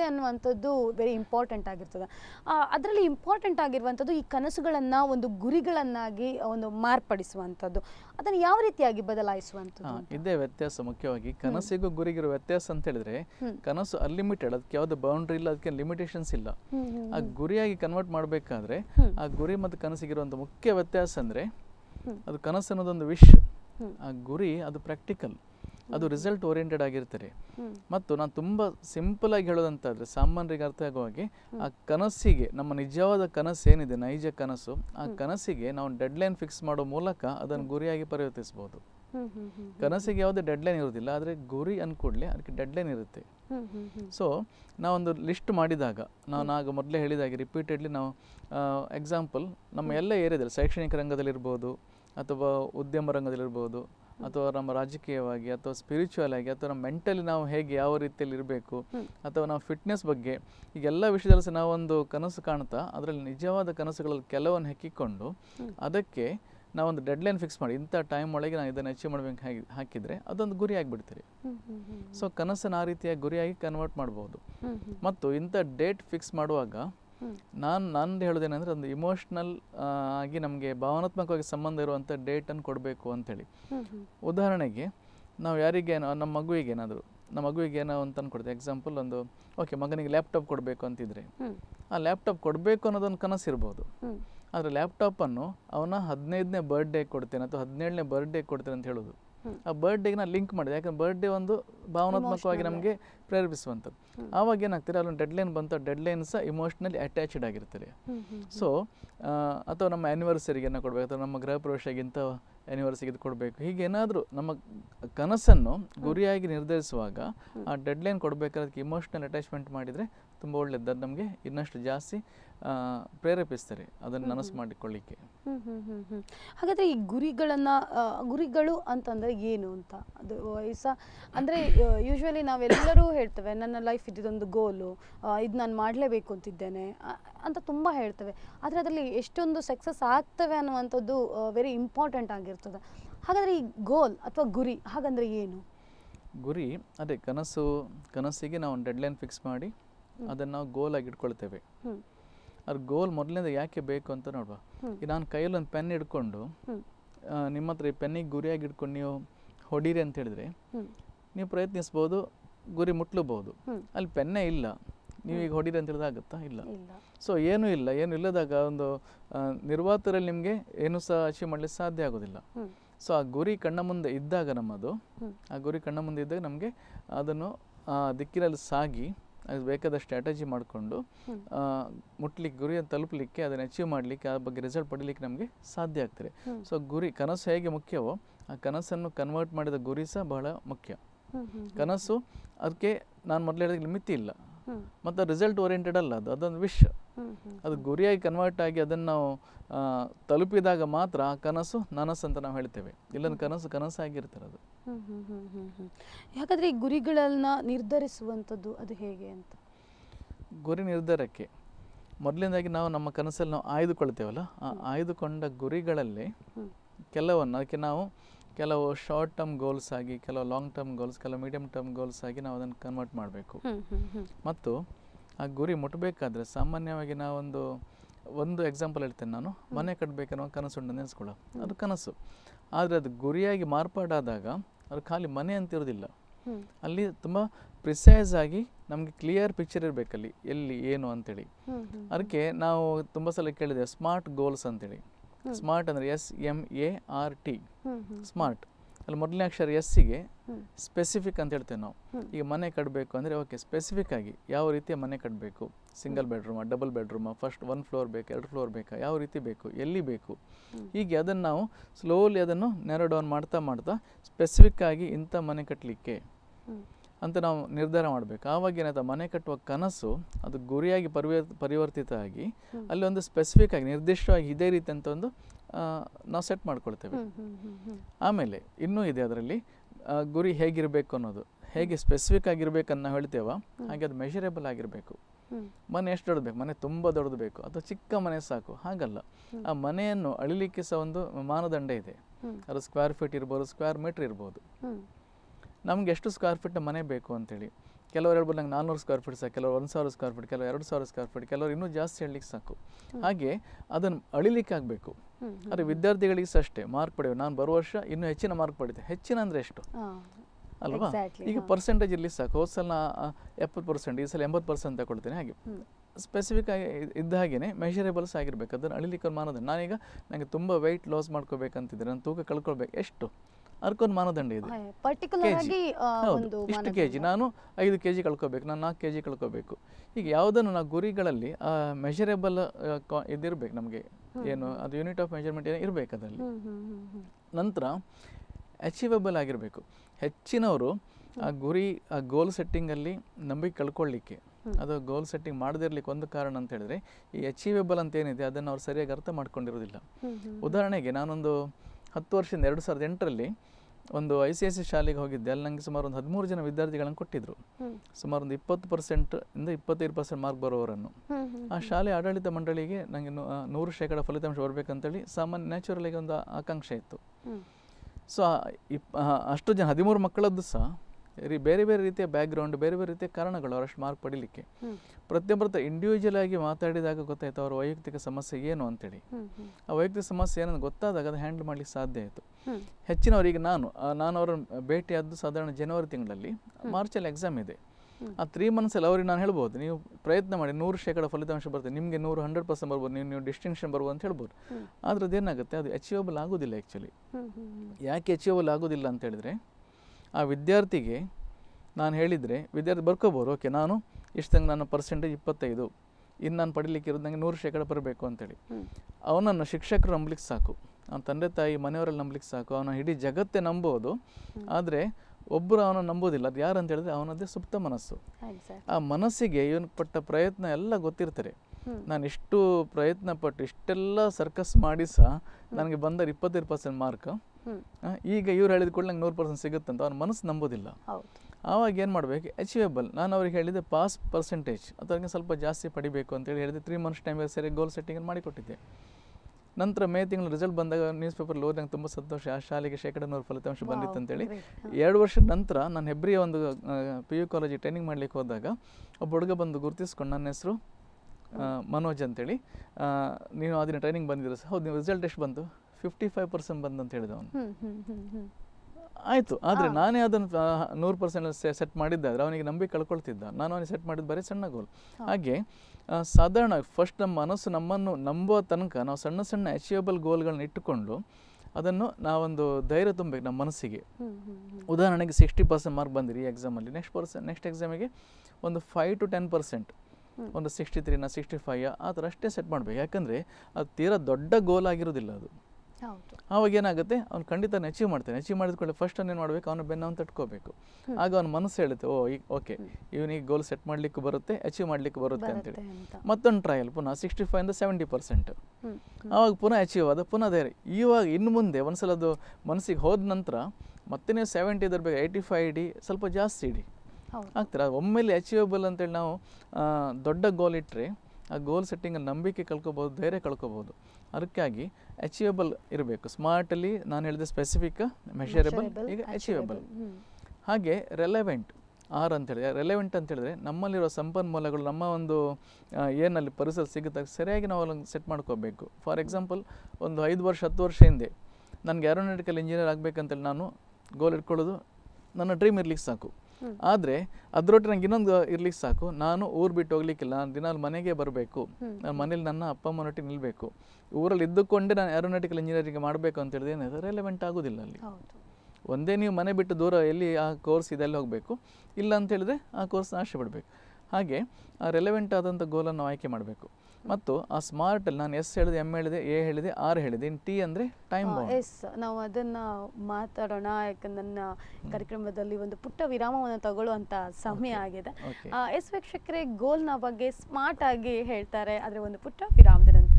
ಅನ್ನುವಂಥದ್ದು ವೆರಿ ಇಂಪಾರ್ಟೆಂಟ್ ಆಗಿರ್ತದೆ ಅದರಲ್ಲಿ ಇಂಪಾರ್ಟೆಂಟ್ ಆಗಿರುವಂಥದ್ದು ಈ ಕನಸುಗಳನ್ನು ಒಂದು ಗುರಿಗಳನ್ನಾಗಿ ಒಂದು ಮಾರ್ಪಡಿಸುವಂಥದ್ದು ಅದನ್ನು ಯಾವ ರೀತಿಯಾಗಿ ಹಾ, ಬದಲಾಯಿಸುವಂಥದ್ದು ಅಂತ? ಇದೇ ವ್ಯತ್ಯಾಸ ಮುಖ್ಯವಾಗಿ ಕನಸಿಗೂ ಗುರಿಗಿರೋ ವ್ಯತ್ಯಾಸ ಅಂತ ಹೇಳಿದ್ರೆ ಹ್ಮ್. ಕನಸು ಅನ್ಲಿಮಿಟೆಡ್ ಅದಕ್ಕೆ ಯಾವುದೇ ಬೌಂಡ್ರಿ ಇಲ್ಲ ಅದಕ್ಕೆ ಲಿಮಿಟೇಷನ್ಸ್ ಇಲ್ಲ ಹ್ಮ್, ಹ್ಮ್, ಆ ಗುರಿಯಾಗಿ ಕನ್ವರ್ಟ್ ಮಾಡಬೇಕಾದ್ರೆ ಹ್ಮ್. ಆ ಗುರಿ ಮತ್ತು ಕನಸಿಗಿರುವಂಥ ಮುಖ್ಯ ವ್ಯತ್ಯಾಸ ಅಂದ್ರೆ ಹ್ಮ್. ಅದು ಕನಸು ಅನ್ನೋದೊಂದು ವಿಶ್ ಹ್ಮ್. ಆ ಗುರಿ ಅದು ಪ್ರಾಕ್ಟಿಕಲ್ ಅದು ರಿಸಲ್ಟ್ ಓರಿಯೆಂಟೆಡ್ ಆಗಿರ್ತಾರೆ ಹ್ಮ್. ಮತ್ತು ನಾನು ತುಂಬ ಸಿಂಪಲ್ ಆಗಿ ಹೇಳೋದಂತಾದ್ರೆ ಸಾಮಾನ್ಯರಿಗೆ ಅರ್ಥ ಆಗೋ ಹಾಗೆ ಆ ಕನಸಿಗೆ ನಮ್ಮ ನಿಜವಾದ ಕನಸು ಏನಿದೆ ನೈಜ ಕನಸು ಆ ಕನಸಿಗೆ ನಾವು ಡೆಡ್ಲೈನ್ ಫಿಕ್ಸ್ ಮಾಡೋ ಮೂಲಕ ಅದನ್ನು ಗುರಿಯಾಗಿ ಪರಿವರ್ತಿಸ್ಬೋದು ಹ್ಮ್, ಹ್ಮ್, ಹ್ಮ್, ಕನಸಿಗೆ ಯಾವುದೇ ಡೆಡ್ಲೈನ್ ಇರೋದಿಲ್ಲ ಆದರೆ ಗುರಿ ಅನ್ಕೂಡ್ಲೆ ಅದಕ್ಕೆ ಡೆಡ್ಲೈನ್ ಇರುತ್ತೆ ಹ್ಮ್, ಹ್ಮ್, ಹ್ಮ್. ಸೊ ನಾವೊಂದು ಲಿಸ್ಟ್ ಮಾಡಿದಾಗ ನಾವು ಆಗ ಮೊದಲೇ ಹೇಳಿದಾಗೆ ರಿಪೀಟೆಡ್ಲಿ ನಾವು ಎಕ್ಸಾಂಪಲ್ ನಮ್ಮ ಎಲ್ಲ ಏರಿಯಾದಲ್ಲಿ ಶೈಕ್ಷಣಿಕ ರಂಗದಲ್ಲಿರ್ಬೋದು ಅಥವಾ ಉದ್ಯಮ ರಂಗದಲ್ಲಿರ್ಬೋದು ಅಥವಾ ನಮ್ಮ ರಾಜಕೀಯವಾಗಿ ಅಥವಾ ಸ್ಪಿರಿಚುವಲ್ ಆಗಿ ಅಥವಾ ನಮ್ಮ ಮೆಂಟಲಿ ನಾವು ಹೇಗೆ ಯಾವ ರೀತಿಯಲ್ಲಿ ಇರಬೇಕು ಅಥವಾ ನಾವು ಫಿಟ್ನೆಸ್ ಬಗ್ಗೆ ಈಗೆಲ್ಲ ವಿಷಯದಲ್ಲಿ ಸಹ ನಾವೊಂದು ಕನಸು ಕಾಣ್ತಾ ಅದರಲ್ಲಿ ನಿಜವಾದ ಕನಸುಗಳಲ್ಲಿ ಕೆಲವನ್ನು ಹೆಕ್ಕಿಕೊಂಡು ಅದಕ್ಕೆ ನಾವೊಂದು ಡೆಡ್ಲೈನ್ ಫಿಕ್ಸ್ ಮಾಡಿ ಇಂಥ ಟೈಮ್ ಒಳಗೆ ನಾನು ಇದನ್ನು ಅಚೀವ್ ಮಾಡ್ಬೇಕು ಹಾಕಿ ಹಾಕಿದರೆ ಅದೊಂದು ಗುರಿ ಆಗಿಬಿಡ್ತೀರಿ ಹ್ಮ್, ಹ್ಮ್, ಹ್ಮ್, ಸೊ ಕನಸನ್ನು ಆ ರೀತಿಯ ಗುರಿಯಾಗಿ ಕನ್ವರ್ಟ್ ಮಾಡ್ಬೋದು ಹ್ಮ್, ಹ್ಮ್, ಮತ್ತು ಇಂಥ ಡೇಟ್ ಫಿಕ್ಸ್ ಮಾಡುವಾಗ ಹ್ಮ್. ನಾನು ನಂದು ಹೇಳೋದೇನೆಂದರೆ ಒಂದು ಇಮೋಷ್ನಲ್ ಆಗಿ ನಮಗೆ ಭಾವನಾತ್ಮಕವಾಗಿ ಸಂಬಂಧ ಇರುವಂಥ ಡೇಟನ್ನು ಕೊಡಬೇಕು ಅಂಥೇಳಿ ಹ್ಮ್, ಹ್ಮ್. ಉದಾಹರಣೆಗೆ ನಾವು ಯಾರಿಗೇನೋ ನಮ್ಮ ಮಗುವಿಗೆ ಏನಾದರೂ ನಮ್ಮ ಮಗುವಿಗೆ ಏನೋ ಅಂತ ಅನ್ಕೊಡ್ತೀವಿ ಎಕ್ಸಾಂಪಲ್ ಒಂದು ಓಕೆ ಮಗನಿಗೆ ಲ್ಯಾಪ್ಟಾಪ್ ಕೊಡಬೇಕು ಅಂತಿದ್ರೆ ಹ್ಮ್, ಆ ಲ್ಯಾಪ್ಟಾಪ್ ಕೊಡಬೇಕು ಅನ್ನೋದೊಂದು ಕನಸು ಇರ್ಬೋದು ಹ್ಮ್. ಆದರೆ ಲ್ಯಾಪ್ಟಾಪನ್ನು ಅವನ ಹದಿನೈದನೇ ಬರ್ಡೇ ಕೊಡ್ತೇನೆ ಅಥವಾ ಹದಿನೇಳನೇ ಬರ್ಡೇ ಕೊಡ್ತೇನೆ ಅಂತ ಹೇಳೋದು ಹ್ಮ್. ಆ ಬರ್ಡೇಗೆ ನಾನು ಲಿಂಕ್ ಮಾಡಿದೆ ಯಾಕಂದ್ರೆ ಬರ್ಡೇ ಒಂದು ಭಾವನಾತ್ಮಕವಾಗಿ Emotional. ನಮಗೆ ಪ್ರೇರೇಪಿಸುವಂಥದ್ದು ಆವಾಗ ಏನಾಗ್ತದೆ ಅಲ್ಲೊಂದು ಡೆಡ್ಲೈನ್ ಬಂತ ಡೆಡ್ಲೈನ್ ಸಹ ಇಮೋಷ್ನಲಿ ಅಟ್ಯಾಚ್ಡ್ ಆಗಿರ್ತಾರೆ ಹ್ಮ್, ಹ್ಮ್, ಸೊ ಅಥವಾ ನಮ್ಮ ಆ್ಯನಿವರ್ಸರಿಗೆ ಏನೋ ಕೊಡಬೇಕು ಅಥವಾ ನಮ್ಮ ಗೃಹ ಪ್ರವೇಶಕ್ಕೆ ಇಂಥ ಆ್ಯನಿವರ್ಸರಿಗೆ ಇದು ಕೊಡಬೇಕು ಹೀಗೆ ಏನಾದರೂ ನಮ್ಮ ಕನಸನ್ನು ಗುರಿಯಾಗಿ ನಿರ್ಧರಿಸುವಾಗ ಆ ಡೆಡ್ಲೈನ್ ಕೊಡಬೇಕಾದ್ರೆ ಅದಕ್ಕೆ ಇಮೋಷ್ನಲ್ ಅಟ್ಯಾಚ್ಮೆಂಟ್ ಮಾಡಿದರೆ ತುಂಬ ಒಳ್ಳೆಯದು ಅದು ನಮಗೆ ಇನ್ನಷ್ಟು ಜಾಸ್ತಿ ಆ, ಪ್ರೇರೇಪಿಸ್ತಾರೆ ಅದನ್ನು ನನಸು ಮಾಡಿಕೊಳ್ಳಿಕ್ಕೆ ಹ್ಮ್, ಹ್ಮ್, ಹ್ಮ್, ಹ್ಮ್. ಹಾಗಾದ್ರೆ ಈ ಗುರಿಗಳನ್ನ ಆ, ಗುರಿಗಳು ಅಂತಂದ್ರೆ ಏನು ಅಂತ ಅದು ವಯಸ್ಸ ಅಂದ್ರೆ ಯೂಶ್ವಲಿ ನಾವೆಲ್ಲರೂ ಹೇಳ್ತೇವೆ ನನ್ನ ಲೈಫ್ ಇದ್ದಿದ್ದೊಂದು ಗೋಲು ಇದು ನಾನು ಮಾಡಲೇಬೇಕು ಅಂತಿದ್ದೇನೆ ಆ, ಅಂತ ತುಂಬ ಹೇಳ್ತೇವೆ ಆದರೆ ಅದರಲ್ಲಿ ಎಷ್ಟೊಂದು ಸಕ್ಸಸ್ ಆಗ್ತವೆ ಅನ್ನುವಂಥದ್ದು ವೆರಿ ಇಂಪಾರ್ಟೆಂಟ್ ಆಗಿರ್ತದೆ ಹಾಗಾದ್ರೆ ಈ ಗೋಲ್ ಅಥವಾ ಗುರಿ ಹಾಗಂದ್ರೆ ಏನು ಗುರಿ ಅದೇ ಕನಸು ಕನಸಿಗೆ ನಾವು ಒಂದು ಡೆಡ್ಲೈನ್ ಫಿಕ್ಸ್ ಮಾಡಿ ಅದನ್ನು ನಾವು ಗೋಲ್ ಆಗಿ ಇಟ್ಕೊಳ್ತೇವೆ ಹ್ಮ್ ಅದು ಗೋಲ್ ಮೊದಲಿಂದ ಯಾಕೆ ಬೇಕು ಅಂತ ನೋಡುವ ಹ್ಮ್. ಈಗ ನಾನು ಕೈಯಲ್ಲಿ ಒಂದು ಪೆನ್ ಹಿಡ್ಕೊಂಡು ಹ್ಮ್ ಆ, ನಿಮ್ಮ ಹತ್ರ ಈ ಪೆನ್ನಿಗೆ ಗುರಿಯಾಗಿ ಇಟ್ಕೊಂಡು ನೀವು ಹೊಡೀರಿ ಅಂತ ಹೇಳಿದ್ರೆ ಹ್ಮ್ ನೀವು ಪ್ರಯತ್ನಿಸ್ಬೋದು ಗುರಿ ಮುಟ್ಲಬಹುದು ಹ್ಮ್ ಅಲ್ಲಿ ಪೆನ್ನೇ ಇಲ್ಲ ನೀವು ಈಗ ಹೊಡೀರಿ ಅಂತ ಹೇಳಿದ್ರೆ ಆಗುತ್ತಾ ಇಲ್ಲ ಇಲ್ಲ ಸೊ ಏನೂ ಇಲ್ಲ ಏನು ಇಲ್ಲದಾಗ ಒಂದು ಆ, ನಿರ್ವಾತರಲ್ಲಿ ನಿಮಗೆ ಏನೂ ಸಹ ಅಚೀವ್ ಮಾಡಲಿಕ್ಕೆ ಸಾಧ್ಯ ಆಗೋದಿಲ್ಲ ಹ್ಮ್ ಸೊ ಆ ಗುರಿ ಕಣ್ಣ ಮುಂದೆ ಇದ್ದಾಗ ನಮ್ಮದು ಹ್ಮ್ ಆ ಗುರಿ ಕಣ್ಣ ಮುಂದೆ ಇದ್ದಾಗ ನಮಗೆ ಅದನ್ನು ಆ ದಿಕ್ಕಿನಲ್ಲಿ ಸಾಗಿ ಅದಕ್ಕೆ ಬೇಕಾದ ಸ್ಟ್ರಾಟಜಿ ಮಾಡಿಕೊಂಡು ಹ್ಮ್. ಮುಟ್ಲಿಕ್ಕೆ ಗುರಿಯನ್ನು ತಲುಪಲಿಕ್ಕೆ ಅದನ್ನು ಅಚೀವ್ ಮಾಡಲಿಕ್ಕೆ ಆ ಬಗ್ಗೆ ರಿಸಲ್ಟ್ ಪಡೀಲಿಕ್ಕೆ ನಮಗೆ ಸಾಧ್ಯ ಆಗ್ತದೆ ಹ್ಮ್. ಸೊ ಗುರಿ ಕನಸು ಹೇಗೆ ಮುಖ್ಯವೋ ಆ ಕನಸನ್ನು ಕನ್ವರ್ಟ್ ಮಾಡಿದ ಗುರಿ ಸಹ ಬಹಳ ಮುಖ್ಯ ಹ್ಮ್ ಹ್ಮ್ ಕನಸು ಅದಕ್ಕೆ ನಾನು ಮೊದಲು ಹೇಳಿದ ಮಿತಿ ಇಲ್ಲ ಹ್ಮ್ ಮತ್ತು ರಿಸಲ್ಟ್ ಓರಿಯೆಂಟೆಡ್ ಅಲ್ಲ ಅದು ಅದೊಂದು ವಿಶ್ ಹ್ಮ್ ಹ್ಮ್ ಅದು ಗುರಿಯಾಗಿ ಕನ್ವರ್ಟ್ ಆಗಿ ಅದನ್ನು ನಾವು ಆ, ತಲುಪಿದಾಗ ಮಾತ್ರ ಆ ಕನಸು ನನಸು ಅಂತ ನಾವು ಹೇಳ್ತೇವೆ ಇಲ್ಲೊಂದು ಕನಸು ಕನಸಾಗಿರ್ತಾರೆ ಅದು ಹ್ಮ್ ಹ್ಮ್ ಹ್ಮ್ ಹ್ಮ್ ಹ್ಮ್. ಹಾಗಾದ್ರೆ ಈ ಗುರಿಗಳನ್ನ ನಿರ್ಧರಿಸುವಂಥದ್ದು ಅದು ಹೇಗೆ ಅಂತ ಗುರಿ ನಿರ್ಧಾರಕ್ಕೆ ಮೊದಲನೇದಾಗಿ ನಾವು ನಮ್ಮ ಕನಸಲ್ಲಿ ನಾವು ಆಯ್ದುಕೊಳ್ತೇವಲ್ಲ ಆ ಆಯ್ದುಕೊಂಡ ಗುರಿಗಳಲ್ಲಿ ಹ್ಮ್ ಕೆಲವನ್ನು ಅದಕ್ಕೆ ನಾವು ಕೆಲವು ಶಾರ್ಟ್ ಟರ್ಮ್ ಗೋಲ್ಸ್ ಆಗಿ ಕೆಲವು ಲಾಂಗ್ ಟರ್ಮ್ ಗೋಲ್ಸ್ ಕೆಲವು ಮೀಡಿಯಮ್ ಟರ್ಮ್ ಗೋಲ್ಸ್ ಆಗಿ ನಾವು ಅದನ್ನು ಕನ್ವರ್ಟ್ ಮಾಡಬೇಕು ಹ್ಮ್ ಹ್ಮ್ ಹ್ಮ್ ಮತ್ತು ಆ ಗುರಿ ಮುಟ್ಟಬೇಕಾದ್ರೆ ಸಾಮಾನ್ಯವಾಗಿ ನಾವೊಂದು ಒಂದು ಎಕ್ಸಾಂಪಲ್ ಹೇಳ್ತೇನೆ ನಾನು ಮನೆ ಕಟ್ಟಬೇಕನ್ನೋ ಕನಸು ಉಂಟು ನೆನೆಸ್ಕೊಳ್ಳೋ ಅದು ಕನಸು ಆದರೆ ಅದು ಗುರಿಯಾಗಿ ಮಾರ್ಪಾಡಾದಾಗ ಅದು ಖಾಲಿ ಮನೆ ಅಂತಿರೋದಿಲ್ಲ ಹ್ಮ್ ಅಲ್ಲಿ ತುಂಬ ಪ್ರಿಸೈಸ್ ಆಗಿ ನಮಗೆ ಕ್ಲಿಯರ್ ಪಿಕ್ಚರ್ ಇರಬೇಕಲ್ಲಿ ಎಲ್ಲಿ ಏನು ಅಂತೇಳಿ ಹ್ಮ್ ಹ್ಮ್ ಅದಕ್ಕೆ ನಾವು ತುಂಬ ಸಲ ಕೇಳಿದೆ ಸ್ಮಾರ್ಟ್ ಗೋಲ್ಸ್ ಅಂತೇಳಿ ಸ್ಮಾರ್ಟ್ ಅಂದರೆ S M A R T hmm hmm smart ಅಲ್ಲಿ ಮೊದಲನೇ ಅಕ್ಷರ ಎಸ್ಸಿಗೆ ಹ್ಮ್ ಸ್ಪೆಸಿಫಿಕ್ ಅಂತ ಹೇಳ್ತೇವೆ ನಾವು ಹ್ಮ್. ಈಗ ಮನೆ ಕಟ್ಟಬೇಕು ಅಂದರೆ ಓಕೆ ಸ್ಪೆಸಿಫಿಕ್ ಆಗಿ ಯಾವ ರೀತಿಯ ಮನೆ ಕಟ್ಟಬೇಕು ಸಿಂಗಲ್ ಬೆಡ್ರೂಮಾ ಡಬಲ್ ಬೆಡ್ರೂಮಾ ಫಸ್ಟ್ ಒನ್ ಫ್ಲೋರ್ ಬೇಕಾ ಎರಡು ಫ್ಲೋರ್ ಬೇಕಾ ಯಾವ ರೀತಿ ಬೇಕು ಎಲ್ಲಿ ಬೇಕು ಹ್ಮ್. ಹೀಗೆ ಅದನ್ನು ನಾವು ಸ್ಲೋಲಿ ಅದನ್ನು ನ್ಯಾರೋ ಡೌನ್ ಮಾಡ್ತಾ ಮಾಡ್ತಾ ಸ್ಪೆಸಿಫಿಕ್ ಆಗಿ ಇಂಥ ಮನೆ ಕಟ್ಟಲಿಕ್ಕೆ ಹ್ಮ್ ಅಂತ ನಾವು ನಿರ್ಧಾರ ಮಾಡಬೇಕು ಆವಾಗ ಏನಾಯ್ತು ಆ ಮನೆ ಕಟ್ಟುವ ಕನಸು ಅದು ಗುರಿಯಾಗಿ ಪರಿವರ್ ಪರಿವರ್ತಿತ ಆಗಿ ಹ್ಮ್. ಅಲ್ಲಿ ಒಂದು ಸ್ಪೆಸಿಫಿಕ್ ಆಗಿ ನಿರ್ದಿಷ್ಟವಾಗಿ ಇದೇ ರೀತಿ ಅಂತ ಒಂದು ಆ, ನಾವು ಸೆಟ್ ಮಾಡ್ಕೊಳ್ತೇವೆ ಹ್ಮ್ ಹ್ಮ್ ಹ್ಮ್ ಹ್ಮ್ ಆಮೇಲೆ ಇನ್ನೂ ಇದೆ ಅದರಲ್ಲಿ ಗುರಿ ಹೇಗಿರಬೇಕು ಅನ್ನೋದು ಹೇಗೆ ಸ್ಪೆಸಿಫಿಕ್ ಆಗಿರ್ಬೇಕನ್ನ ನಾವು ಹೇಳ್ತೇವ ಹಾಗೆ ಅದು ಮೆಷರೇಬಲ್ ಆಗಿರಬೇಕು ಹ್ಮ್ ಮನೆ ಎಷ್ಟು ದೊಡ್ಡದು ಬೇಕು ಮನೆ ತುಂಬ ದೊಡ್ಡದು ಬೇಕು ಅಥವಾ ಚಿಕ್ಕ ಮನೆ ಸಾಕು ಹಾಗಲ್ಲ ಆ ಮನೆಯನ್ನು ಅಳಿಲಿಕ್ಕೆ ಸಹ ಒಂದು ಮಾನದಂಡ ಇದೆ ಹ್ಮ್ ಅದು ಸ್ಕ್ವೇರ್ ಫೀಟ್ ಇರ್ಬೋದು ಸ್ಕ್ವೇರ್ ಮೀಟ್ರ್ ಇರ್ಬೋದು ಹ್ಮ್ ನಮ್ಗೆ ಎಷ್ಟು ಸ್ಕ್ವೇರ್ ಫೀಟ್ ಮನೆ ಬೇಕು ಅಂತೇಳಿ ಕೆಲವರು ಹೇಳ್ಬೋದು ನಂಗೆ ನಾನ್ನೂರು ಸ್ಕ್ವೇರ್ ಫೀಟ್ ಸಾಕು ಕೆಲವರು ಒಂದು ಸಾವಿರ ಸ್ಕ್ವೇರ್ ಫೀಟ್ ಕೆಲವರು ಎರಡು ಸಾವಿರ ಸ್ಕ್ವೇರ್ ಫೀಟ್ ಕೆಲವರು ಇನ್ನೂ ಜಾಸ್ತಿ ಹೇಳಲಿಕ್ಕೆ ಸಾಕು ಹಾಗೆ ಅದನ್ನು ಅಳಿಲಿಕ್ಕೆ ಆಗಬೇಕು ಹ್ಮ್, ಆದರೆ ವಿದ್ಯಾರ್ಥಿಗಳಿಗೆ ಸಹ ಅಷ್ಟೇ ಮಾರ್ಕ್ ಪಡೆಯುವ ನಾನು ಬರುವ ವರ್ಷ ಇನ್ನೂ ಹೆಚ್ಚಿನ ಮಾರ್ಕ್ ಪಡಿತೆ ಹೆಚ್ಚಿನ ಅಂದರೆ ಎಷ್ಟು ಹಾ. ಅಲ್ವಾ Exactly, ಈಗ ಹಾ. ಪರ್ಸೆಂಟೇಜ್ ಇರಲಿ ಸಾಕು ಹೋದ ಸಲ ಎಪ್ಪತ್ತು ಪರ್ಸೆಂಟ್ ಈ ಸಲ ಎಂಬತ್ತು ಪರ್ಸೆಂಟ್ ತಗೊಳ್ತೇನೆ ಹಾಗೆ ಹ್ಮ್. ಸ್ಪೆಸಿಫಿಕ್ ಆಗಿ ಇದ್- ಇದ್ದ ಹಾಗೆಯೇ ಮೆಷರೇಬಲ್ಸ್ ಆಗಿರ್ಬೇಕು ಅದನ್ನು ಅಳಿಲಿಕ್ಕೆ ಒಂದು ಮಾನದಂಡ ನಾನೀಗ ನನಗೆ ತುಂಬ ವೆಯ್ಟ್ ಲಾಸ್ ಮಾಡ್ಕೋಬೇಕಂತಿದ್ರೆ ನಾನು ತೂಕ ಕಳ್ಕೊಳ್ಬೇಕು ಎಷ್ಟು ಅದಕ್ಕೊಂದು ಮಾನದಂಡ ಇದೆ ಹಾ, particular kg. ಆಗಿ ಆ, ಹೌದು, ಒಂದು ಇಷ್ಟು ಕೆ ಜಿ ಮಾನದಂಡ. ನಾನು ಐದು ಕೆ ಜಿ ಕಳ್ಕೊಬೇಕು ನಾನು ನಾಲ್ಕು ಕೆ ಜಿ ಕಳ್ಕೊಬೇಕು ಈಗ ಯಾವುದನ್ನು ನಾವು ಗುರಿಗಳಲ್ಲಿ ಮೆಷರೇಬಲ್ ಇದಿರ್ಬೇಕು ನಮಗೆ ಏನು ಅದು ಯೂನಿಟ್ ಆಫ್ ಮೆಜರ್ಮೆಂಟ್ ಏನೋ ಇರಬೇಕು ಅದರಲ್ಲಿ ಹ್ಮ್, ಹ್ಮ್, ಹ್ಮ್, ಹ್ಮ್. ನಂತರ ಅಚೀವಬಲ್ ಆಗಿರಬೇಕು ಹೆಚ್ಚಿನವರು ಆ ಗುರಿ ಆ ಗೋಲ್ ಸೆಟ್ಟಿಂಗಲ್ಲಿ ನಂಬಿಕೆ ಕಳ್ಕೊಳ್ಳಿಕ್ಕೆ ಅದು ಗೋಲ್ ಸೆಟ್ಟಿಂಗ್ ಮಾಡದಿರ್ಲಿಕ್ಕೆ ಒಂದು ಕಾರಣ ಅಂತ ಹೇಳಿದ್ರೆ ಈ ಅಚೀವೇಬಲ್ ಅಂತ ಏನಿದೆ ಅದನ್ನು ಅವ್ರು ಸರಿಯಾಗಿ ಅರ್ಥ ಮಾಡ್ಕೊಂಡಿರೋದಿಲ್ಲ ಹ್ಮ್, ಹ್ಮ್. ಉದಾಹರಣೆಗೆ ನಾನೊಂದು ಹತ್ತು ವರ್ಷದಿಂದ ಎರಡು ಸಾವಿರದ ಎಂಟರಲ್ಲಿ ಒಂದು ಐ ಸಿ ಎಸ್ ಸಿ ಶಾಲೆಗೆ ಹೋಗಿದ್ದೆ ಅಲ್ಲಿ ನನಗೆ ಸುಮಾರು ಒಂದು ಹದಿಮೂರು ಜನ ವಿದ್ಯಾರ್ಥಿಗಳನ್ನು ಕೊಟ್ಟಿದ್ದರು ಹ್ಮ್. ಸುಮಾರು ಒಂದು ಇಪ್ಪತ್ತು ಪರ್ಸೆಂಟ್ ಇಂದ ಇಪ್ಪತ್ತೈದು ಪರ್ಸೆಂಟ್ ಮಾರ್ಕ್ ಬರೋವರನ್ನು ಹ್ಮ್, ಹ್ಮ್. ಆ ಶಾಲೆ ಆಡಳಿತ ಮಂಡಳಿಗೆ ನನಗೆ ನೂ- ಆ, ನೂರು ಶೇಕಡ ಫಲಿತಾಂಶ ಬರಬೇಕಂತೇಳಿ ಸಾಮಾನ್ಯ ನ್ಯಾಚುರಲ್ ಆಗಿ ಒಂದು ಆಕಾಂಕ್ಷೆ ಇತ್ತು ಹ್ಮ್. ಸೊ ಇಪ್ ಆ, ಅಷ್ಟು ಜನ ಹದಿಮೂರು ಮಕ್ಕಳದ್ದು ಸಹ ರಿ- ಬೇರೆ ಬೇರೆ ರೀತಿಯ ಬ್ಯಾಕ್ಗ್ರೌಂಡ್ ಬೇರೆ ಬೇರೆ ರೀತಿಯ ಕಾರಣಗಳು ಅವರಷ್ಟು ಮಾರ್ಕ್ ಪಡೀಲಿಕ್ಕೆ ಹ್ಮ್. ಪ್ರತಿಯೊಬ್ಬರ ಇಂಡಿವಿಜುವಲ್ ಆಗಿ ಮಾತಾಡಿದಾಗ ಗೊತ್ತಾಯ್ತು ಅವರ ವೈಯಕ್ತಿಕ ಸಮಸ್ಯೆ ಏನು ಅಂತೇಳಿ ಹ್ಮ್, ಹ್ಮ್. ಆ ವೈಯಕ್ತಿಕ ಸಮಸ್ಯೆ ಏನಂತ ಗೊತ್ತಾದಾಗ ಅದು ಹ್ಯಾಂಡಲ್ ಮಾಡ್ಲಿಕ್ಕೆ ಸಾಧ್ಯ ಆಯಿತು ಹ್ಮ್. ಹೆಚ್ಚಿನವರಿಗೆ ನಾನು ಆ, ನಾನು ಅವರನ್ನು ಭೇಟಿಯಾದ್ದು ಸಾಧಾರಣ ಜನವರಿ ತಿಂಗಳಲ್ಲಿ ಮಾರ್ಚಲ್ಲಿ ಎಕ್ಸಾಮ್ ಇದೆ ಹ್ಮ್. ಆ ತ್ರೀ ಮಂತ್ಸಲ್ಲಿ ಅವ್ರಿಗೆ ನಾನು ಹೇಳ್ಬೋದು ನೀವು ಪ್ರಯತ್ನ ಮಾಡಿ ನೂರು ಶೇಕಡ ಫಲಿತಾಂಶ ಬರ್ತದೆ ನಿಮಗೆ ನೂರು ಹಂಡ್ರೆಡ್ ಪರ್ಸೆಂಟ್ ಬರ್ಬೋದು ನೀವು ನೀವು ಡಿಸ್ಟಿಂಕ್ಷನ್ ಬರ್ಬೋದು ಅಂತ ಹೇಳ್ಬೋದು ಹ್ಮ್. ಆದರೆ ಅದೇನಾಗುತ್ತೆ ಅದು ಅಚೀವಬಲ್ ಆಗೋದಿಲ್ಲ ಆ್ಯಕ್ಚುಲಿ ಹ್ಮ್, ಹ್ಮ್, ಹ್ಮ್. ಯಾಕೆ ಅಚೀವಬಲ್ ಆಗೋದಿಲ್ಲ ಅಂತ ಹೇಳಿದ್ರೆ ಆ ವಿದ್ಯಾರ್ಥಿಗೆ ನಾನು ಹೇಳಿದರೆ ವಿದ್ಯಾರ್ಥಿ ಬರ್ಕೋಬೋದು ಓಕೆ ನಾನು ಇಷ್ಟಂಗೆ ನನ್ನ ಪರ್ಸೆಂಟೇಜ್ ಇಪ್ಪತ್ತೈದು ಇನ್ನು ನಾನು ಪಡಿಲಿಕ್ಕೆ ಇರೋದು ನನಗೆ ನೂರು ಶೇಕಡ ಬರಬೇಕು ಅಂತೇಳಿ ಹ್ಮ್. ಅವನನ್ನು ಶಿಕ್ಷಕರು ನಂಬಲಿಕ್ಕೆ ಸಾಕು ಅವನ ತಂದೆ ತಾಯಿ ಮನೆಯವರಲ್ಲಿ ನಂಬಲಿಕ್ಕೆ ಸಾಕು ಅವನ ಇಡೀ ಜಗತ್ತೇ ನಂಬೋದು ಆದರೆ ಒಬ್ಬರು ಅವನ ನಂಬೋದಿಲ್ಲ ಅದು ಯಾರು ಅಂತ ಹೇಳಿದ್ರೆ ಅವನದೇ ಸುಪ್ತ ಮನಸ್ಸು Exactly. ಆ ಮನಸ್ಸಿಗೆ ಇವನು ಪಟ್ಟ ಪ್ರಯತ್ನ ಎಲ್ಲ ಗೊತ್ತಿರ್ತಾರೆ ಹ್ಮ್. ನಾನು ಇಷ್ಟು ಪ್ರಯತ್ನ ಪಟ್ಟು ಇಷ್ಟೆಲ್ಲ ಸರ್ಕಸ್ ಮಾಡಿ ಸಹ ನನಗೆ ಬಂದ ಇಪ್ಪತ್ತೈದು ಪರ್ಸೆಂಟ್ ಮಾರ್ಕ್ ಹ್ಮ್. ಈಗ ಇವ್ರು ಹೇಳಿದ ಕೂಡಲೇ ನಂಗೆ ನೂರು ಪರ್ಸೆಂಟ್ ಸಿಗುತ್ತಂತ ಅವ್ನ ಮನಸ್ಸು ನಂಬೋದಿಲ್ಲ ಹೌದು ಆವಾಗ ಏನು ಮಾಡಬೇಕು ಅಚೀವೇಬಲ್ ನಾನು ಅವ್ರಿಗೆ ಹೇಳಿದೆ ಪಾಸ್ ಪರ್ಸೆಂಟೇಜ್ ಅಥವಾ ಸ್ವಲ್ಪ ಜಾಸ್ತಿ ಪಡಿಬೇಕು ಅಂತೇಳಿ ಹೇಳಿದೆ ತ್ರೀ ಮಂತ್ಸ್ ಟೈಮಲ್ಲಿ ಸರಿ ಗೋಲ್ ಸೆಟ್ಟಿಂಗ್ ಮಾಡಿಕೊಟ್ಟಿದ್ದೆ ನಂತರ ಮೇ ತಿಂಗಳು ರಿಸಲ್ಟ್ ಬಂದಾಗ ನ್ಯೂಸ್ ಪೇಪರ್ ಓದಿದಂಗೆ ತುಂಬ ಸಂತೋಷ ಆ ಶಾಲೆಗೆ ಶೇಕಡ ನೂರು ಫಲಿತಾಂಶ ಬಂದಿತ್ತು ಅಂತೇಳಿ great. ಎರಡು ವರ್ಷದ ನಂತರ ನಾನು ಹೆಬ್ರಿಯ ಒಂದು ಪಿ ಯು ಕಾಲೇಜಿಗೆ ಟ್ರೈನಿಂಗ್ ಮಾಡ್ಲಿಕ್ಕೆ ಹೋದಾಗ ಒಬ್ಬ ಹುಡುಗ ಬಂದು ಗುರುತಿಸ್ಕೊಂಡು ನನ್ನ ಹೆಸರು ಮನೋಜ್ ಅಂತೇಳಿ ಆ, ನೀವು ಆ ದಿನ ಟ್ರೈನಿಂಗ್ ಬಂದಿದ್ರು ಸರ್ ಹೌದು ನೀವು ರಿಸಲ್ಟ್ ಎಷ್ಟು ಬಂತು ಫಿಫ್ಟಿ ಫೈವ್ ಪರ್ಸೆಂಟ್ ಬಂದು ಅಂತ ಹೇಳಿದ ಅವನು ಹ್ಮ್, ಹ್ಮ್, ಹ್ಮ್, ಹ್ಮ್. ಆಯಿತು ಆದರೆ ನಾನೇ ಅದನ್ನು ನೂರು ಪರ್ಸೆಂಟ್ ಸೆಟ್ ಮಾಡಿದ್ದಾದ್ರೆ ಅವನಿಗೆ ನಂಬಿಕೆ ಕಳ್ಕೊಳ್ತಿದ್ದ ನಾನು ಅವನಿಗೆ ಸೆಟ್ ಮಾಡಿದ್ದು ಬರೀ ಸಣ್ಣ ಗೋಲ್ ಹಾಗೆ ಆ, ಸಾಧಾರಣ ಫಸ್ಟ್ ನಮ್ಮ ಮನಸ್ಸು ನಮ್ಮನ್ನು ನಂಬುವ ತನಕ ನಾವು ಸಣ್ಣ ಸಣ್ಣ ಅಚೀವಬಲ್ ಗೋಲ್ಗಳನ್ನ ಇಟ್ಟುಕೊಂಡು ಅದನ್ನು ನಾವೊಂದು ಧೈರ್ಯ ತುಂಬಬೇಕು ನಮ್ಮ ಮನಸ್ಸಿಗೆ ಹ್ಮ್, ಹ್ಮ್, ಹ್ಮ್. ಉದಾಹರಣೆಗೆ ಸಿಕ್ಸ್ಟಿ ಪರ್ಸೆಂಟ್ ಮಾರ್ಕ್ ಬಂದಿರಿ ಈ ಎಕ್ಸಾಮಲ್ಲಿ ನೆಕ್ಸ್ಟ್ ಪರ್ಸೆಂಟ್ ನೆಕ್ಸ್ಟ್ ಎಕ್ಸಾಮಿಗೆ ಒಂದು five to ten percent hmm. ಒಂದು ಸಿಕ್ಸ್ಟಿ ತ್ರೀನ ಸಿಕ್ಸ್ಟಿ ಫೈವ್ ಆ ಥರ ಅಷ್ಟೇ ಸೆಟ್ ಮಾಡಬೇಕು ಯಾಕಂದರೆ ಅದು ತೀರಾ ದೊಡ್ಡ ಗೋಲ್ ಆಗಿರೋದಿಲ್ಲ ಅದು ಹೌದು ಆವಾಗ ಏನಾಗುತ್ತೆ ಅವ್ನು ಖಂಡಿತ ಅಚೀವ್ ಮಾಡ್ತಾನೆ ಅಚೀವ್ ಮಾಡಿದ ಕೂಡಲೇ ಫಸ್ಟ್ ಏನು ಮಾಡಬೇಕು ಅವನ ಬೆನ್ನವನ್ನು ತಟ್ಕೋಬೇಕು ಆಗ ಅವನ ಮನಸ್ಸು ಹೇಳುತ್ತೆ ಓ ಈಗ ಓಕೆ ಇವನಿಗೆ ಗೋಲ್ ಸೆಟ್ ಮಾಡಲಿಕ್ಕೆ ಬರುತ್ತೆ ಅಚೀವ್ ಮಾಡಲಿಕ್ಕೆ ಬರುತ್ತೆ ಅಂತೇಳಿ ಬರುತ್ತೆ ಅಂತ ಮತ್ತೊಂದು ಟ್ರಯಲ್ ಪುನಃ ಸಿಕ್ಸ್ಟಿ ಫೈವ್ ಇಂದ ಸೆವೆಂಟಿ ಪರ್ಸೆಂಟ್ ಹ್ಮ್, ಆವಾಗ ಪುನಃ ಅಚೀವ್ ಆದ ಪುನಃ ಧೈರ್ಯ ಇವಾಗ ಇನ್ನು ಮುಂದೆ ಒಂದ್ಸಲ ಅದು ಮನಸ್ಸಿಗೆ ಹೋದ ನಂತರ ಮತ್ತೆ ನೀವು ಸೆವೆಂಟಿ ಇದ್ರಬೇಕು ಏಯ್ಟಿ ಫೈವ್ ಇಡಿ ಸ್ವಲ್ಪ ಜಾಸ್ತಿ ಇಡಿ ಹೌದು ಆಗ್ತಾರೆ ಒಮ್ಮೆಲೆ ಅಚೀವಬಲ್ ಅಂತೇಳಿ ನಾವು ಆ, ದೊಡ್ಡ ಗೋಲ್ ಇಟ್ಟರೆ ಆ ಗೋಲ್ ಸೆಟ್ಟಿಂಗಲ್ಲಿ ನಂಬಿಕೆ ಕಳ್ಕೊಬೋದು ಧೈರ್ಯ ಕಳ್ಕೊಬೋದು ಅದಕ್ಕಾಗಿ ಅಚೀವಬಲ್ ಇರಬೇಕು ಸ್ಮಾರ್ಟಲ್ಲಿ ನಾನು ಹೇಳಿದ ಸ್ಪೆಸಿಫಿಕ್ ಮೆಷರೇಬಲ್ Measurable, ಈಗ ಅಚೀವಬಲ್ achievable. ಹ್ಮ್. ಹಾಗೆ ರೆಲೆವೆಂಟ್ ಆರ್ ಅಂತ ಹೇಳಿದ್ರೆ ರೆಲೆವೆಂಟ್ ಅಂತ ಹೇಳಿದ್ರೆ ನಮ್ಮಲ್ಲಿರೋ ಸಂಪನ್ಮೂಲಗಳು ನಮ್ಮ ಒಂದು ಆ, ಏನಲ್ಲಿ ಪರಿಸರ ಸಿಗುತ್ತೆ ಅದಕ್ಕೆ ಸರಿಯಾಗಿ ನಾವು ಅದನ್ನು ಸೆಟ್ ಮಾಡ್ಕೋಬೇಕು ಫಾರ್ ಎಕ್ಸಾಂಪಲ್ ಒಂದು ಐದು ವರ್ಷ ಹತ್ತು ವರ್ಷ ಹಿಂದೆ ನನಗೆ ಏರೋನಾಟಿಕಲ್ ಇಂಜಿನಿಯರ್ ಆಗಬೇಕಂತೇಳಿ ನಾನು ಗೋಲ್ ಇಟ್ಕೊಳ್ಳೋದು ನನ್ನ ಡ್ರೀಮ್ ಇರ್ಲಿಕ್ಕೆ ಸಾಕು ಹ್ಮ್. ಆದರೆ ಅದರೊಟ್ಟಿಗೆ ನಂಗೆ ಇನ್ನೊಂದು ಇರ್ಲಿಕ್ಕೆ ಸಾಕು ನಾನು ಊರು ಬಿಟ್ಟು ಹೋಗ್ಲಿಕ್ಕಿಲ್ಲ ನಾನು ದಿನಾಲು ಮನೆಗೆ ಬರಬೇಕು ಹ್ಮ್. ನಾನು ಮನೇಲಿ ನನ್ನ ಅಪ್ಪ ಅಮ್ಮನೊಟ್ಟಿಗೆ ನಿಲ್ಲಬೇಕು ಊರಲ್ಲಿ ಇದ್ದುಕೊಂಡೇ ನಾನು ಏರೋನಾಟಿಕಲ್ ಇಂಜಿನಿಯರಿಂಗ್ ಮಾಡಬೇಕು ಅಂತ ಹೇಳಿದ್ರೆ ಏನಿದೆ ರೆಲೆವೆಂಟ್ ಆಗೋದಿಲ್ಲ ಅಲ್ಲಿ ಹೌದು ಒಂದೇ ನೀವು ಮನೆ ಬಿಟ್ಟು ದೂರ ಎಲ್ಲಿ ಆ ಕೋರ್ಸ್ ಇದೆ ಅಲ್ಲಿ ಹೋಗಬೇಕು ಇಲ್ಲ ಅಂತ ಹೇಳಿದ್ರೆ ಆ ಕೋರ್ಸ್ ಆಶೆ ಬಿಡಬೇಕು ಹಾಗೆ ಆ ರೆಲೆವೆಂಟ್ ಆದಂಥ ಗೋಲನ್ನು ನಾವು ಆಯ್ಕೆ ಮಾಡಬೇಕು ಮತ್ತು ಆ ಸ್ಮಾರ್ಟಲ್ಲಿ ನಾನು ಎಸ್ ಹೇಳಿದೆ ಎಮ್ ಹೇಳಿದೆ ಎ ಹೇಳಿದೆ ಆರ್ ಹೇಳಿದೆ ಇನ್ನು ಟಿ ಅಂದರೆ ಟೈಮ್ ಬೌಂಡ್ ಎಸ್ ನಾವು ಅದನ್ನ ಮಾತಾಡೋಣ ಯಾಕಂದ್ರೆ ನನ್ನ ಕಾರ್ಯಕ್ರಮದಲ್ಲಿ ಒಂದು ಪುಟ್ಟ ವಿರಾಮವನ್ನು ತಗೊಳ್ಳುವಂತ ಸಮಯ ಆಗಿದೆ ಓಕೆ ಆ, ಎಸ್ ವೀಕ್ಷಕರೇ ಗೋಲ್ನ ಬಗ್ಗೆ ಸ್ಮಾರ್ಟ್ ಆಗಿ ಹೇಳ್ತಾರೆ ಆದ್ರೆ ಒಂದು ಪುಟ್ಟ ವಿರಾಮದ ನಂತರ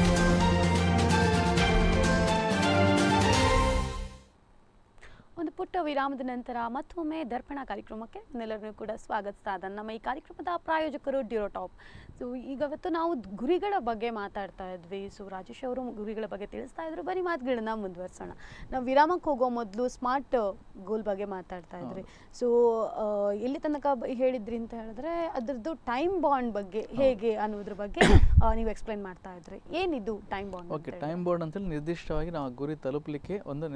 ಒಂದು ಪುಟ್ಟ ಪುಟ್ಟ ವಿರಾಮದ ನಂತರ ಮತ್ತೊಮ್ಮೆ ದರ್ಪಣ ಕಾರ್ಯಕ್ರಮಕ್ಕೆ ಎಲ್ಲರನ್ನೂ ಕೂಡ ಸ್ವಾಗತಿಸ್ತಾ ಇದ್ದಾನೆ ನಮ್ಮ ಈ ಕಾರ್ಯಕ್ರಮದ ಪ್ರಾಯೋಜಕರು ಡ್ಯೂರೋಟಾಪ್ ಸೊ ಈಗ ಇವತ್ತು ನಾವು ಗುರಿಗಳ ಬಗ್ಗೆ ಮಾತಾಡ್ತಾ ಇದ್ವಿ ಸೊ ರಾಜೇಶ್ ಅವರು ಗುರಿಗಳ ಬಗ್ಗೆ ತಿಳಿಸ್ತಾ ಇದ್ರು ಬರೀ ಮಾತುಗಳನ್ನ ಮುಂದುವರ್ಸೋಣ ನಾವು ವಿರಾಮಕ್ಕೆ ಹೋಗೋ ಮೊದಲು ಸ್ಮಾರ್ಟ್ ಗೋಲ್ ಬಗ್ಗೆ ಮಾತಾಡ್ತಾ ಇದ್ರಿ ಸೊ ಎಲ್ಲಿ ತನಕ ಬ- ಹೇಳಿದ್ರಿ ಅಂತ ಹೇಳಿದ್ರೆ ಅದ್ರದ್ದು ಟೈಮ್ ಬಾಂಡ್ ಬಗ್ಗೆ ಹೇಗೆ ಅನ್ನೋದ್ರ ಬಗ್ಗೆ ಆ, ನೀವು ಎಕ್ಸ್ಪ್ಲೈನ್ ಮಾಡ್ತಾ ಇದ್ರಿ ಏನಿದು time bound okay time bound ಅಂತೇಳಿ ನಿರ್ದಿಷ್ಟವಾಗಿ ನಾವು ಆ ಗುರಿ ತಲುಪಲಿಕ್ಕೆ ಒಂದು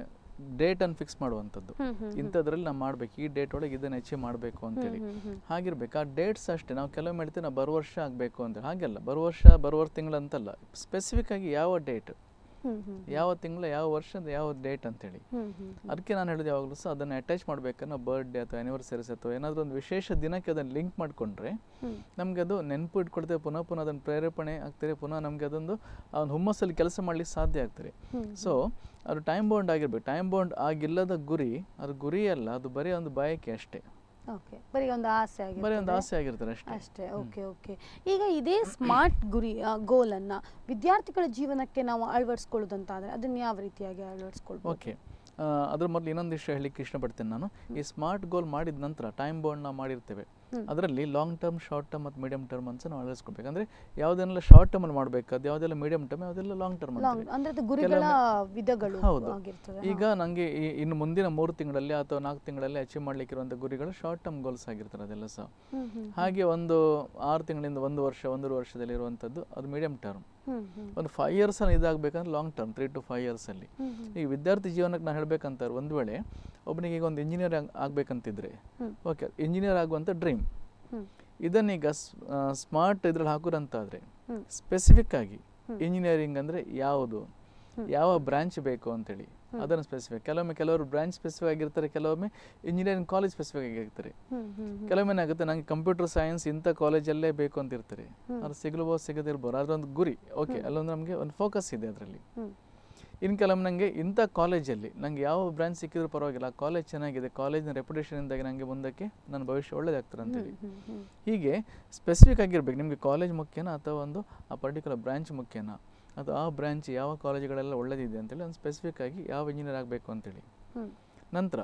ಡೇಟ್ ಅನ್ನು ಫಿಕ್ಸ್ ಮಾಡುವಂಥದ್ದು ಹ್ಮ್, ಹ್ಮ್, ಇಂಥದ್ರಲ್ಲಿ ನಾವು ಮಾಡ್ಬೇಕು ಈ ಡೇಟ್ ಒಳಗೆ ಇದನ್ನ ಅಚೀವ್ ಮಾಡಬೇಕು ಅಂತೇಳಿ ಹ್ಮ್, ಹ್ಮ್. ಹಾಗಿರ್ಬೇಕು ಆ ಡೇಟ್ಸ್ ಅಷ್ಟೇ ನಾವು ಕೆಲವೊಮ್ಮೆ ಹೇಳ್ತೀವಿ ನಾವು ಬರುವ ವರ್ಷ ಆಗಬೇಕು ಅಂತೇಳಿ ಹಾಗೆಲ್ಲ ಬರುವ ವರ್ಷ ಬರುವ ತಿಂಗಳು ಅಂತಲ್ಲ ಸ್ಪೆಸಿಫಿಕ್ ಆಗಿ ಯಾವ ಡೇಟ್ ಹ್ಮ್ ಹ್ಮ್ ಯಾವ ತಿಂಗಳ ಯಾವ ವರ್ಷದ ಯಾವ ಡೇಟ್ ಅಂತೇಳಿ ಹ್ಮ್ ಹ್ಮ್ ಅದಕ್ಕೆ ನಾನು ಹೇಳಿದೆ ಯಾವಾಗಲೂ ಸಹ ಅದನ್ನು ಅಟ್ಯಾಚ್ ಮಾಡ್ಬೇಕನ್ನೋ ಬರ್ಡೇ ಅಥವಾ ಆ್ಯನಿವರ್ಸರೀಸ್ ಅಥವಾ ಏನಾದರೂ ಒಂದು ವಿಶೇಷ ದಿನಕ್ಕೆ ಅದನ್ನು ಲಿಂಕ್ ಮಾಡಿಕೊಂಡ್ರೆ ಹ್ಮ್. ನಮಗೆ ಅದು ನೆನಪು ಇಟ್ಕೊಳ್ತೇವೆ ಪುನಃ ಪುನಃ ಅದನ್ನು ಪ್ರೇರೇಪಣೆ ಆಗ್ತದೆ ಪುನಃ ನಮಗೆ ಅದೊಂದು ಆ ಒಂದು ಹುಮ್ಮಸ್ಸಲ್ಲಿ ಕೆಲಸ ಮಾಡ್ಲಿಕ್ಕೆ ಸಾಧ್ಯ ಆಗ್ತದೆ ಹ್ಮ್. ಸೊ ಅದು ಟೈಮ್ ಬೌಂಡ್ ಆಗಿರ್ಬೇಕು ಟೈಮ್ ಬೌಂಡ್ ಆಗಿಲ್ಲದ ಗುರಿ ಅದು ಗುರಿ ಅಲ್ಲ ಅದು ಬರೀ ಒಂದು ಬಯಕೆ ಅಷ್ಟೇ ಓಕೆ ಬರೀ ಒಂದು ಆಸೆ ಆಗಿದೆ ಬರೀ ಒಂದು ಆಸೆ ಆಗಿರ್ತದೆ ಅಷ್ಟೇ ಅಷ್ಟೇ ಓಕೆ ಓಕೆ ಈಗ ಇದೇ ಸ್ಮಾರ್ಟ್ ಗುರಿ ಗೋಲನ್ನು ವಿದ್ಯಾರ್ಥಿಗಳ ಜೀವನಕ್ಕೆ ನಾವು ಅಳವಡಿಸ್ಕೊಳ್ಳೋದಂತಾದ್ರೆ ಅದನ್ನ ಯಾವ ರೀತಿಯಾಗಿ ಅಳವಡಿಸ್ಕೊಳ್ಬೋದು ಓಕೆ ಅದ್ರ ಮೊದಲು ಇನ್ನೊಂದು ವಿಷಯ ಹೇಳಲಿಕ್ಕೆ ಇಷ್ಟಪಡ್ತೇನೆ ನಾನು ಈ ಸ್ಮಾರ್ಟ್ ಗೋಲ್ ಮಾಡಿದ ನಂತರ ಟೈಮ್ ಬೌಂಡ್ ನಾವು ಮಾಡಿರ್ತೇವೆ ಹ್ಮ್. ಅದರಲ್ಲಿ ಲಾಂಗ್ ಟರ್ಮ್ ಶಾರ್ಟ್ ಟರ್ಮ್ ಮತ್ತು ಮೀಡಿಯಂ ಟರ್ಮ್ ಅಂತ ನಾವು ಅಳವಡಿಸ್ಕೊಳ್ಬೇಕು ಅಂದರೆ ಯಾವುದೆಲ್ಲ ಶಾರ್ಟ್ ಟರ್ಮಲ್ಲಿ ಮಾಡಬೇಕು ಅದು ಯಾವುದೆಲ್ಲ ಮೀಡಿಯಂ ಟರ್ಮ್ ಯಾವುದೆಲ್ಲ ಲಾಂಗ್ ಟರ್ಮ್ ಲಾಂಗ್ ಅಂತ ಅಂದ್ರೆ ಅದು ಗುರಿಗಳ ವಿಧಗಳು ಹೌದು ಆಗಿರ್ತದೆ ಈಗ ನನಗೆ ಇನ್ನು ಮುಂದಿನ ಮೂರು ತಿಂಗಳಲ್ಲಿ ಅಥವಾ ನಾಲ್ಕು ತಿಂಗಳಲ್ಲಿ ಅಚೀವ್ ಮಾಡಲಿಕ್ಕಿರುವಂಥ ಗುರಿಗಳು ಶಾರ್ಟ್ ಟರ್ಮ್ ಗೋಲ್ಸ್ ಆಗಿರ್ತದೆ ಅದೆಲ್ಲ ಸಹ ಹ್ಮ್ ಹ್ಮ್ ಹಾಗೆ ಒಂದು ಆರು ತಿಂಗಳಿಂದ ಒಂದು ವರ್ಷ ಒಂದೂವರೆ ವರ್ಷದಲ್ಲಿ ಇರುವಂಥದ್ದು ಅದು ಮೀಡಿಯಂ ಟರ್ಮ್ ಹ್ಮ್ ಹ್ಮ್ ಒಂದು ಫೈವ್ ಇಯರ್ಸಲ್ಲಿ ಇದಾಗಬೇಕಂದ್ರೆ long term three to five ಇಯರ್ಸಲ್ಲಿ ಹ್ಮ್ ಹ್ಮ್ ಈ ವಿದ್ಯಾರ್ಥಿ ಜೀವನಕ್ಕೆ ನಾನು ಹೇಳ್ಬೇಕಂತಾರೆ ಒಂದು ವೇಳೆ ಒಬ್ಬನಿಗೆ ಈಗ ಒಂದು ಇಂಜಿನಿಯರ್ ಆಗಬೇಕಂತಿದ್ರೆ ಹ್ಮ್. ಓಕೆ ಇಂಜಿನಿಯರ್ ಆಗುವಂಥ ಡ್ರೀಮ್ ಹ್ಮ್ ಇದನ್ನೀಗ ಸ್ಮಾರ್ಟ್ ಇದ್ರಲ್ಲಿ ಹಾಕೋರಂತಾದರೆ ಹ್ಮ್. ಸ್ಪೆಸಿಫಿಕ್ ಆಗಿ ಹ್ಮ್. ಇಂಜಿನಿಯರಿಂಗ್ ಅಂದರೆ ಯಾವುದು ಹ್ಮ್. ಯಾವ ಬ್ರಾಂಚ್ ಬೇಕು ಅಂತೇಳಿ ಅದನ್ನು ಸ್ಪೆಸಿಫಿಕ್ ಕೆಲವೊಮ್ಮೆ ಕೆಲವರು ಬ್ರಾಂಚ್ ಸ್ಪೆಸಿಫಿಕ್ ಆಗಿರ್ತಾರೆ ಕೆಲವೊಮ್ಮೆ ಇಂಜಿನಿಯರಿಂಗ್ ಕಾಲೇಜ್ ಸ್ಪೆಸಿಫಿಕ್ ಆಗಿರ್ತಾರೆ ಹ್ಮ್ ಹ್ಮ್ ಹ್ಮ್ ಕೆಲವೊಮ್ಮೆ ಏನಾಗುತ್ತೆ ನನಗೆ ಕಂಪ್ಯೂಟರ್ ಸೈನ್ಸ್ ಇಂಥ ಕಾಲೇಜಲ್ಲೇ ಬೇಕು ಅಂತ ಇರ್ತಾರೆ ಹ್ಮ್. ಅದು ಸಿಗಲ್ಬೋದು ಸಿಗದಿರ್ಬೋದು ಅದರೊಂದು ಗುರಿ ಓಕೆ ಅಲ್ಲೊಂದು ನಮಗೆ ಒಂದು ಫೋಕಸ್ ಇದೆ ಅದರಲ್ಲಿ ಹ್ಮ್ ಇನ್ನು ಕೆಲವೊಮ್ಮೆ ನನಗೆ ಇಂಥ ಕಾಲೇಜಲ್ಲಿ ನನಗೆ ಯಾವ ಬ್ರಾಂಚ್ ಸಿಕ್ಕಿದ್ರೂ ಪರವಾಗಿಲ್ಲ ಆ ಕಾಲೇಜ್ ಚೆನ್ನಾಗಿದೆ ಕಾಲೇಜಿನ ರೆಪ್ಯುಟೇಷನಿಂದಾಗಿ ನನಗೆ ಮುಂದಕ್ಕೆ ನನ್ನ ಭವಿಷ್ಯ ಒಳ್ಳೇದಾಗ್ತದೆ ಅಂತೇಳಿ ಹ್ಮ್ ಹ್ಮ್ ಹೀಗೆ ಸ್ಪೆಸಿಫಿಕ್ ಆಗಿರ್ಬೇಕು ನಿಮಗೆ ಕಾಲೇಜ್ ಮುಖ್ಯನಾ ಅಥವಾ ಒಂದು ಆ ಪರ್ಟಿಕ್ಯುಲರ್ ಬ್ರಾಂಚ್ ಮುಖ್ಯನಾ ಅಥವಾ ಆ ಬ್ರಾಂಚ್ ಯಾವ ಕಾಲೇಜುಗಳೆಲ್ಲ ಒಳ್ಳೆದಿದೆ ಅಂತೇಳಿ ಒಂದು ಸ್ಪೆಸಿಫಿಕ್ ಆಗಿ ಯಾವ ಇಂಜಿನಿಯರ್ ಆಗಬೇಕು ಅಂತೇಳಿ ಹ್ಮ್ ನಂತರ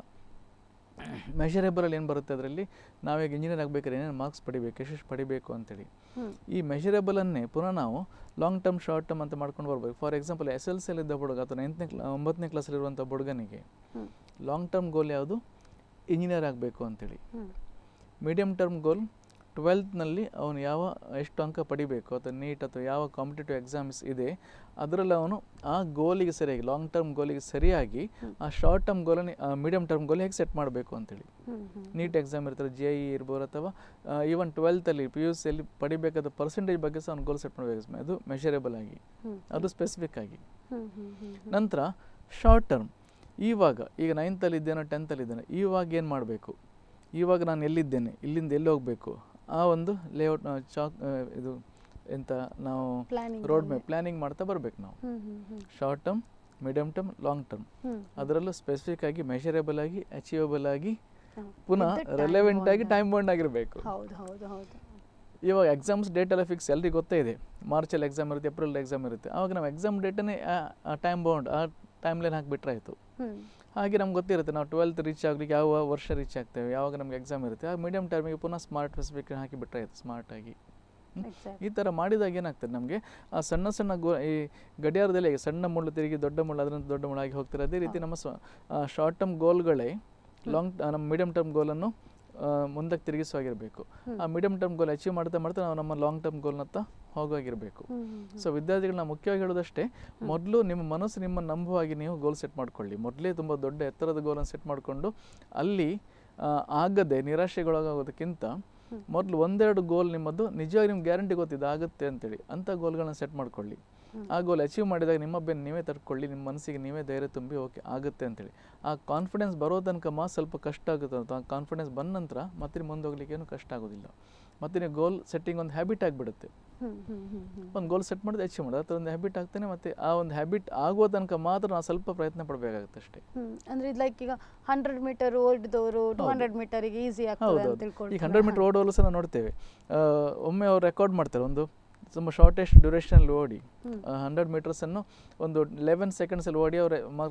ಮೆಷರೇಬಲಲ್ಲಿ ಏನು ಬರುತ್ತೆ ಅದರಲ್ಲಿ ನಾವೀಗ ಇಂಜಿನಿಯರ್ ಆಗಬೇಕಾದ್ರೆ ಏನೇನು ಮಾರ್ಕ್ಸ್ ಪಡಿಬೇಕು ಎಷ್ಟೆಷ್ಟು ಪಡಿಬೇಕು ಅಂತೇಳಿ ಹ್ಮ್ ಈ ಮೆಷರೇಬಲನ್ನೇ ಪುನಃ ನಾವು ಲಾಂಗ್ ಟರ್ಮ್ ಶಾರ್ಟ್ ಟರ್ಮ್ ಅಂತ ಮಾಡ್ಕೊಂಡು ಬರ್ಬೇಕು ಫಾರ್ ಎಕ್ಸಾಂಪಲ್ ಎಸ್ ಎಲ್ ಸಿಯಲ್ಲಿ ಇದ್ದ ಹುಡುಗ ಅಥವಾ ನೈನ್ತ್ನೇ ಕ್ಲಾ ಒಂಬತ್ತನೇ ಕ್ಲಾಸಲ್ಲಿರುವಂಥ ಹುಡುಗನಿಗೆ ಹ್ಮ್ ಲಾಂಗ್ ಟರ್ಮ್ ಗೋಲ್ ಯಾವುದು ಇಂಜಿನಿಯರ್ ಆಗಬೇಕು ಅಂತೇಳಿ ಹ್ಮ್ ಮೀಡಿಯಮ್ ಟರ್ಮ್ ಗೋಲ್ ಟ್ವೆಲ್ತ್ನಲ್ಲಿ ಅವನು ಯಾವ ಎಷ್ಟು ಅಂಕ ಪಡಿಬೇಕು ಅಥವಾ ನೀಟ್ ಅಥವಾ ಯಾವ ಕಾಂಪಿಟೇಟಿವ್ ಎಕ್ಸಾಮ್ಸ್ ಇದೆ ಅದರಲ್ಲಿ ಅವನು ಆ ಗೋಲಿಗೆ ಸರಿಯಾಗಿ ಲಾಂಗ್ ಟರ್ಮ್ ಗೋಲಿಗೆ ಸರಿಯಾಗಿ ಆ ಶಾರ್ಟ್ ಟರ್ಮ್ ಗೋಲನ್ನು ಮೀಡಿಯಮ್ ಟರ್ಮ್ ಗೋಲ್ ಹೇಗೆ ಸೆಟ್ ಮಾಡಬೇಕು ಅಂತೇಳಿ ಹ್ಮ್ ಹ್ಮ್ ನೀಟ್ ಎಕ್ಸಾಮ್ ಇರ್ತಾರೆ ಜೆ ಇ ಇರ್ಬೋದು ಅಥವಾ ಈವನ್ ಟ್ವೆಲ್ತಲ್ಲಿ ಪಿ ಯು ಸಿಯಲ್ಲಿ ಪಡಿಬೇಕಾದ ಪರ್ಸೆಂಟೇಜ್ ಬಗ್ಗೆ ಸಹ ಅವ್ನು ಗೋಲ್ ಸೆಟ್ ಮಾಡಬೇಕು ಅದು ಮೆಷರೇಬಲ್ ಆಗಿ ಹ್ಮ್ ಅದು ಸ್ಪೆಸಿಫಿಕ್ ಆಗಿ ಹ್ಮ್ ಹ್ಮ್ ಹ್ಮ್ ನಂತರ ಶಾರ್ಟ್ ಟರ್ಮ್ ಇವಾಗ ಈಗ ನೈನ್ತಲ್ಲಿ ಇದ್ದೇನೋ ಟೆಂತಲ್ಲಿ ಇದ್ದೇನೆ ಇವಾಗ ಏನು ಮಾಡಬೇಕು ಇವಾಗ ನಾನು ಎಲ್ಲಿದ್ದೇನೆ ಇಲ್ಲಿಂದ ಎಲ್ಲಿ ಹೋಗಬೇಕು ಆ ಒಂದು ಲೇಔಟ್ ಚಾಕ್ ಆ, ಇದು ಎಂತ ನಾವು ಪ್ಲಾನಿಂಗ್ ರೋಡ್ ಮ್ಯಾಪ್ ಪ್ಲಾನಿಂಗ್ ಮಾಡ್ತಾ ಬರಬೇಕು ನಾವು ಹ್ಮ್ ಹ್ಮ್ ಹ್ಮ್ short term medium term long term ಹ್ಮ್ ಅದರಲ್ಲೂ ಸ್ಪೆಸಿಫಿಕ್ ಆಗಿ ಮೆಷರೇಬಲ್ ಆಗಿ ಅಚೀವಬಲ್ ಆಗಿ ಹ್ಮ್. ಪುನಃ With the time ರೆಲೆವೆಂಟ್ ಆಗಿ bond. ಟೈಮ್ ಬಾಂಡ್ ಆಗಿರಬೇಕು ಹೌದು ಹೌದು ಹೌದು ಇವಾಗ ಎಕ್ಸಾಮ್ಸ್ ಡೇಟ್ ಎಲ್ಲ ಫಿಕ್ಸ್ ಎಲ್ರಿಗೂ ಗೊತ್ತೇ ಇದೆ ಮಾರ್ಚಲ್ಲಿ ಎಕ್ಸಾಮ್ ಇರುತ್ತೆ ಏಪ್ರಿಲ್ ಎಕ್ಸಾಮ್ ಇರುತ್ತೆ ಆವಾಗ ನಾವು ಎಕ್ಸಾಮ್ ಡೇಟನ್ನೇ ಆ ಟೈಮ್ ಬೌಂಡ್ ಆ ಟೈಮ್ ಲೈನ್ ಹಾಕಿಬಿಟ್ರೆ ಆಯಿತು ಹ್ಮ್ ಹಾಗೆ ನಮ್ಗೆ ಗೊತ್ತಿರುತ್ತೆ ನಾವು ಟ್ವೆಲ್ತ್ ರೀಚ್ ಆಗಲಿಕ್ಕೆ ಯಾವ ವರ್ಷ ರೀಚ್ ಆಗ್ತೇವೆ ಯಾವಾಗ ನಮ್ಗೆ ಎಕ್ಸಾಮ್ ಇರುತ್ತೆ ಆ ಮೀಡಿಯಮ್ ಟರ್ಮಿಗೆ ಪುನಃ ಸ್ಮಾರ್ಟ್ ಸ್ಪೆಸಿಫಿಕ್ ಹಾಕಿಬಿಟ್ರೆ ಆಯಿತು ಸ್ಮಾರ್ಟಾಗಿ ಎಕ್ಸಾಕ್ಟ್ ಈ ಥರ ಮಾಡಿದಾಗ ಏನಾಗ್ತದೆ ನಮಗೆ ಆ ಸಣ್ಣ ಸಣ್ಣ ಗೋ ಈ ಗಡಿಯಾರದಲ್ಲಿ ಹೇಗೆ ಸಣ್ಣ ಮುಳ್ಳು ತಿರುಗಿ ದೊಡ್ಡ ಮುಳ್ಳು ಅದರಿಂದ ದೊಡ್ಡ ಮುಳ್ಳು ಆಗಿ ಹೋಗ್ತಾರೆ ಅದೇ ರೀತಿ ನಮ್ಮ ಶಾರ್ಟ್ ಟರ್ಮ್ ಗೋಲ್ಗಳೇ ಲಾಂಗ್ ನಮ್ಮ ಮೀಡಿಯಮ್ ಟರ್ಮ್ ಗೋಲನ್ನು ಮುಂದಕ್ಕೆ ತಿರುಗಿಸುವಾಗಿರಬೇಕು ಆ ಮೀಡಿಯಮ್ ಟರ್ಮ್ ಗೋಲ್ ಅಚೀವ್ ಮಾಡ್ತಾ ಮಾಡ್ತಾ ನಾವು ನಮ್ಮ ಲಾಂಗ್ ಟರ್ಮ್ ಗೋಲ್ನತ್ತ ಹೋಗುವಾಗಿರಬೇಕು ಹ್ಮ್ ಹ್ಮ್ ಸೊ ವಿದ್ಯಾರ್ಥಿಗಳನ್ನ ಮುಖ್ಯವಾಗಿ ಹೇಳೋದಷ್ಟೇ ಮೊದಲು ನಿಮ್ಮ ಮನಸ್ಸು ನಿಮ್ಮನ್ನು ನಂಬುವಾಗಿ ನೀವು ಗೋಲ್ ಸೆಟ್ ಮಾಡ್ಕೊಳ್ಳಿ ಮೊದಲೇ ತುಂಬ ದೊಡ್ಡ ಎತ್ತರದ ಗೋಲನ್ನು ಸೆಟ್ ಮಾಡಿಕೊಂಡು ಅಲ್ಲಿ ಆ, ಆಗದೆ ನಿರಾಶೆಗೊಳಗಾಗೋದಕ್ಕಿಂತ ಮೊದಲು ಒಂದೆರಡು ಗೋಲ್ ನಿಮ್ಮದು ನಿಜವಾಗಿ ನಿಮ್ಗೆ ಗ್ಯಾರಂಟಿ ಗೊತ್ತಿದೆ ಆಗುತ್ತೆ ಅಂತೇಳಿ ಅಂಥ ಗೋಲ್ಗಳನ್ನ ಸೆಟ್ ಮಾಡ್ಕೊಳ್ಳಿ ಆ ಗೋಲ್ ಅಚೀವ್ ಮಾಡಿದಾಗ ನಿಮ್ಮ ಬೆನ್ನು ನೀವೇ ತಡ್ಕೊಳ್ಳಿ ನಿಮ್ಮ ಮನಸ್ಸಿಗೆ ನೀವೇ ಧೈರ್ಯ ತುಂಬಿ ಓಕೆ ಆಗುತ್ತೆ ಅಂತೇಳಿ ಆ ಕಾನ್ಫಿಡೆನ್ಸ್ ಬರೋ ತನಕ ಮಾ ಸ್ವಲ್ಪ ಕಷ್ಟ ಆಗುತ್ತೆ ಅಂತ ಆ ಕಾನ್ಫಿಡೆನ್ಸ್ ಬಂದ ನಂತರ ಮತ್ತೆ ನೀವು ಮುಂದೆ ಹೋಗ್ಲಿಕ್ಕೆ ಏನು ಕಷ್ಟ ಆಗೋದಿಲ್ಲ ಮತ್ತೆ ನೀವು ಗೋಲ್ ಸೆಟ್ಟಿಂಗ್ ಒಂದು ಹ್ಯಾಬಿಟ್ ಆಗಿಬಿಡುತ್ತೆ ಹ್ಮ್ ಹ್ಮ್ ಹ್ಮ್ ಹ್ಮ್ ಒಂದು ಗೋಲ್ ಸೆಟ್ ಮಾಡಿದ್ರೆ ಅಚೀವ್ ಮಾಡೋದು ಅಥವಾ ಒಂದು ಹ್ಯಾಬಿಟ್ ಆಗ್ತಾನೆ ಮತ್ತೆ ಆ ಒಂದು ಹ್ಯಾಬಿಟ್ ಆಗುವ ತನಕ ಮಾತ್ರ ನಾವು ಸ್ವಲ್ಪ ಪ್ರಯತ್ನ ಪಡಬೇಕಾಗುತ್ತೆ ಅಷ್ಟೇ ಹ್ಮ್ ಅಂದ್ರೆ ಇದು ಲೈಕ್ ಈಗ ಹಂಡ್ರೆಡ್ ಮೀಟರ್ ಓಡಿದವರು ಟೂ ಹೌದು. ಹಂಡ್ರೆಡ್ ಮೀಟರ್ಗೆ ಈಸಿ ಆಗ್ತದೆ ಹೌದು ಅಂತ ಈಗ ಹಂಡ್ರೆಡ್ ಮೀಟರ್ ತಿಳ್ಕೊಳ್ತಾರೆ ಓಡುವಲ್ಲೂ ಸಹ ನಾವು ನೋಡ್ತೇವೆ ಆ, ಒಮ್ಮೆ ಅವ್ರು ರೆಕಾರ್ಡ್ ಮಾಡ್ತಾರೆ ಒಂದು ತುಂಬ ಶಾರ್ಟೆಸ್ಟ್ ಡ್ಯೂರೇಷನಲ್ಲಿ ಓಡಿ ಹ್ಮ್. ಹಂಡ್ರೆಡ್ ಮೀಟರ್ಸನ್ನು ಒಂದು ಲೆವೆನ್ ಸೆಕೆಂಡ್ಸಲ್ಲಿ ಓಡಿ ಅವ್ರು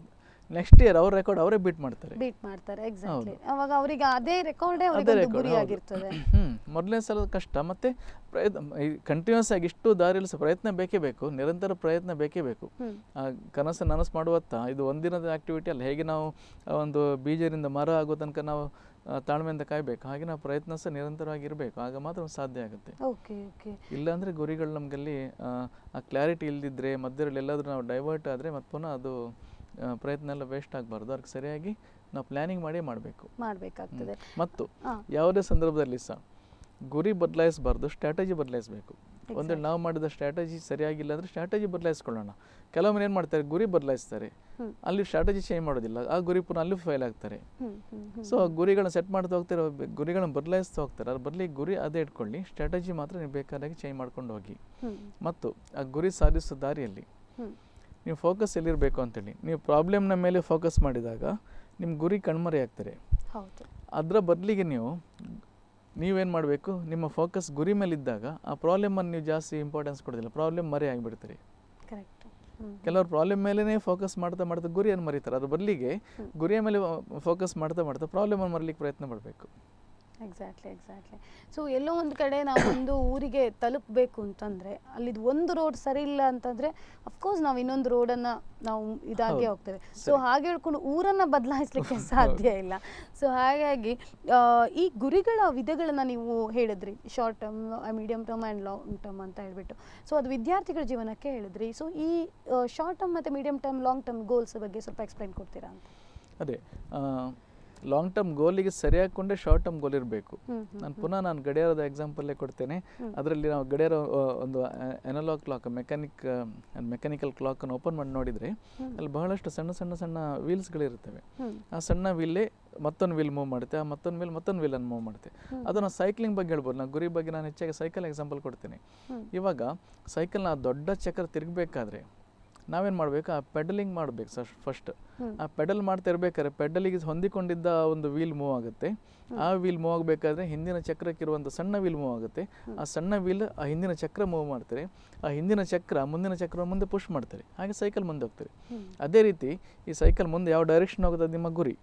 ನೆಕ್ಸ್ಟ್ ಇಯರ್ ಅವ್ರ ರೆಕಾರ್ಡ್ ಅವರೇ ಬೀಟ್ ಮಾಡ್ತಾರೆ ಬೀಟ್ ಮಾಡ್ತಾರೆ ಎಕ್ಸಾಕ್ಟ್ಲಿ ಅವಾಗ ಅವರಿಗೆ ಅದೇ ರೆಕಾರ್ಡೇ ಅದೇ ಅವರಿಗೆ record, ಗುರಿ ಹೌದು. ಆಗಿರ್ತದೆ ಹ್ಮ್ ಮೊದಲನೇ ಸಲ ಕಷ್ಟ ಮತ್ತೆ ಪ್ರಯತ್ನ ಕಂಟಿನ್ಯೂಸ್ ಆಗಿ ಇಷ್ಟು ದಾರಿಯಲ್ಲಿ ಸಹ ಪ್ರಯತ್ನ ಬೇಕೇ ಬೇಕು ನಿರಂತರ ಪ್ರಯತ್ನ ಬೇಕೇ ಬೇಕು ಹ್ಮ್. ಆ ಕನಸು ನನಸು ಮಾಡುವತ್ತ ಇದು ಒಂದಿನದ ಆಕ್ಟಿವಿಟಿ ಅಲ್ಲ ಹೇಗೆ ನಾವು ಆ ಒಂದು ಬೀಜದಿಂದ ಮರ ಆಗೋ ತನಕ ನಾವು ಆ, ತಾಳ್ಮೆಯಿಂದ ಕಾಯಬೇಕು ಹಾಗೆ ನಾವು ಪ್ರಯತ್ನ ಸಹ ನಿರಂತರವಾಗಿ ಇರಬೇಕು ಆಗ ಮಾತ್ರ ಸಾಧ್ಯ ಆಗುತ್ತೆ ಓಕೆ ಓಕೆ ಇಲ್ಲಾಂದರೆ ಗುರಿಗಳು ನಮಗಲ್ಲಿ ಆ ಕ್ಲಾರಿಟಿ ಇಲ್ದಿದ್ರೆ ಮಧ್ಯದಲ್ಲಿ ಎಲ್ಲಾದರೂ ನಾವು ಡೈವರ್ಟ್ ಆದರೆ ಮತ್ತೆ ಪುನಃ ಅದು ಆ, ಪ್ರಯತ್ನ ಎಲ್ಲ ವೇಸ್ಟ್ ಆಗಬಾರ್ದು ಅದಕ್ಕೆ ಸರಿಯಾಗಿ ನಾವು ಪ್ಲ್ಯಾನಿಂಗ್ ಮಾಡೇ ಮಾಡಬೇಕು ಮಾಡ್ಬೇಕಾಗ್ತದೆ ಮತ್ತು ಹಾ. ಯಾವುದೇ ಸಂದರ್ಭದಲ್ಲಿ ಸಹ ಗುರಿ ಬದಲಾಯಿಸಬಾರ್ದು ಸ್ಟ್ರಾಟಜಿ ಬದಲಾಯಿಸಬೇಕು ಒಂದು ವೇಳೆ ನಾವು ಮಾಡಿದ ಸ್ಟ್ರಾಟಜಿ ಸರಿಯಾಗಿಲ್ಲ ಅಂದರೆ ಸ್ಟ್ರಾಟಜಿ ಬದಲಾಯಿಸ್ಕೊಳ್ಳೋಣ ಕೆಲವೊಮ್ಮೆ ಏನು ಮಾಡ್ತಾರೆ ಗುರಿ ಬದಲಾಯಿಸ್ತಾರೆ ಹ್ಮ್. ಅಲ್ಲಿ ಸ್ಟ್ರಾಟಜಿ ಚೇಂಜ್ ಮಾಡೋದಿಲ್ಲ ಆ ಗುರಿ ಪುನಃ ಅಲ್ಲಿ ಫೇಲ್ ಆಗ್ತಾರೆ ಹ್ಮ್ ಹ್ಮ್ ಹ್ಮ್ ಸೊ ಗುರಿಗಳನ್ನ ಸೆಟ್ ಮಾಡ್ತಾ ಹೋಗ್ತಾರೆ ಗುರಿಗಳನ್ನ ಬದಲಾಯಿಸ್ತಾ ಹೋಗ್ತಾರೆ ಅದ್ರ ಬದಲಿ ಗುರಿ ಅದೇ ಇಟ್ಕೊಳ್ಳಿ ಸ್ಟ್ರಾಟಜಿ ಮಾತ್ರ ನೀವು ಬೇಕಾದಾಗೆ ಚೇಂಜ್ ಮಾಡ್ಕೊಂಡು ಹೋಗಿ ಹ್ಮ್ ಮತ್ತು ಆ ಗುರಿ ಸಾಧಿಸೋ ದಾರಿಯಲ್ಲಿ ಹ್ಮ್ ನೀವು ಫೋಕಸ್ ಎಲ್ಲಿರಬೇಕು ಅಂತೇಳಿ ನೀವು ಪ್ರಾಬ್ಲಮ್ನ ಮೇಲೆ ಫೋಕಸ್ ಮಾಡಿದಾಗ ನಿಮ್ಮ ಗುರಿ ಕಣ್ಮರೆ ಆಗ್ತಾರೆ ಹೌದು ಅದರ ಬದಲಿಗೆ ನೀವು ನೀವೇನು ಮಾಡಬೇಕು ನಿಮ್ಮ ಫೋಕಸ್ ಗುರಿ ಮೇಲೆ ಇದ್ದಾಗ ಆ ಪ್ರಾಬ್ಲಮನ್ನು ನೀವು ಜಾಸ್ತಿ ಇಂಪಾರ್ಟೆನ್ಸ್ ಕೊಡೋದಿಲ್ಲ ಪ್ರಾಬ್ಲಮ್ ಮರೆ ಆಗಿಬಿಡ್ತೀರಿ ಕರೆಕ್ಟ್ ಹ್ಮ್ ಕೆಲವರು ಪ್ರಾಬ್ಲಮ್ ಮೇಲೇ ಫೋಕಸ್ ಮಾಡ್ತಾ ಮಾಡ್ತಾ ಗುರಿಯನ್ನು ಮರೀತಾರೆ ಅದ್ರ ಬದಲಿಗೆ ಗುರಿಯ ಮೇಲೆ ಫೋಕಸ್ ಮಾಡ್ತಾ ಮಾಡ್ತಾ ಪ್ರಾಬ್ಲಮನ್ನು ಮರಲಿಕ್ಕೆ ಪ್ರಯತ್ನ ಮಾಡಬೇಕು ಎಕ್ಸಾಕ್ಟ್ಲಿ ಎಕ್ಸಾಕ್ಟ್ಲಿ ಸೊ ಎಲ್ಲೋ ಒಂದು ಕಡೆ ನಾವು ಒಂದು ಊರಿಗೆ ತಲುಪಬೇಕು ಅಂತಂದ್ರೆ ಅಲ್ಲಿದು ಒಂದು ರೋಡ್ ಸರಿ ಇಲ್ಲ ಅಂತಂದ್ರೆ ಅಫ್ಕೋರ್ಸ್ ನಾವು ಇನ್ನೊಂದು ರೋಡನ್ನ ನಾವು ಇದಾಗೆ ಹೌದು, ಹೋಗ್ತೇವೆ ಸೊ ಸರಿ. ಹಾಗೆ ಹೇಳ್ಕೊಂಡು ಊರನ್ನ ಬದಲಾಯಿಸ್ಲಿಕ್ಕೆ ಸಾಧ್ಯ ಇಲ್ಲ ಸೊ ಹಾಗಾಗಿ ಆ, ಈ ಗುರಿಗಳ ವಿಧಗಳನ್ನ ನೀವು ಹೇಳಿದ್ರಿ short term medium term and long term ಅಂತ ಹೇಳ್ಬಿಟ್ಟು ಸೊ ಅದು ವಿದ್ಯಾರ್ಥಿಗಳ ಜೀವನಕ್ಕೆ ಹೇಳಿದ್ರಿ ಸೊ ಈ ಶಾರ್ಟ್ ಟರ್ಮ್ ಮತ್ತು medium term long term goals ಬಗ್ಗೆ ಸ್ವಲ್ಪ ಎಕ್ಸ್ಪ್ಲೈನ್ ಕೊಡ್ತೀರಾ ಅಂತ ಅದೇ ಲಾಂಗ್ ಟರ್ಮ್ ಗೋಲಿಗೆ ಸರಿಯಾಕೊಂಡೆ ಶಾರ್ಟ್ ಟರ್ಮ್ ಗೋಲ್ ಇರಬೇಕು ಹ್ಮ್, ಹ್ಮ್, ನಾನು ಪುನಃ ನಾನು ಗಡಿಯಾರದ ಎಕ್ಸಾಂಪಲ್ಲೇ ಕೊಡ್ತೇನೆ ಹ್ಮ್. ಅದರಲ್ಲಿ ನಾವು ಗಡಿಯಾರ ಆ, ಒಂದು ಎನಲಾಗ್ ಕ್ಲಾಕ್ ಮೆಕ್ಯಾನಿಕ್ ಮೆಕ್ಯಾನಿಕಲ್ ಕ್ಲಾಕನ್ನು ಓಪನ್ ಮಾಡಿ ನೋಡಿದರೆ ಹ್ಮ್. ಅಲ್ಲಿ ಬಹಳಷ್ಟು ಸಣ್ಣ ಸಣ್ಣ ಸಣ್ಣ ವೀಲ್ಸ್ಗಳಿರ್ತವೆ ಹ್ಮ್. ಆ ಸಣ್ಣ ವೀಲೇ ಮತ್ತೊಂದು ವೀಲ್ ಮೂವ್ ಮಾಡುತ್ತೆ ಆ ಮತ್ತೊಂದು ವೀಲ್ ಮತ್ತೊಂದು ವೀಲನ್ನು ಮೂವ್ ಮಾಡುತ್ತೆ ಹ್ಮ್. ಅದನ್ನು ಸೈಕ್ಲಿಂಗ್ ಬಗ್ಗೆ ಹೇಳ್ಬೋದು ನಾನು ಗುರಿ ಬಗ್ಗೆ ನಾನು ಹೆಚ್ಚಾಗಿ ಸೈಕಲ್ ಎಕ್ಸಾಂಪಲ್ ಕೊಡ್ತೀನಿ ಹ್ಮ್. ಇವಾಗ ಸೈಕಲ್ನ ಆ ದೊಡ್ಡ ಚಕ್ರ ತಿರುಗಬೇಕಾದ್ರೆ ನಾವೇನು ಮಾಡಬೇಕು ಆ ಪೆಡಲಿಂಗ್ ಮಾಡಬೇಕು ಸರ್ ಫಸ್ಟ್ ಹ್ಮ್. ಆ ಪೆಡಲ್ ಮಾಡ್ತಾ ಇರ್ಬೇಕಾದ್ರೆ ಪೆಡಲಿಗೆ ಹೊಂದಿಕೊಂಡಿದ್ದ ಒಂದು ವೀಲ್ ಮೂವ್ ಆಗುತ್ತೆ ಆ ವೀಲ್ ಮೂವ್ ಆಗಬೇಕಾದ್ರೆ ಹಿಂದಿನ ಚಕ್ರಕ್ಕಿರುವಂಥ ಸಣ್ಣ ವೀಲ್ ಮೂವ್ ಆಗುತ್ತೆ ಆ ಸಣ್ಣ ವೀಲ್ ಆ ಹಿಂದಿನ ಚಕ್ರ ಮೂವ್ ಮಾಡ್ತಾರೆ ಆ ಹಿಂದಿನ ಚಕ್ರ ಮುಂದಿನ ಚಕ್ರ ಮುಂದೆ ಪುಷ್ ಮಾಡ್ತಾರೆ ಹಾಗೆ ಸೈಕಲ್ ಮುಂದೆ ಹೋಗ್ತಾರೆ ಹ್ಮ್. ಅದೇ ರೀತಿ ಈ ಸೈಕಲ್ ಮುಂದೆ ಯಾವ ಡೈರೆಕ್ಷನ್ ಹೋಗುತ್ತೆ ಅದು ನಿಮ್ಮ ಗುರಿ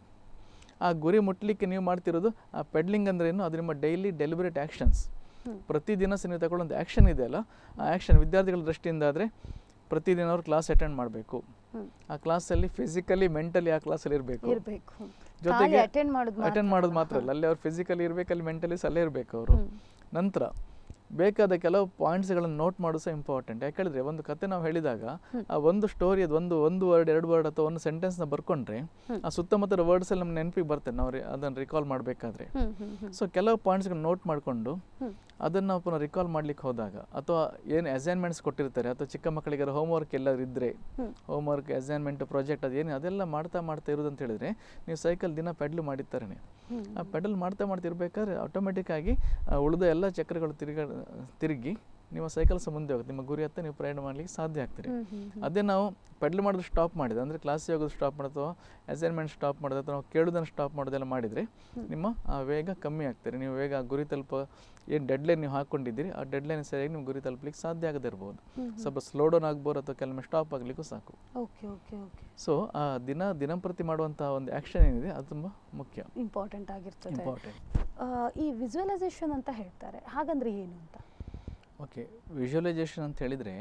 ಆ ಗುರಿ ಮುಟ್ಲಿಕ್ಕೆ ನೀವು ಮಾಡ್ತಿರೋದು ಆ ಪೆಡ್ಲಿಂಗ್ ಅಂದ್ರೆ ಏನು ಅದು ನಿಮ್ಮ ಡೈಲಿ ಡೆಲಿಬರೇಟ್ ಆ್ಯಕ್ಷನ್ಸ್ ಹ್ಮ್. ಪ್ರತಿದಿನ ಸಹ ನೀವು ತಗೊಳ್ಳೋಂಥ ಆ್ಯಕ್ಷನ್ ಇದೆಯಲ್ಲ ಆ ಆ್ಯಕ್ಷನ್ ವಿದ್ಯಾರ್ಥಿಗಳ ದೃಷ್ಟಿಯಿಂದ ಆದರೆ ಪ್ರತಿದಿನ ಅವರು ಕ್ಲಾಸ್ ಅಟೆಂಡ್ ಮಾಡಬೇಕು ಹ್ಮ್. ಆ ಕ್ಲಾಸಲ್ಲಿ ಫಿಸಿಕಲಿ ಮೆಂಟಲಿ ಆ ಕ್ಲಾಸಲ್ಲಿ ಇರಬೇಕು ಇರ್ಬೇಕು ಜೊತೆಗೆ ಅಟೆಂಡ್ ಮಾಡೋದು ಅಟೆಂಡ್ ಮಾಡೋದು ಮಾತ್ರ ಅಲ್ಲ ಅಲ್ಲಿ ಅವ್ರು ಫಿಸಿಕಲಿ ಇರಬೇಕು ಅಲ್ಲಿ ಮೆಂಟಲಿ ಸಹ ಅಲ್ಲೇ ಇರಬೇಕು ಅವರು ಹ್ಮ್. ನಂತರ ಬೇಕಾದ ಕೆಲವು ಪಾಯಿಂಟ್ಸ್ಗಳನ್ನು ನೋಟ್ ಮಾಡೋದು ಸಹ ಇಂಪಾರ್ಟೆಂಟ್ ಯಾಕೆ ಹೇಳಿದ್ರೆ ಒಂದು ಕತೆ ನಾವು ಹೇಳಿದಾಗ ಆ ಒಂದು ಸ್ಟೋರಿ ಅದು ಒಂದು ಒಂದು ವರ್ಡ್ ಎರಡು ವರ್ಡ್ ಅಥವಾ ಒಂದು ಸೆಂಟೆನ್ಸ್ನ ಬರ್ಕೊಂಡ್ರೆ ಆ ಸುತ್ತಮುತ್ತಲ ವರ್ಡ್ಸ್ ಎಲ್ಲ ನಮ್ಮ ನೆನಪಿಗೆ ಬರ್ತದೆ ನಾವು ರಿ- ಅದನ್ನು ರಿಕಾಲ್ ಮಾಡಬೇಕಾದ್ರೆ ಹ್ಮ್ ಹ್ಮ್ ಹ್ಮ್ ಸೊ ಕೆಲವು ಪಾಯಿಂಟ್ಸ್ಗಳನ್ನ ನೋಟ್ ಮಾಡಿಕೊಂಡು ಹ್ಮ್. ಅದನ್ನು ನಾವು ಪುನಃ ರಿಕಾಲ್ ಮಾಡ್ಲಿಕ್ಕೆ ಹೋದಾಗ ಅಥವಾ ಏನು ಅಸೈನ್ಮೆಂಟ್ಸ್ ಕೊಟ್ಟಿರ್ತಾರೆ ಅಥವಾ ಚಿಕ್ಕ ಮಕ್ಕಳಿಗೆ ಹೋಮ್ವರ್ಕ್ ಎಲ್ಲಾದ್ರು ಇದ್ದರೆ ಹ್ಮ್. ಹೋಮ್ವರ್ಕ್ ಅಸೈನ್ಮೆಂಟ್ ಪ್ರಾಜೆಕ್ಟ್ ಅದೇನು ಅದೆಲ್ಲ ಮಾಡ್ತಾ ಮಾಡ್ತಾ ಇರೋದು ಅಂತ ಹೇಳಿದ್ರೆ ನೀವು ಸೈಕಲ್ ದಿನ ಪೆಡ್ಲು ಮಾಡಿರ್ತಾರೆ ಹ್ಮ್. ಆ ಪೆಡಲ್ ಮಾಡ್ತಾ ಮಾಡ್ತಾ ಇರ್ಬೇಕಾದ್ರೆ ಆಟೋಮೆಟಿಕ್ ಆಗಿ ಆ ಉಳಿದ ಎಲ್ಲ ಚಕ್ರಗಳು ತಿರುಗ ತಿರುಗಿ ನಿಮ್ಮ ಸೈಕಲ್ ಸಹ ಮುಂದೆ ಹೋಗುತ್ತೆ ನಿಮ್ಮ ಗುರಿ ಹತ್ತ ನೀವು ಪ್ರಯಾಣ ಮಾಡ್ಲಿಕ್ಕೆ ಸಾಧ್ಯ ಆಗ್ತೀರಿ ಹ್ಮ್ ಹ್ಮ್ ಹ್ಮ್. ಅದೇ ನಾವು ಪೆಡ್ಲ್ ಮಾಡೋದು ಸ್ಟಾಪ್ ಮಾಡಿದೆ ಅಂದರೆ ಕ್ಲಾಸಿಗೆ ಹೋಗೋದು ಸ್ಟಾಪ್ ಮಾಡೋದು ಅಥವಾ ಅಸೈನ್ಮೆಂಟ್ ಸ್ಟಾಪ್ ಮಾಡೋದು ಅಥವಾ ನಾವು ಕೇಳೋದನ್ನು ಸ್ಟಾಪ್ ಮಾಡೋದೆಲ್ಲ ಮಾಡಿದರೆ ನಿಮ್ಮ ಆ ವೇಗ ಕಮ್ಮಿ ಆಗ್ತಾರೆ ನೀವು ವೇಗ ಆ ಗುರಿ ತಲುಪ ಏನು ಡೆಡ್ಲೈನ್ ನೀವು ಹಾಕ್ಕೊಂಡಿದ್ದೀರಿ ಆ ಡೆಡ್ಲೈನ್ ಸರಿಯಾಗಿ ನೀವು ಗುರಿ ತಲುಪಲಿಕ್ಕೆ ಸಾಧ್ಯ ಆಗದೇ ಇರ್ಬೋದು ಹ್ಮ್ ಸ್ವಲ್ಪ ಸ್ಲೋ ಡೌನ್ ಆಗ್ಬೋದು ಅಥವಾ ಕೆಲವೊಮ್ಮೆ ಸ್ಟಾಪ್ ಆಗಲಿಕ್ಕೂ ಸಾಕು ಓಕೆ ಓಕೆ ಓಕೆ ಸೊ ಆ ದಿನ ದಿನಂಪ್ರತಿ ಮಾಡುವಂತಹ ಒಂದು ಆ್ಯಕ್ಷನ್ ಏನಿದೆ ಅದು ತುಂಬ ಮುಖ್ಯ ಇಂಪಾರ್ಟೆಂಟ್ ಆಗಿರ್ತದೆ ಇಂಪಾರ್ಟೆಂಟ್ ಆ, ಈ ವಿಜುವಲೈಸೇಷನ್ ಅಂತ ಹೇಳ್ತಾರೆ ಹಾಗಂದ್ರೆ ಏನು ಅಂತ ಓಕೆ ವಿಜುವಲೈಸೇಷನ್ ಅಂತ ಹೇಳಿದರೆ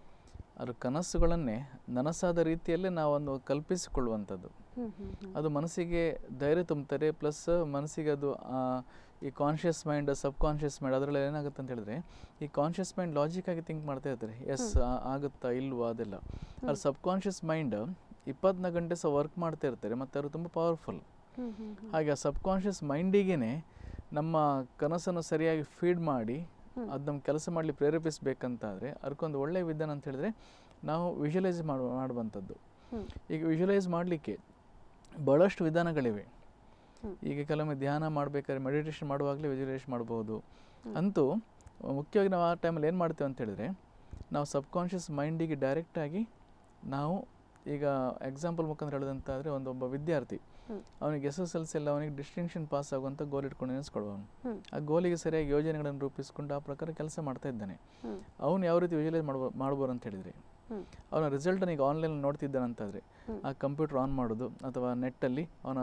ಅದು ಕನಸುಗಳನ್ನೇ ನನಸಾದ ರೀತಿಯಲ್ಲೇ ನಾವೊಂದು ಕಲ್ಪಿಸಿಕೊಳ್ಳುವಂಥದ್ದು ಹ್ಮ್ ಹ್ಮ್ ಹ್ಮ್. ಅದು ಮನಸ್ಸಿಗೆ ಧೈರ್ಯ ತುಂಬುತ್ತದೆ ಪ್ಲಸ್ ಮನಸ್ಸಿಗೆ ಅದು ಆ, ಈ conscious mind subconscious mind ಅದರಲ್ಲಿ ಏನಾಗುತ್ತೆ ಅಂತ ಹೇಳಿದ್ರೆ ಈ ಕಾನ್ಷಿಯಸ್ ಮೈಂಡ್ ಲಾಜಿಕ್ ಆಗಿ ಥಿಂಕ್ ಮಾಡ್ತಾ ಇರ್ತಾರೆ ಎಸ್ ಆಗುತ್ತಾ ಇಲ್ವಾ ಅದೆಲ್ಲ ಅಲ್ಲಿ ಸಬ್ ಕಾನ್ಷಿಯಸ್ ಮೈಂಡ್ ಇಪ್ಪತ್ನಾಲ್ಕು ಗಂಟೆ ಸಹ ವರ್ಕ್ ಮಾಡ್ತಾ ಇರ್ತಾರೆ ಮತ್ತು ಅವರು ತುಂಬ ಪವರ್ಫುಲ್ ಹ್ಮ್ ಹ್ಮ್ ಹ್ಮ್. ಹಾಗೆ ಆ ಸಬ್ ಕಾನ್ಷಿಯಸ್ ಮೈಂಡಿಗೇ ನಮ್ಮ ಕನಸನ್ನು ಸರಿಯಾಗಿ ಫೀಡ್ ಮಾಡಿ ಹ್ಮ್. ಅದು ನಮ್ಮ ಕೆಲಸ ಮಾಡಲಿ ಪ್ರೇರೇಪಿಸಬೇಕಂತಾದರೆ ಅದಕ್ಕೊಂದು ಒಳ್ಳೆಯ ವಿಧಾನ ಅಂತ ಹೇಳಿದ್ರೆ ನಾವು ವಿಜುವಲೈಸ್ ಮಾಡುವ ಮಾಡುವಂಥದ್ದು ಹ್ಮ್. ಈಗ ವಿಜುವಲೈಸ್ ಮಾಡಲಿಕ್ಕೆ ಭಾಳಷ್ಟು ವಿಧಾನಗಳಿವೆ ಹ್ಮ್. ಈಗ ಕೆಲವೊಮ್ಮೆ ಧ್ಯಾನ ಮಾಡಬೇಕಾದ್ರೆ ಮೆಡಿಟೇಷನ್ ಮಾಡುವಾಗಲೇ ವಿಜುವಲೈಸ್ ಮಾಡ್ಬೋದು ಅಂತೂ ಮುಖ್ಯವಾಗಿ ನಾವು ಆ ಟೈಮಲ್ಲಿ ಏನು ಮಾಡ್ತೇವೆ ಅಂತ ಹೇಳಿದ್ರೆ ನಾವು ಸಬ್ ಕಾನ್ಷಿಯಸ್ ಮೈಂಡಿಗೆ ಡೈರೆಕ್ಟಾಗಿ ನಾವು ಈಗ ಎಕ್ಸಾಂಪಲ್ ಮುಖಾಂತರ ಹೇಳೋದಂತಾದರೆ ಒಂದೊಬ್ಬ ವಿದ್ಯಾರ್ಥಿ ಹ್ಮ್. ಅವನಿಗೆ ಎಸ್ ಎಸ್ ಎಲ್ ಸಿ ಎಲ್ಲ ಅವನಿಗೆ ಡಿಸ್ಟಿಂಕ್ಷನ್ ಪಾಸ್ ಆಗುವಂಥ ಗೋಲ್ ಇಟ್ಕೊಂಡು ನೆನೆಸ್ಕೊಳ್ಳುವ ಅವನು ಹ್ಮ್. ಆ ಗೋಲಿಗೆ ಸರಿಯಾಗಿ ಯೋಜನೆಗಳನ್ನು ರೂಪಿಸ್ಕೊಂಡು ಆ ಪ್ರಕಾರ ಕೆಲಸ ಮಾಡ್ತಾ ಇದ್ದಾನೆ ಹ್ಮ್. ಅವನು ಯಾವ ರೀತಿ ವಿಜುವಲೈಸ್ ಮಾಡ್ಬೋ ಮಾಡ್ಬೋದು ಅಂತ ಹೇಳಿದರೆ ಅವನ ರಿಸಲ್ಟನ್ನು ಈಗ ಆನ್ಲೈನ್ ನೋಡ್ತಿದ್ದಾನಂತಾದರೆ ಆ ಕಂಪ್ಯೂಟರ್ ಆನ್ ಮಾಡೋದು ಅಥವಾ ನೆಟ್ಟಲ್ಲಿ ಅವನ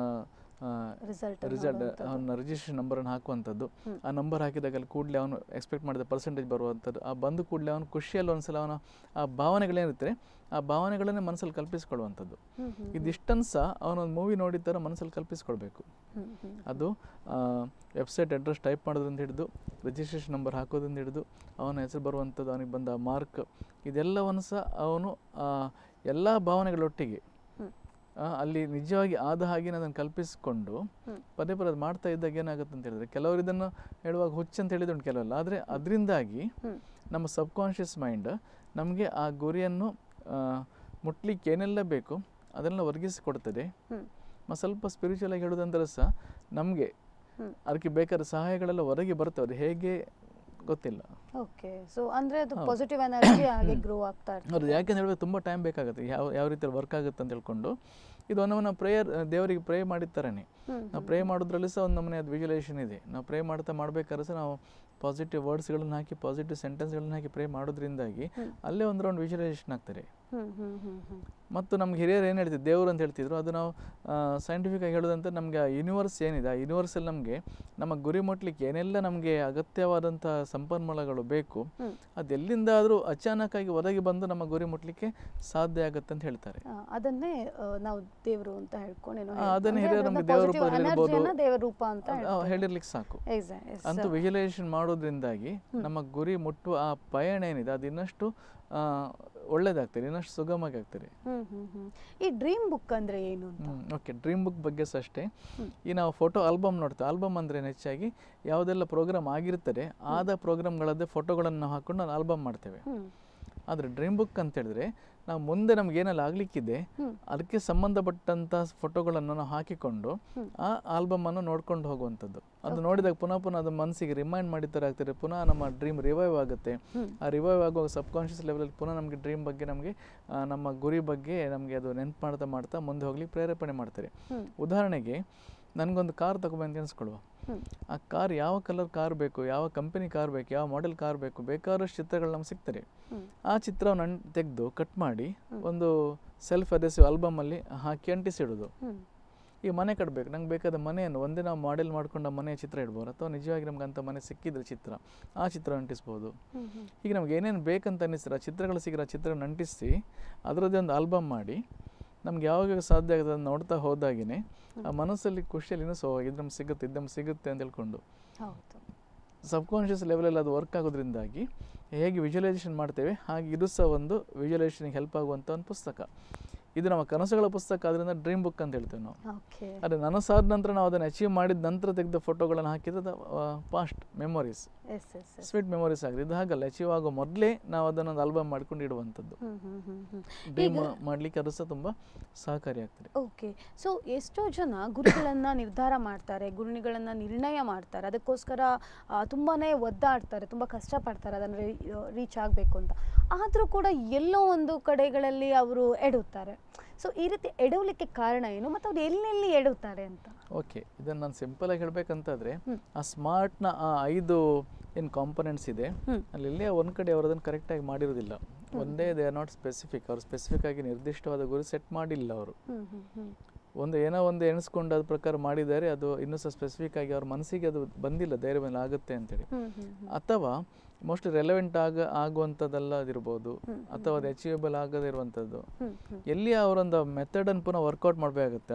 ರಿಸಲ್ಟ್ ರಿಸಲ್ಟ್ ಅವನ ರಿಜಿಸ್ಟ್ರೇಷನ್ ನಂಬರನ್ನು ಹಾಕುವಂಥದ್ದು ಆ ನಂಬರ್ ಹಾಕಿದಾಗ ಅಲ್ಲಿ ಕೂಡಲೇ ಅವನು ಎಕ್ಸ್ಪೆಕ್ಟ್ ಮಾಡಿದ ಪರ್ಸೆಂಟೇಜ್ ಬರುವಂಥದ್ದು ಆ ಬಂದು ಕೂಡಲೇ ಅವನು ಖುಷಿಯಲ್ಲಿ ಒಂದ್ಸಲ ಅವನ ಆ ಭಾವನೆಗಳೇನಿರುತ್ತೆ ಆ ಭಾವನೆಗಳನ್ನೇ ಮನಸ್ಸಲ್ಲಿ ಕಲ್ಪಿಸ್ಕೊಳ್ಳುವಂಥದ್ದು ಇದಿಷ್ಟನ್ನು ಸಹ ಅವನೊಂದು ಮೂವಿ ನೋಡಿದ ಥರ ಮನಸ್ಸಲ್ಲಿ ಕಲ್ಪಿಸ್ಕೊಳ್ಬೇಕು ಅದು ವೆಬ್ಸೈಟ್ ಅಡ್ರೆಸ್ ಟೈಪ್ ಮಾಡೋದ್ರಿಂದ ಹಿಡಿದು ರಿಜಿಸ್ಟ್ರೇಷನ್ ನಂಬರ್ ಹಾಕೋದ್ರಿಂದ ಹಿಡಿದು ಅವನ ಹೆಸರು ಬರುವಂಥದ್ದು ಅವನಿಗೆ ಬಂದ ಮಾರ್ಕ್ ಇದೆಲ್ಲವನ್ನು ಸಹ ಅವನು ಎಲ್ಲ ಭಾವನೆಗಳೊಟ್ಟಿಗೆ ಆ, ಅಲ್ಲಿ ನಿಜವಾಗಿ ಆದ ಹಾಗೆ ಅದನ್ನು ಕಲ್ಪಿಸಿಕೊಂಡು ಪದೇ ಪದೇ ಅದು ಮಾಡ್ತಾ ಇದ್ದಾಗ ಏನಾಗುತ್ತೆ ಅಂತ ಹೇಳಿದ್ರೆ ಕೆಲವರು ಇದನ್ನು ಹೇಳುವಾಗ ಹುಚ್ಚು ಅಂತ ಹೇಳಿದುಂಟು ಕೆಲವೆಲ್ಲ ಆದರೆ ಅದರಿಂದಾಗಿ ನಮ್ಮ ಸಬ್ ಕಾನ್ಷಿಯಸ್ ಮೈಂಡ್ ನಮಗೆ ಆ ಗುರಿಯನ್ನು ಆ, ಮುಟ್ಲಿಕ್ಕೆ ಏನೆಲ್ಲ ಬೇಕು ಅದೆಲ್ಲ ಒದಗಿಸಿಕೊಡ್ತದೆ ಮ ಸ್ವಲ್ಪ ಸ್ಪಿರಿಚುವಲ್ ಆಗಿ ಹೇಳೋದಂದ್ರೆ ಸಹ ನಮಗೆ ಅದಕ್ಕೆ ಬೇಕಾದ ಸಹಾಯಗಳೆಲ್ಲ ಹೊರಗೆ ಬರ್ತವೆ ಅದು ಹೇಗೆ ಗೊತ್ತಿಲ್ಲ ಓಕೆ ಸೊ ಅಂದ್ರೆ ಅದು ಪಾಸಿಟಿವ್ ಎನರ್ಜಿ ಹಾಗೆ ಗ್ರೋ ಆಗ್ತಾ ಇರ್ತದೆ ಹೌದು ಯಾಕೆಂತ ಹೇಳಿದ್ರೆ ತುಂಬ ಟೈಮ್ ಬೇಕಾಗುತ್ತೆ ಯಾವ ಯಾವ ರೀತಿಯಲ್ಲಿ ವರ್ಕ್ ಆಗುತ್ತೆ ಅಂತ ಹೇಳ್ಕೊಂಡು ಇದು ಒಂದು ನಮ್ಮನ್ನ ಪ್ರೇಯರ್ ದೇವರಿಗೆ ಪ್ರೇ ಮಾಡಿದ ಥರನೇ ನಾವು ಪ್ರೇ ಮಾಡೋದ್ರಲ್ಲಿ ಸಹ ಒಂದು ನಮ್ಮನೆ ಅದು ವಿಜುವಲೈಸೇಷನ್ ಇದೆ ನಾವು ಪ್ರೇ ಮಾಡ್ತಾ ಮಾಡ್ಬೇಕಾದ್ರೆ ಸಹ ನಾವು ಪಾಸಿಟಿವ್ ವರ್ಡ್ಸ್ಗಳನ್ನು ಹಾಕಿ ಪಾಸಿಟಿವ್ ಸೆಂಟೆನ್ಸ್ಗಳನ್ನ ಹಾಕಿ ಪ್ರೇ ಮಾಡೋದ್ರಿಂದಾಗಿ ಅಲ್ಲೇ ಒಂದು ರೌಂಡ್ ವಿಜುವಲೈಸೇಷನ್ ಆಗ್ತಾರೆ ಹ್ಮ್ ಹ್ಮ್ ಹ್ಮ್ ಹ್ಮ್ ಮತ್ತು ನಮ್ಗೆ ಹಿರಿಯರು ಏನು ಹೇಳ್ತಿದ್ರು ದೇವರು ಅಂತ ಹೇಳ್ತಿದ್ರು ಅದು ನಾವು ಸೈಂಟಿಫಿಕ್ ಆಗಿ ಹೇಳೋದಂತ ನಮಗೆ ಆ ಯೂನಿವರ್ಸ್ ಏನಿದೆ ಆ ಯೂನಿವರ್ಸಲ್ಲಿ ನಮಗೆ ನಮ್ಮ ಗುರಿ ಮುಟ್ಲಿಕ್ಕೆ ಏನೆಲ್ಲ ನಮಗೆ ಅಗತ್ಯವಾದಂಥ ಸಂಪನ್ಮೂಲಗಳು ಬೇಕು ಅದೆಲ್ಲಿಂದಾದರೂ ಅಚಾನಕ್ಕಾಗಿ ಒದಗಿ ಬಂದು ನಮ್ಮ ಗುರಿ ಮುಟ್ಲಿಕ್ಕೆ ಸಾಧ್ಯ ಆಗುತ್ತೆ ಅಂತ ಹೇಳ್ತಾರೆ ಆ, ಅದನ್ನೇ ಆ, ನಾವು ದೇವರು ಅಂತ ಹೇಳ್ಕೊಂಡೇನೋ ಆ, ಅದನ್ನೇ ಹಿರಿಯರು ನಮ್ಗೆ ದೇವ್ರ ರೂಪದಲ್ಲಿ ಇರ್ಬೋದು. ದೇವರ ರೂಪ ಅಂತ ಆ, ಹೇಳಿರ್ಲಿಕ್ಕೆ ಸಾಕು ಎಕ್ಸಾಕ್ಟ್ ಅಂತೂ ವಿಜುವಲೈಸೇಷನ್ ಮಾಡೋದ್ರಿಂದಾಗಿ ನಮ್ಮ ಗುರಿ ಮುಟ್ಟುವ ಆ ಪಯಣ ಏನಿದೆ ಅದು ಇನ್ನಷ್ಟು ಆ, ಒಳ್ಳೇದಾಗ್ತದೆ ಇನ್ನಷ್ಟು ಸುಗಮವಾಗಿ ಆಗ್ತದೆ ಹ್ಮ್ ಹ್ಮ್ ಹ್ಮ್ ಈ ಡ್ರೀಮ್ ಬುಕ್ ಅಂದ್ರೆ ಏನು ಅಂತ ಓಕೆ ಡ್ರೀಮ್ ಬುಕ್ ಬಗ್ಗೆ ಸಹ ಅಷ್ಟೇ ಈ ನಾವು ಫೋಟೋ ಆಲ್ಬಮ್ ನೋಡ್ತೇವೆ ಆಲ್ಬಮ್ ಅಂದರೆ ಹೆಚ್ಚಾಗಿ ಯಾವುದೆಲ್ಲ ಪ್ರೋಗ್ರಾಮ್ ಆಗಿರ್ತದೆ ಆದ ಪ್ರೋಗ್ರಾಮ್ಗಳದ್ದೇ ಫೋಟೋಗಳನ್ನು ನಾವು ಹಾಕೊಂಡು ನಾವು ಆಲ್ಬಮ್ ಮಾಡ್ತೇವೆ ಹ್ಮ್ ಆದರೆ ಡ್ರೀಮ್ ಬುಕ್ ಅಂತ ಹೇಳಿದ್ರೆ ನಾವು ಮುಂದೆ ನಮ್ಗೆ ಏನೆಲ್ಲ ಆಗಲಿಕ್ಕಿದೆ ಅದಕ್ಕೆ ಸಂಬಂಧಪಟ್ಟಂಥ ಫೋಟೋಗಳನ್ನು ನಾವು ಹಾಕಿಕೊಂಡು ಆ ಆಲ್ಬಮನ್ನು ನೋಡ್ಕೊಂಡು ಹೋಗುವಂಥದ್ದು ಅದು ನೋಡಿದಾಗ ಪುನಃ ಪುನಃ ಅದು ಮನಸ್ಸಿಗೆ ರಿಮೈಂಡ್ ಮಾಡಿದ ಆಗ್ತದೆ ಪುನಃ ನಮ್ಮ ಡ್ರೀಮ್ ರಿವೈವ್ ಆಗುತ್ತೆ ಆ ರಿವೈವ್ ಆಗುವಾಗ ಸಬ್ ಕಾನ್ಷಿಯಸ್ ಲೆವೆಲಲ್ಲಿ ಪುನಃ ನಮಗೆ ಡ್ರೀಮ್ ಬಗ್ಗೆ ನಮಗೆ ಆ, ನಮ್ಮ ಗುರಿ ಬಗ್ಗೆ ನಮಗೆ ಅದು ನೆನ್ಪು ಮಾಡ್ತಾ ಮಾಡ್ತಾ ಮುಂದೆ ಹೋಗ್ಲಿಕ್ಕೆ ಪ್ರೇರೇಪಣೆ ಮಾಡ್ತಾರೆ ಉದಾಹರಣೆಗೆ ನನಗೊಂದು ಕಾರ್ ತಗೊಬಂದು ಅನ್ಸ್ಕೊಳ್ಳುವ ಆ ಕಾರ್ ಯಾವ ಕಲರ್ ಕಾರ್ ಬೇಕು ಯಾವ ಕಂಪನಿ ಕಾರ್ ಬೇಕು ಯಾವ ಮಾಡೆಲ್ ಕಾರ್ ಬೇಕು ಬೇಕಾದಷ್ಟು ಚಿತ್ರಗಳು ನಮ್ಗೆ ಸಿಗ್ತದೆ ಆ ಚಿತ್ರವನ್ನು ಅನ್ ತೆಗೆದು ಕಟ್ ಮಾಡಿ ಒಂದು ಸೆಲ್ಫ್ ಅದೇಸಿವ್ ಆಲ್ಬಮಲ್ಲಿ ಹಾಕಿ ಅಂಟಿಸಿಡೋದು ಈ ಮನೆ ಕಟ್ಟಬೇಕು ನಂಗೆ ಬೇಕಾದ ಮನೆಯನ್ನು ಒಂದೇ ನಾವು ಮಾಡೆಲ್ ಮಾಡ್ಕೊಂಡು ಆ ಮನೆಯ ಚಿತ್ರ ಇಡ್ಬೋದು ಅಥವಾ ನಿಜವಾಗಿ ನಮ್ಗೆ ಅಂಥ ಮನೆ ಸಿಕ್ಕಿದ್ರೆ ಚಿತ್ರ ಆ ಚಿತ್ರ ಅಂಟಿಸ್ಬೋದು ಈಗ ನಮ್ಗೆ ಏನೇನು ಬೇಕಂತ ಅನ್ನಿಸ್ತಾರೆ ಆ ಚಿತ್ರಗಳು ಸಿಗಿರೋ ಆ ಚಿತ್ರವನ್ನು ಅಂಟಿಸಿ ಅದರದ್ದೇ ಒಂದು ಆಲ್ಬಮ್ ಮಾಡಿ ನಮ್ಗೆ ಯಾವಾಗ ಸಾಧ್ಯ ಆಗುತ್ತೆ ಅದನ್ನ ನೋಡ್ತಾ ಹೋದಾಗಿನೇ ಆ ಮನಸ್ಸಲ್ಲಿ ಖುಷಿಯಲ್ಲಿ ಇನ್ನೂ ಸೊ ಇದು ನಮ್ಗೆ ಸಿಗುತ್ತೆ ಇದು ನಮ್ಗೆ ಸಿಗುತ್ತೆ ಅಂತ ಹೇಳ್ಕೊಂಡು ಹೌದು ಸಬ್ ಕಾನ್ಷಿಯಸ್ ಲೆವೆಲಲ್ಲಿ ಅದು ವರ್ಕ್ ಆಗೋದ್ರಿಂದಾಗಿ ಹೇಗೆ ವಿಜುವಲೈಸೇಷನ್ ಮಾಡ್ತೇವೆ ಹಾಗೆ ಇದು ಸಹ ಒಂದು ವಿಜುವಲೈಸೇಷನ್ಗೆ ಹೆಲ್ಪ್ ಆಗುವಂಥ ಒಂದು ಪುಸ್ತಕ ಇದು ನಮ್ಮ ಕನಸುಗಳ ಪುಸ್ತಕ ಅದರಿಂದ ಡ್ರೀಮ್ ಬುಕ್ ಅಂತ ಹೇಳ್ತೇವೆ ನಾವು ಓಕೆ ಅದೇ ನನಸಾದ ನಂತರ ನಾವು ಅದನ್ನು ಅಚೀವ್ ಮಾಡಿದ ನಂತರ ತೆಗೆದ ಫೋಟೋಗಳನ್ನು ಹಾಕಿದ್ರೆ past memories yes yes yes sweet memories ಆಗಿದೆ ಇದು ಹಾಗಲ್ಲ ಅಚೀವ್ ಆಗೋ ಮೊದಲೇ ನಾವು ಅದನ್ನೊಂದು ಆಲ್ಬಮ್ ಮಾಡ್ಕೊಂಡು ಇಡುವಂಥದ್ದು ಹ್ಮ್ ಹ್ಮ್ ಹ್ಮ್ ಹ್ಮ್ ಡ್ರೀಮ್ ಮಾಡಲಿಕ್ಕೆ ಅದು ಸಹ ತುಂಬ ಸಹಕಾರಿಯಾಗ್ತದೆ ಓಕೆ ಸೊ ಎಷ್ಟೋ ಜನ ಗುರುಗಳನ್ನ ನಿರ್ಧಾರ ಮಾಡ್ತಾರೆ ಗುರುಗಳನ್ನ ನಿರ್ಣಯ ಮಾಡ್ತಾರೆ ಅದಕ್ಕೋಸ್ಕರ ಆ, ತುಂಬಾನೇ ಒದ್ದಾಡ್ತಾರೆ ತುಂಬ ಕಷ್ಟಪಡ್ತಾರೆ ಅದನ್ನು ರೀಚ್ ಆಗಬೇಕು ಅಂತ ಆದರೂ ಕೂಡ ಎಲ್ಲೋ ಒಂದು ಕಡೆಗಳಲ್ಲಿ ಅವರು ಎಡುತ್ತಾರೆ ಸೊ ಈ ರೀತಿ ಎಡವಲಿಕ್ಕೆ ಕಾರಣ ಏನು ಮತ್ತು ಅವ್ರು ಎಲ್ಲೆಲ್ಲಿ ಎಡುತ್ತಾರೆ ಅಂತ ಓಕೆ ಇದನ್ನು ನಾನು ಸಿಂಪಲಾಗಿ ಹೇಳಬೇಕಂತಾದ್ರೆ ಆ ಸ್ಮಾರ್ಟ್ನ ಆ ಐದು ಏನು ಕಾಂಪೊನೆಂಟ್ಸ್ ಇದೆ ಅಲ್ಲಿ ಎಲ್ಲೇ ಒಂದು ಕಡೆ ಅವರು ಅದನ್ನು ಕರೆಕ್ಟಾಗಿ ಮಾಡಿರೋದಿಲ್ಲ ಒಂದೇ ದೇ ಆರ್ ನಾಟ್ ಸ್ಪೆಸಿಫಿಕ್ ಅವರು ಸ್ಪೆಸಿಫಿಕ್ ಆಗಿ ನಿರ್ದಿಷ್ಟವಾದ ಗುರಿ ಸೆಟ್ ಮಾಡಿಲ್ಲ ಅವರು ಹ್ಮ್ ಹ್ಮ್ ಹ್ಮ್ ಒಂದು ಏನೋ ಒಂದು ಎಣಿಸ್ಕೊಂಡು ಅದ್ರ ಪ್ರಕಾರ ಮಾಡಿದ್ದಾರೆ ಅದು ಇನ್ನೂ ಸಹ ಸ್ಪೆಸಿಫಿಕ್ ಆಗಿ ಅವ್ರ ಮನಸ್ಸಿಗೆ ಅದು ಬಂದಿಲ್ಲ ಧೈರ್ಯ ಮೇಲೆ ಆಗುತ್ತೆ ಅಂತೇಳಿ ಹ್ಮ್ ಹ್ಮ್ ಹ್ಮ್ ಅಥವಾ ಮೋಸ್ಟ್ಲಿ ರೆಲೆವೆಂಟ್ ಆಗ ಆಗುವಂಥದ್ದೆಲ್ಲ ಅದಿರ್ಬೋದು ಅಥವಾ ಅದು ಅಚೀವೇಬಲ್ ಆಗದೇ ಇರುವಂಥದ್ದು ಹ್ಮ್ ಹ್ಮ್ ಎಲ್ಲಿ ಅವರೊಂದು ಮೆಥಡನ್ನು ಪುನಃ ವರ್ಕೌಟ್ ಮಾಡಬೇಕಾಗುತ್ತೆ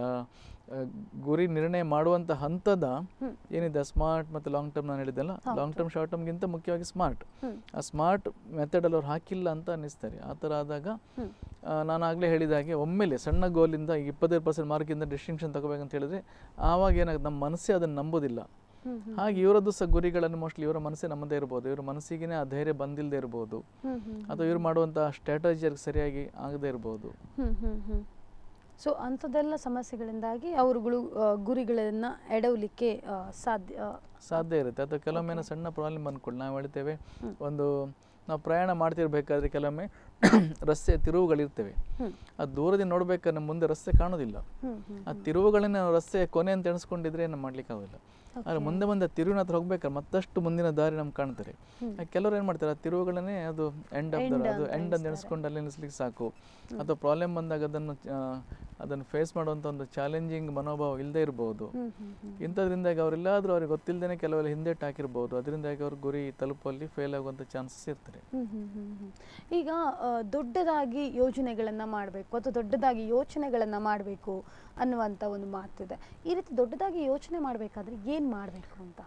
ಗುರಿ ನಿರ್ಣಯ ಮಾಡುವಂಥ ಹಂತದ ಏನಿದೆ ಸ್ಮಾರ್ಟ್ ಮತ್ತು ಲಾಂಗ್ ಟರ್ಮ್ ನಾನು ಹೇಳಿದ್ದೆಲ್ಲ ಲಾಂಗ್ ಟರ್ಮ್ ಶಾರ್ಟ್ ಟರ್ಮ್ಗಿಂತ ಮುಖ್ಯವಾಗಿ ಸ್ಮಾರ್ಟ್ ಆ ಸ್ಮಾರ್ಟ್ ಮೆಥಡಲ್ಲಿ ಅವ್ರು ಹಾಕಿಲ್ಲ ಅಂತ ಅನ್ನಿಸ್ತಾರೆ ಆ ಥರ ಆದಾಗ ಆ, ನಾನು ಆಗಲೇ ಹೇಳಿದ ಹಾಗೆ ಒಮ್ಮೆಲೆ ಸಣ್ಣ ಗೋಲಿಂದ ಈಗ ಇಪ್ಪತ್ತೈದು ಪರ್ಸೆಂಟ್ ಮಾರ್ಕಿಂದ ಡಿಸ್ಟಿಂಕ್ಷನ್ ತಗೋಬೇಕಂತ ಹೇಳಿದ್ರೆ ಆವಾಗ ಏನಾಗುತ್ತೆ ನಮ್ಮ ಮನಸ್ಸೇ ಅದನ್ನು ನಂಬೋದಿಲ್ಲ ಹ್ಮ್ ಹಾಗೆ ಇವರದ್ದು ಸಹ ಗುರಿಗಳನ್ನು ಮೋಸ್ಟ್ಲಿ ಇವರ ಮನಸ್ಸೇ ನಮ್ಮದೇ ಇರ್ಬೋದು ಇವ್ರ ಮನಸ್ಸಿಗೆ ಆ ಧೈರ್ಯ ಬಂದಿಲ್ಲದೆ ಇರ್ಬೋದು ಹ್ಮ್ ಹ್ಮ್ ಅಥವಾ ಇವ್ರು ಮಾಡುವಂಥ ಸ್ಟ್ರಾಟಜಿ ಸರಿಯಾಗಿ ಆಗದೇ ಇರ್ಬೋದು ಹ್ಮ್ ಹ್ಮ್ ಹ್ಮ್ ಸೊ ಅಂಥದ್ದೆಲ್ಲ ಸಮಸ್ಯೆಗಳಿಂದಾಗಿ ಅವರುಗಳು ಆ, ಗುರಿಗಳನ್ನ ಎಡವಲಿಕ್ಕೆ ಆ, ಸಾಧ್ಯ ಆ, ಸಾಧ್ಯ ಇರುತ್ತೆ ಅಥವಾ ಕೆಲವೊಮ್ಮೆ ಏನೋ ಸಣ್ಣ ಪ್ರಾಬ್ಲಮ್ ಅಂದ್ಕೊಂಡು ನಾವು ಹೇಳ್ತೇವೆ ಒಂದು ನಾವು ಪ್ರಯಾಣ ಮಾಡ್ತಿರ್ಬೇಕಾದ್ರೆ ಕೆಲವೊಮ್ಮೆ ರಸ್ತೆ ತಿರುವುಗಳಿರ್ತವೆ ಅದು ದೂರದಿಂದ ನೋಡ್ಬೇಕಾದ್ರೆ ಮುಂದೆ ರಸ್ತೆ ಕಾಣೋದಿಲ್ಲ ಹ್ಮ್ ಹ್ಮ್ ಆ ತಿರುವುಗಳನ್ನ ನಾವು ರಸ್ತೆ ಕೊನೆ ಅಂತ ಎಣಿಸ್ಕೊಂಡಿದ್ರೆ ಏನು ಮಾಡ್ಲಿಕ್ಕೆ ಆಗೋದಿಲ್ಲ ಆದರೆ ಮುಂದೆ ಮುಂದೆ ತಿರುವಿನ ಹತ್ರ ಹೋಗ್ಬೇಕಾದ್ರೆ ಮತ್ತಷ್ಟು ಮುಂದಿನ ದಾರಿ ನಮ್ಗೆ ಕಾಣ್ತಾರೆ ಹ್ಮ್. ಆ ಕೆಲವರು ಏನು ಮಾಡ್ತಾರೆ ಆ ತಿರುವುಗಳನ್ನೇ ಅದು ಎಂಡ್ ಆಫ್ End ಅದು ಅಂತ ಎಂಡ್ ಅಂತ ಎಣಿಸ್ತಾರೆ. ಎಣಿಸ್ಕೊಂಡು ಅಲ್ಲಿ ನಿಲ್ಲಿಸ್ಲಿಕ್ಕೆ ಸಾಕು ಅಥವಾ ಪ್ರಾಬ್ಲಮ್ ಬಂದಾಗ ಅದನ್ನು ಆ, ಅದನ್ನು ಫೇಸ್ ಮಾಡುವಂಥ ಒಂದು ಚಾಲೆಂಜಿಂಗ್ ಮನೋಭಾವ ಇಲ್ಲದೆ ಇರ್ಬೋದು ಹ್ಮ್ ಹ್ಮ್ ಹ್ಮ್ ಇಂಥದ್ರಿಂದಾಗಿ ಅವರೆಲ್ಲಾದರೂ ಅವ್ರಿಗೆ ಗೊತ್ತಿಲ್ಲದೇ ಕೆಲವೆಲ್ಲ ಹಿಂದೆಟ್ಟು ಹಾಕಿರ್ಬೋದು ಅದರಿಂದಾಗಿ ಅವ್ರ ಗುರಿ ತಲುಪುವಲ್ಲಿ ಫೇಲ್ ಆಗುವಂಥ ಚಾನ್ಸಸ್ ಇರ್ತಾರೆ ಹ್ಮ್ ಹ್ಮ್ ಹ್ಮ್ ಹ್ಮ್. ಈಗ ಆ, ದೊಡ್ಡದಾಗಿ ಯೋಜನೆಗಳನ್ನ ಮಾಡಬೇಕು ಅಥವಾ ದೊಡ್ಡದಾಗಿ ಯೋಚನೆಗಳನ್ನ ಮಾಡಬೇಕು ಅನ್ನುವಂಥ ಒಂದು ಮಾತಿದೆ ಈ ರೀತಿ ದೊಡ್ಡದಾಗಿ ಯೋಚನೆ ಮಾಡಬೇಕಾದ್ರೆ ಏನು ಮಾಡಬೇಕು ಅಂತ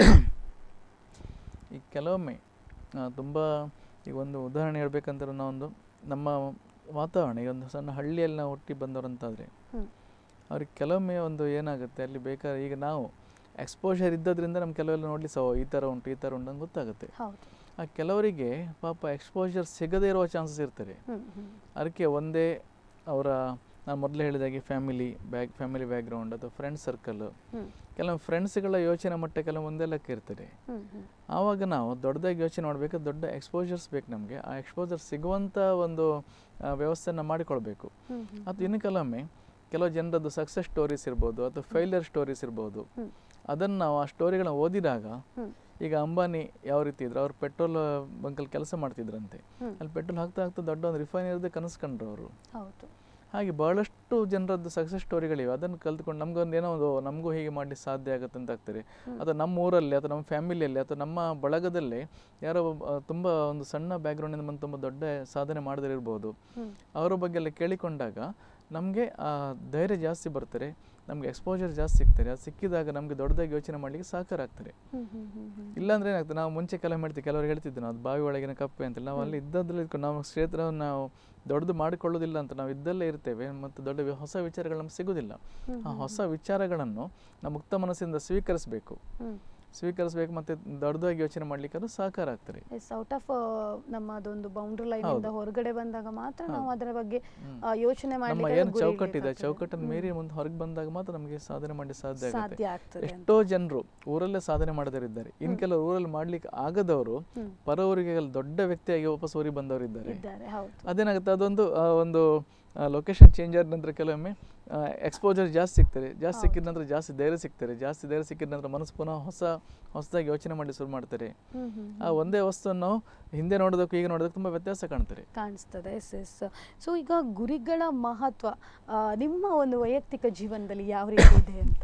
ಈಗ ಕೆಲವೊಮ್ಮೆ ತುಂಬ ಈಗ ಒಂದು ಉದಾಹರಣೆ ಹೇಳ್ಬೇಕಂದ್ರೆ ನಾವೊಂದು ನಮ್ಮ ವಾತಾವರಣ ಈಗ ಒಂದು ಸಣ್ಣ ಹಳ್ಳಿಯಲ್ಲಿ ನಾವು ಹುಟ್ಟಿ ಬಂದವರಂತಾದರೆ ಹ್ಮ್. ಅವ್ರಿಗೆ ಕೆಲವೊಮ್ಮೆ ಒಂದು ಏನಾಗುತ್ತೆ ಅಲ್ಲಿ ಬೇಕಾದ್ರೆ ಈಗ ನಾವು ಎಕ್ಸ್ಪೋಜರ್ ಇದ್ದದ್ರಿಂದ ನಮ್ಗೆ ಕೆಲವೆಲ್ಲ ನೋಡ್ಲಿ ಸೋ ಈ ಥರ ಉಂಟು ಈ ಥರ ಉಂಟು ಅಂತ ಗೊತ್ತಾಗುತ್ತೆ ಹೌದು ಆ ಕೆಲವರಿಗೆ ಪಾಪ ಎಕ್ಸ್ಪೋಜರ್ ಸಿಗದೇ ಇರುವ ಚಾನ್ಸಸ್ ಇರ್ತಾರೆ ಹ್ಮ್ ಹ್ಮ್ ಅದಕ್ಕೆ ಒಂದೇ ಅವರ ನಾನು ಮೊದಲೇ ಹೇಳಿದಾಗೆ ಫ್ಯಾಮಿಲಿ ಬ್ಯಾಕ್ ಫ್ಯಾಮಿಲಿ ಬ್ಯಾಕ್ಗ್ರೌಂಡ್ ಅಥವಾ ಫ್ರೆಂಡ್ ಸರ್ಕಲ್ ಹ್ಮ್ ಕೆಲವು ಫ್ರೆಂಡ್ಸ್ಗಳ ಯೋಚನೆ ಮಟ್ಟ ಕೆಲವು ಒಂದೇ ಲೆಕ್ಕ ಇರ್ತಾರೆ ಹ್ಮ್ ಹ್ಮ್ ಆವಾಗ ನಾವು ದೊಡ್ಡದಾಗಿ ಯೋಚನೆ ಮಾಡಬೇಕು ದೊಡ್ಡ ಎಕ್ಸ್ಪೋಜರ್ಸ್ ಬೇಕು ನಮಗೆ ಆ ಎಕ್ಸ್ಪೋಜರ್ ಸಿಗುವಂಥ ಒಂದು ಆ, ವ್ಯವಸ್ಥೆನ ಮಾಡಿಕೊಳ್ಬೇಕು ಹ್ಮ್ ಹ್ಮ್ ಅದು ಇನ್ನು ಕೆಲವೊಮ್ಮೆ ಕೆಲವು ಜನರದ್ದು ಸಕ್ಸಸ್ ಸ್ಟೋರೀಸ್ ಇರ್ಬೋದು ಅಥವಾ ಫೇಲಿಯರ್ ಸ್ಟೋರೀಸ್ ಇರ್ಬೋದು ಹ್ಮ್. ಅದನ್ನು ನಾವು ಆ ಸ್ಟೋರಿಗಳನ್ನ ಓದಿದಾಗ ಹ್ಮ್. ಈಗ ಅಂಬಾನಿ ಯಾವ ರೀತಿ ಇದ್ರು ಅವ್ರು ಪೆಟ್ರೋಲ್ ಬಂಕಲ್ಲಿ ಕೆಲಸ ಮಾಡ್ತಿದ್ರಂತೆ ಹ್ಮ್. ಅಲ್ಲಿ ಪೆಟ್ರೋಲ್ ಹಾಕ್ತಾ ಹಾಕ್ತಾ ದೊಡ್ಡ ಒಂದು ರಿಫೈನರಿದೆ ಕನಸು ಕಂಡ್ರು ಅವರು ಹೌದು ಹಾಗೆ ಬಹಳಷ್ಟು ಜನರದ್ದು ಸಕ್ಸಸ್ ಸ್ಟೋರಿಗಳಿವೆ ಅದನ್ನು ಕಲ್ತ್ಕೊಂಡು ನಮ್ಗೊಂದು ಏನೋ ಒಂದು ನಮಗೂ ಹೀಗೆ ಮಾಡಲಿಕ್ಕೆ ಸಾಧ್ಯ ಆಗುತ್ತೆ ಅಂತ ಆಗ್ತಾರೆ ಅಥವಾ ನಮ್ಮ ಊರಲ್ಲಿ ಅಥವಾ ನಮ್ಮ ಫ್ಯಾಮಿಲಿಯಲ್ಲಿ ಅಥವಾ ನಮ್ಮ ಬಳಗದಲ್ಲೇ ಯಾರೋ ಒಬ್ಬ, ಆ, ತುಂಬ ಒಂದು ಸಣ್ಣ ಬ್ಯಾಕ್ಗ್ರೌಂಡಿಂದ ಬಂದು ತುಂಬ ದೊಡ್ಡ ಸಾಧನೆ ಮಾಡದೇ ಇರ್ಬೋದು ಹ್ಮ್ ಅವರ ಬಗ್ಗೆ ಎಲ್ಲ ಕೇಳಿಕೊಂಡಾಗ ನಮಗೆ ಆ ಧೈರ್ಯ ಜಾಸ್ತಿ ಬರ್ತಾರೆ ನಮಗೆ ಎಕ್ಸ್ಪೋಜರ್ ಜಾಸ್ತಿ ಸಿಗ್ತಾರೆ ಅದು ಸಿಕ್ಕಿದಾಗ ನಮಗೆ ದೊಡ್ಡದಾಗಿ ಯೋಚನೆ ಮಾಡಲಿಕ್ಕೆ ಸಹಕಾರ ಆಗ್ತಾರೆ ಹ್ಮ್ ಹ್ಮ್ ಹ್ಮ್ ಹ್ಮ್ ಇಲ್ಲಾಂದ್ರೆ ಏನಾಗ್ತದೆ ನಾವು ಮುಂಚೆ ಕೆಲವು ಮಾಡ್ತೀವಿ ಕೆಲವರು ಹೇಳ್ತಿದ್ದೆ ನಾವು ಅದು ಬಾವಿ ಒಳಗಿನ ಕಪ್ಪೆ ಅಂತ ನಾವು ಅಲ್ಲಿ ಇದ್ದದ್ರಲ್ಲಿ ಇದ್ಕೊಂಡು ನಾವು ಕ್ಷೇತ್ರವನ್ನು ನಾವು ದೊಡ್ಡದು ಮಾಡಿಕೊಳ್ಳೋದಿಲ್ಲ ಅಂತ ನಾವು ಇದ್ದಲ್ಲೇ ಇರ್ತೇವೆ ಮತ್ತು ದೊಡ್ಡ ವಿ- ಹೊಸ ವಿಚಾರಗಳು ನಮ್ಗೆ ಸಿಗೋದಿಲ್ಲ ಹ್ಮ್ ಆ ಹೊಸ ವಿಚಾರಗಳನ್ನು ನಾವು ಮುಕ್ತ ಮನಸ್ಸಿಂದ ಸ್ವೀಕರಿಸಬೇಕು ಹ್ಮ್ ಸ್ವೀಕರಿಸಬೇಕು ಮತ್ತು ದೊಡ್ಡದಾಗಿ ಯೋಚನೆ ಮಾಡಲಿಕ್ಕೆ ಅದು ಸಹಕಾರ ಆಗ್ತದೆ ಎಸ್ ಔಟ್ ಆಫ್ ನಮ್ಮದೊಂದು ಬೌಂಡ್ರಿ ಲೈನ್ ಇಂದ ಹೌದು. ಹೊರಗಡೆ ಬಂದಾಗ ಮಾತ್ರ ನಾವು ಹೌದು. ಅದರ ಬಗ್ಗೆ ಹ್ಮ್. ಆ, ಯೋಚನೆ ನಮ್ಮ ಮಾಡಲಿಕ್ಕೆ ಏನು ಚೌಕಟ್ಟಿದೆ ಚೌಕಟ್ಟನ್ನು ಮೀರಿ ಮುಂದೆ ಹೊರಗೆ ಬಂದಾಗ ಮಾತ್ರ ನಮಗೆ ಸಾಧನೆ ಮಾಡಿ ಸಾಧ್ಯ ಆಗುತ್ತೆ ಸಾಧ್ಯ ಆಗ್ತದೆ ಅಂತ. ಎಷ್ಟೋ ಜನರು ಊರಲ್ಲೇ ಸಾಧನೆ ಮಾಡಿದವರಿದ್ದಾರೆ ಇನ್ನು ಕೆಲವರು ಊರಲ್ಲಿ ಮಾಡ್ಲಿಕ್ಕೆ ಆಗದವರು ಹ್ಮ್. ಪರ ಊರಿಗೆ ದೊಡ್ಡ ವ್ಯಕ್ತಿಯಾಗಿ ವಾಪಸ್ ಊರಿಗೆ ಬಂದವರಿದ್ದಾರೆ ಇದ್ದಾರೆ ಹೌದು ಅದೇನಾಗುತ್ತೆ ಅದೊಂದು ಆ, ಒಂದು ಲೊಕೇಶನ್ ಚೇಂಜ್ ಆದ ನಂತರ ಕೆಲವೊಮ್ಮೆ ಎಕ್ಸ್ಪೋಜರ್ ಜಾಸ್ತಿ ಸಿಗ್ತಾರೆ ಜಾಸ್ತಿ ಸಿಕ್ಕಿದ ನಂತರ ಜಾಸ್ತಿ ಧೈರ್ಯ ಸಿಗ್ತಾರೆ ಜಾಸ್ತಿ ಧೈರ್ಯ ಸಿಕ್ಕಿದ ನಂತರ ಮನಸ್ಸು ಪುನಃ ಹೊಸ ಹೊಸದಾಗಿ ಯೋಚನೆ ಮಾಡಿ ಶುರು ಮಾಡ್ತಾರೆ ಹ್ಮ್ ಹ್ಮ್ ಆ ಒಂದೇ ವಸ್ತುವನ್ನು ನಾವು ಹಿಂದೆ ನೋಡೋದಕ್ಕೂ ಈಗ ನೋಡೋದಕ್ಕೆ ತುಂಬ ವ್ಯತ್ಯಾಸ ಕಾಣ್ತಾರೆ ಕಾಣಿಸ್ತದೆ ಎಸ್ ಎಸ್ ಸೊ ಈಗ ಗುರಿಗಳ ಮಹತ್ವ ಆ, ನಿಮ್ಮ ಒಂದು ವೈಯಕ್ತಿಕ ಜೀವನದಲ್ಲಿ ಯಾವ ರೀತಿ ಇದೆ ಅಂತ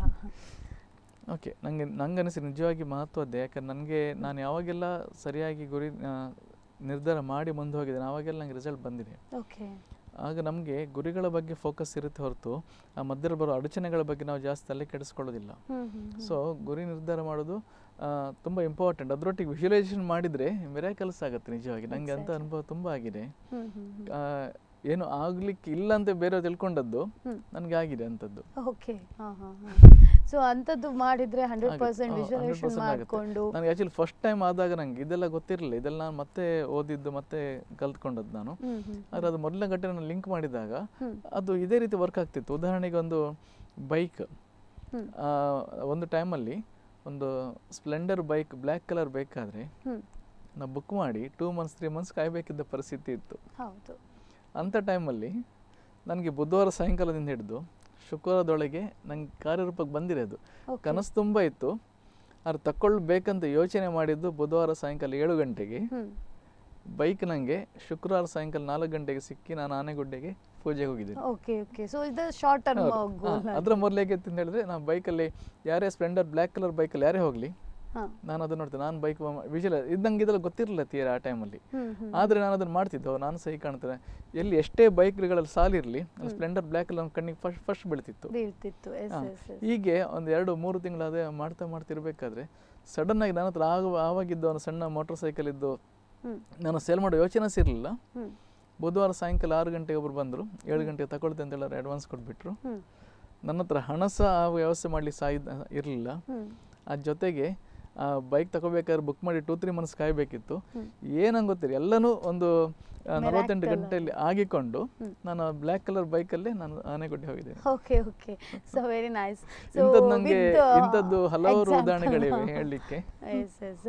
ಓಕೆ ನನಗೆ ನಂಗೆ ಅನಿಸಿ ನಿಜವಾಗಿ ಮಹತ್ವದ್ದೇ ಯಾಕಂದ್ರೆ ನನಗೆ ನಾನು ಯಾವಾಗೆಲ್ಲ ಸರಿಯಾಗಿ ಗುರಿ ಆ, ನಿರ್ಧಾರ ಮಾಡಿ ಮುಂದೆ ಹೋಗಿದ್ದೇನೆ ಆವಾಗೆಲ್ಲ ನನಗೆ ರಿಸಲ್ಟ್ ಬಂದಿದೆ ಓಕೆ ಆಗ ನಮಗೆ ಗುರಿಗಳ ಬಗ್ಗೆ ಫೋಕಸ್ ಇರುತ್ತೆ ಹೊರತು ಆ ಮಧ್ಯದಲ್ಲಿ ಬರೋ ಅಡಚಣೆಗಳ ಬಗ್ಗೆ ನಾವು ಜಾಸ್ತಿ ತಲೆ ಕೆಡಿಸ್ಕೊಳ್ಳೋದಿಲ್ಲ ಹ್ಮ್ ಹ್ಮ್ ಸೊ ಗುರಿ ನಿರ್ಧಾರ ಮಾಡೋದು ಆ, ತುಂಬ ಇಂಪಾರ್ಟೆಂಟ್ ಅದರೊಟ್ಟಿಗೆ ವಿಜುವಲೈಸೇಷನ್ ಮಾಡಿದರೆ ಮಿರಾಕಲ್ಸ್ ಆಗುತ್ತೆ ನಿಜವಾಗಿ ನನಗೆ ಅಂತ Exactly. ಅನುಭವ ತುಂಬ ಆಗಿದೆ ಹ್ಮ್ ಹ್ಮ್ ಹ್ಮ್ ಆ, ಏನು ಆಗ್ಲಿಕ್ಕೆ ಇಲ್ಲ ಅಂತ ಬೇರೆ ತಿಳ್ಕೊಂಡದ್ದು ಹ್ಮ್. ನನಗೆ ಆಗಿದೆ ಅಂಥದ್ದು ಓಕೆ ಹಾ ಹಾ ಹಾ ಸೊ ಅಂಥದ್ದು ಮಾಡಿದ್ರೆ ಹಂಡ್ರೆಡ್ ಆಗುತ್ತೆ. ಪರ್ಸೆಂಟ್ ಹಾ, ವಿಜುವಲೈಸೇಷನ್ 100% ಆಗುತ್ತೆ. ಮಾಡಿಕೊಂಡು ನನಗೆ ಆ್ಯಕ್ಚುಲಿ ಫಸ್ಟ್ ಟೈಮ್ ಆದಾಗ ನಂಗೆ ಇದೆಲ್ಲ ಗೊತ್ತಿರಲಿಲ್ಲ ಇದೆಲ್ಲ ನಾನು ಮತ್ತೆ ಓದಿದ್ದು ಮತ್ತೆ ಕಲ್ತ್ಕೊಂಡದ್ದು ನಾನು ಹ್ಮ್ ಹ್ಮ್ ಆದರೆ ಅದು ಮೊದಲನೇ ಘಟನೆ ಲಿಂಕ್ ಮಾಡಿದಾಗ ಹ್ಮ್. ಅದು ಇದೇ ರೀತಿ ವರ್ಕ್ ಆಗ್ತಿತ್ತು ಉದಾಹರಣೆಗೆ ಒಂದು ಬೈಕ್ ಹ್ಮ್. ಒಂದು ಟೈಮಲ್ಲಿ ಒಂದು ಸ್ಪ್ಲೆಂಡರ್ ಬೈಕ್ ಬ್ಲ್ಯಾಕ್ ಕಲರ್ ಬೇಕಾದರೆ ಹ್ಮ್ ನಾವು ಬುಕ್ ಮಾಡಿ ಟೂ ಮಂತ್ಸ್ ತ್ರೀ ಮಂತ್ಸ್ ಕಾಯಬೇಕಿದ್ದ ಪರಿಸ್ಥಿತಿ ಇತ್ತು ಹೌದು ಅಂಥ ಟೈಮಲ್ಲಿ ನನಗೆ ಬುಧವಾರ ಸಾಯಂಕಾಲದಿಂದ ಹಿಡಿದು ಶುಕ್ರವಾರದೊಳಗೆ ನಂಗೆ ಕಾರ್ಯರೂಪಕ್ಕೆ ಬಂದಿರೋದು Okay. ಕನಸು ತುಂಬ ಇತ್ತು ಅದು ತಗೊಳ್ಬೇಕಂತ ಯೋಚನೆ ಮಾಡಿದ್ದು ಬುಧವಾರ ಸಾಯಂಕಾಲ ಏಳು ಗಂಟೆಗೆ ಹ್ಮ್ ಬೈಕ್ ನನಗೆ ಶುಕ್ರವಾರ ಸಾಯಂಕಾಲ ನಾಲ್ಕು ಗಂಟೆಗೆ ಸಿಕ್ಕಿ ನಾನು ಆನೆಗುಡ್ಡೆಗೆ ಪೂಜೆಗೆ ಹೋಗಿದ್ದೇನೆ ಓಕೆ ಓಕೆ ಸೊ ಇದು ಶಾರ್ಟ್ ಟರ್ಮ್ ಹೌದು. ಹಾ, ಗೋಲ್ ಅದ್ರ ಮೊದಲೇಗೆ ಅಂತ ಹೇಳಿದ್ರೆ ನಾವು ಬೈಕಲ್ಲಿ ಯಾರೇ ಸ್ಪ್ಲೆಂಡರ್ ಬ್ಲ್ಯಾಕ್ ಕಲರ್ ಬೈಕಲ್ಲಿ ಯಾರೇ ಹೋಗಲಿ ಹಾ ನಾನು ಅದನ್ನ ನೋಡ್ತೇನೆ ನಾನು ಬೈಕ್ ವಿಜುವಲ್ ಇದ್ದಂಗೆ ಇದೆಲ್ಲ ಗೊತ್ತಿರಲಿಲ್ಲ ತೀರ ಆ ಟೈಮಲ್ಲಿ ಹ್ಮ್ ಹ್ಮ್ ಆದರೆ ನಾನು ಅದನ್ನು ಮಾಡ್ತಿದ್ದೆ ಓ, ನಾನು ಸಹಿ ಕಾಣ್ತೇನೆ ಎಲ್ಲಿ ಎಷ್ಟೇ ಬೈಕ್ಗಳಲ್ಲಿ ಸಾಲಿರಲಿ ಸ್ಪ್ಲೆಂಡರ್ ಬ್ಲ್ಯಾಕ್ ನಮ್ಮ ಕಣ್ಣಿಗೆ ಫಸ್ಟ್ ಫಸ್ಟ್ ಬೀಳ್ತಿತ್ತು ಬೀಳ್ತಿತ್ತು ಎಸ್ ಹಾ. ಎಸ್ ಎಸ್ ಹೀಗೆ ಒಂದು ಎರಡು ಮೂರು ತಿಂಗಳು ಅದೇ ಮಾಡ್ತಾ ಮಾಡ್ತಿರ್ಬೇಕಾದ್ರೆ ಸಡನ್ ಆಗಿ ನನ್ನ ಹತ್ರ ಆಗ ಆವಾಗಿದ್ದು ಒಂದು ಸಣ್ಣ ಮೋಟರ್ ಸೈಕಲ್ ಇದ್ದು ಹ್ಮ್ ನಾನು ಸೇಲ್ ಮಾಡೋ ಯೋಚನೆ ಇರಲಿಲ್ಲ ಹ್ಮ್ ಬುಧವಾರ ಸಾಯಂಕಾಲ ಆರು ಗಂಟೆಗೆ ಒಬ್ರು ಬಂದರು ಏಳು ಗಂಟೆಗೆ ತಗೊಳ್ತೆ ಅಂತ ಹೇಳೋರು ಅಡ್ವಾನ್ಸ್ ಕೊಟ್ಬಿಟ್ರು ಹ್ಮ್ ನನ್ನ ಹತ್ರ ಹಣ ಸಹ ಆ ವ್ಯವಸ್ಥೆ ಮಾಡ್ಲಿಕ್ಕೆ ಸಹ ಇರಲಿಲ್ಲ ಹ್ಮ್ ಅದ್ರ ಜೊತೆಗೆ ಬೈಕ್ ತಗೋಬೇಕಾದ್ರೆ ಬುಕ್ ಮಾಡಿ ಟೂ ತ್ರೀ ಮಂತ್ಸ್ ಕಾಯಬೇಕಿತ್ತು ಹ್ಮ್. ಏನಂಗೆ ಗೊತ್ತಿಲ್ಲ ಎಲ್ಲನೂ ಒಂದು ಆ, ನಲವತ್ತೆಂಟು Miracle. ಗಂಟೆಯಲ್ಲಿ ಆಗಿಕೊಂಡು ಹ್ಮ್. ನಾನು ಬ್ಲ್ಯಾಕ್ ಕಲರ್ ಬೈಕಲ್ಲೇ ನಾನು ಆನೆಗುಡ್ಡೆ ಹೋಗಿದ್ದೇನೆ okay okay so very nice so ಇಂಥದ್ದು ನನಗೆ ಇಂಥದ್ದು ಹಲವಾರು ಉದಾಹರಣೆಗಳಿವೆ ಹೇಳಲಿಕ್ಕೆ ಎಸ್ ಎಸ್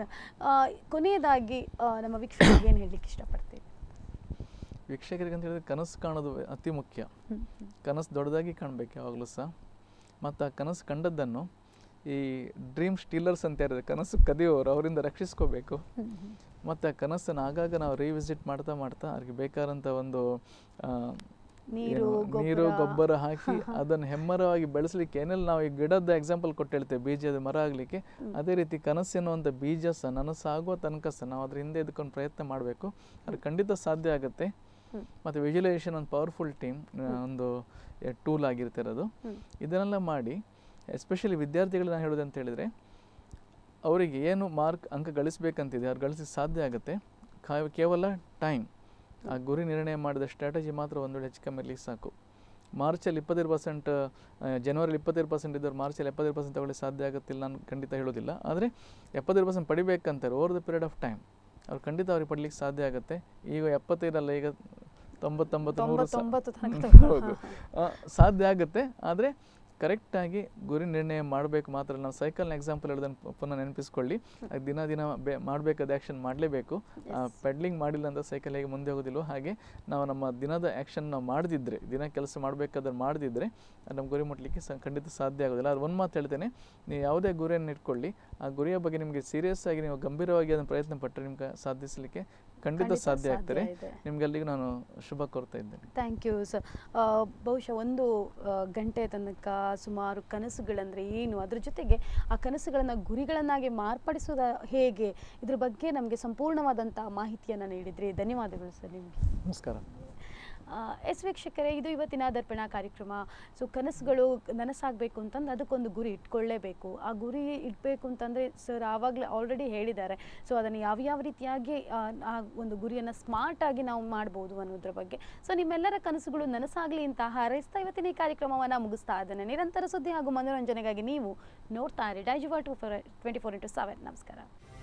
ಕೊನೆಯದಾಗಿ ಆ, ನಮ್ಮ ವೀಕ್ಷಕರಿಗೆ ಏನು ಹೇಳಲಿಕ್ಕೆ ಇಷ್ಟಪಡ್ತೀವಿ ವೀಕ್ಷಕರಿಗೆ ಅಂತ ಹೇಳಿದ್ರೆ ಕನಸು ಕಾಣೋದು ಅತಿ ಮುಖ್ಯ ಹ್ಮ್ ಕನಸು ದೊಡ್ಡದಾಗಿ ಕಾಣಬೇಕು ಯಾವಾಗಲೂ ಸಹ ಮತ್ತು ಆ ಕನಸು ಕಂಡದ್ದನ್ನು ಈ ಡ್ರೀಮ್ ಸ್ಟೀಲರ್ಸ್ ಅಂತ ಇರೋದು ಕನಸು ಕದಿಯೋರು ಅವರಿಂದ ರಕ್ಷಿಸ್ಕೋಬೇಕು ಮತ್ತು ಆ ಕನಸನ್ನು ಆಗಾಗ ನಾವು ರಿವಿಸಿಟ್ ಮಾಡ್ತಾ ಮಾಡ್ತಾ ಅವ್ರಿಗೆ ಬೇಕಾದಂಥ ಒಂದು ಆ, ನೀರು, ಏನು, ನೀರು ಗೊಬ್ಬರ. ಗೊಬ್ಬರ ಹಾಕಿ ಅದನ್ನು ಹೆಮ್ಮರವಾಗಿ ಬೆಳೆಸಲಿಕ್ಕೆ ಏನೆಲ್ಲ ನಾವು ಈ ಗಿಡದ ಎಕ್ಸಾಂಪಲ್ ಕೊಟ್ಟು ಹೇಳ್ತೇವೆ ಬೀಜದ ಮರ ಆಗಲಿಕ್ಕೆ ಅದೇ ರೀತಿ ಕನಸು ಎನ್ನುವಂಥ ಬೀಜ ಸಹ ನನಸಾಗುವ ತನಕ ಸಹ ನಾವು ಅದ್ರ ಹಿಂದೆ ಇದ್ಕೊಂಡು ಪ್ರಯತ್ನ ಮಾಡಬೇಕು ಅದು ಖಂಡಿತ ಸಾಧ್ಯ ಆಗುತ್ತೆ ಹ್ಮ್. ಮತ್ತು ವಿಜುವಲೈಸೇಷನ್ ಒಂದು ಪವರ್ಫುಲ್ ಟೀಮ್ ಒಂದು ಟೂಲ್ ಆಗಿರ್ತಿರೋದು ಹ್ಮ್. ಇದನ್ನೆಲ್ಲ ಮಾಡಿ ಎಸ್ಪೆಷಲಿ ವಿದ್ಯಾರ್ಥಿಗಳು ನಾನು ಹೇಳೋದು ಅಂತ ಹೇಳಿದರೆ ಅವರಿಗೆ ಏನು ಮಾರ್ಕ್ ಅಂಕ ಗಳಿಸ್ಬೇಕಂತಿದೆ ಅವ್ರು ಗಳಿಸಿ ಸಾಧ್ಯ ಆಗುತ್ತೆ ಕಾ- ಕೇವಲ ಟೈಮ್ ಆ ಗುರಿ ನಿರ್ಣಯ ಮಾಡಿದ ಸ್ಟ್ರಾಟಜಿ ಮಾತ್ರ ಒಂದು ವೇಳೆ ಹೆಚ್ಚು ಕಮ್ಮಿ ಇರ್ಲಿಕ್ಕೆ ಸಾಕು ಮಾರ್ಚಲ್ಲಿ ಇಪ್ಪತ್ತೈದು ಪರ್ಸೆಂಟ್ ಜನವರಿ ಇಪ್ಪತ್ತೈದು ಪರ್ಸೆಂಟ್ ಇದ್ದವ್ರು ಮಾರ್ಚಲ್ಲಿ ಎಪ್ಪತ್ತೈದು ಪರ್ಸೆಂಟ್ ತಗೊಳ್ಳಿ ಸಾಧ್ಯ ಆಗುತ್ತಿಲ್ಲ ನಾನು ಖಂಡಿತ ಹೇಳೋದಿಲ್ಲ ಆದರೆ ಎಪ್ಪತ್ತೈದು ಪರ್ಸೆಂಟ್ ಪಡಿಬೇಕಂತಾರೆ over the period of time ಅವ್ರು ಖಂಡಿತ ಅವ್ರಿಗೆ ಪಡ್ಲಿಕ್ಕೆ ಸಾಧ್ಯ ಆಗುತ್ತೆ ಈಗ ಎಪ್ಪತ್ತೈದಲ್ಲ ಈಗ ತೊಂಬತ್ತೊಂಬತ್ತು ನೂರು ಸಾ- ತೊಂಬತ್ತೊಂಬತ್ತು ತನಕ ಹ್ಮ್, ತಗೋ- ಹೌದು ಆ, ಸಾಧ್ಯ ಆಗುತ್ತೆ ಆದರೆ ಕರೆಕ್ಟಾಗಿ ಗುರಿ ನಿರ್ಣಯ ಮಾಡಬೇಕು ಮಾತ್ರ ನಾವು ಸೈಕಲ್ನ ಎಕ್ಸಾಂಪಲ್ ಹೇಳೋದನ್ನು ಪುನಃ ನೆನಪಿಸ್ಕೊಳ್ಳಿ ಅದು ದಿನ ದಿನ ಬೇ ಮಾಡಬೇಕಾದ ಆ್ಯಕ್ಷನ್ ಮಾಡಲೇಬೇಕು ಪೆಡ್ಲಿಂಗ್ ಮಾಡಿಲ್ಲ ಅಂತ ಸೈಕಲ್ ಹೇಗೆ ಮುಂದೆ ಹೋಗೋದಿಲ್ವೋ ಹಾಗೆ ನಾವು ನಮ್ಮ ದಿನದ ಆ್ಯಕ್ಷನ್ ನಾವು ಮಾಡದಿದ್ದರೆ ದಿನ ಕೆಲಸ ಮಾಡಬೇಕಾದ್ರೆ ಮಾಡದಿದ್ದರೆ ನಮ್ಮ ಗುರಿ ಮುಟ್ಲಿಕ್ಕೆ ಸ ಖಂಡಿತ ಸಾಧ್ಯ ಆಗೋದಿಲ್ಲ ಅದು ಒಂದು ಮಾತು ಹೇಳ್ತೇನೆ ನೀವು ಯಾವುದೇ ಗುರಿಯನ್ನು ಇಟ್ಕೊಳ್ಳಿ ಆ ಗುರಿಯ ಬಗ್ಗೆ ನಿಮಗೆ ಸೀರಿಯಸ್ ಆಗಿ ನೀವು ಗಂಭೀರವಾಗಿ ಅದನ್ನು ಪ್ರಯತ್ನ ಪಟ್ಟರೆ ನಿಮ್ಗೆ ಸಾಧಿಸಲಿಕ್ಕೆ ಖಂಡಿತ ಖಂಡಿತ ಸಾಧ್ಯ ಸಾಧ್ಯ ಆಗ್ತಾರೆ ಇದೆ. ನಿಮ್ಗೆಲ್ಲಿಗೂ ನಾನು ಶುಭ ಕೋರ್ತಾ ಇದ್ದೇನೆ ಥ್ಯಾಂಕ್ ಯು ಸರ್ ಬಹುಶಃ ಒಂದು ಆ, ಗಂಟೆ ತನಕ ಸುಮಾರು ಕನಸುಗಳಂದರೆ ಏನು ಅದ್ರ ಜೊತೆಗೆ ಆ ಕನಸುಗಳನ್ನು ಗುರಿಗಳನ್ನಾಗಿ ಮಾರ್ಪಡಿಸೋದ ಹೇಗೆ ಇದ್ರ ಬಗ್ಗೆ ನಮಗೆ ಸಂಪೂರ್ಣವಾದಂಥ ಮಾಹಿತಿಯನ್ನು ನೀಡಿದ್ರಿ ಧನ್ಯವಾದಗಳು ಸರ್ ನಿಮಗೆ ನಮಸ್ಕಾರ ಆ, ಎಸ್ ವೀಕ್ಷಕರೇ ಇದು ಇವತ್ತಿನ ದರ್ಪಣ ಕಾರ್ಯಕ್ರಮ ಸೊ ಕನಸುಗಳು ನನಸಾಗಬೇಕು ಅಂತಂದ್ರೆ ಅದಕ್ಕೊಂದು ಗುರಿ ಇಟ್ಕೊಳ್ಳೇಬೇಕು ಆ ಗುರಿ ಇಡಬೇಕು ಅಂತಂದರೆ ಸರ್ ಆವಾಗಲೇ ಆಲ್ರೆಡಿ ಹೇಳಿದ್ದಾರೆ ಸೊ ಅದನ್ನು ಯಾವ ಯಾವ ರೀತಿಯಾಗಿ ಆ, ಆ ಒಂದು ಗುರಿಯನ್ನು ಸ್ಮಾರ್ಟಾಗಿ ನಾವು ಮಾಡ್ಬೋದು ಅನ್ನೋದ್ರ ಬಗ್ಗೆ ಸೊ ನಿಮ್ಮೆಲ್ಲರ ಕನಸುಗಳು ನನಸಾಗಲಿ ಅಂತ ಹಾರೈಸ್ತಾ ಇವತ್ತಿನ ಈ ಕಾರ್ಯಕ್ರಮವನ್ನು ಮುಗಿಸ್ತಾ ಇದ್ದೇನೆ ನಿರಂತರ ಸುದ್ದಿ ಹಾಗೂ ಮನೋರಂಜನೆಗಾಗಿ ನೀವು ನೋಡ್ತಾ ಇರಿ ಡೈಜುವಾ two four twenty four into seven ನಮಸ್ಕಾರ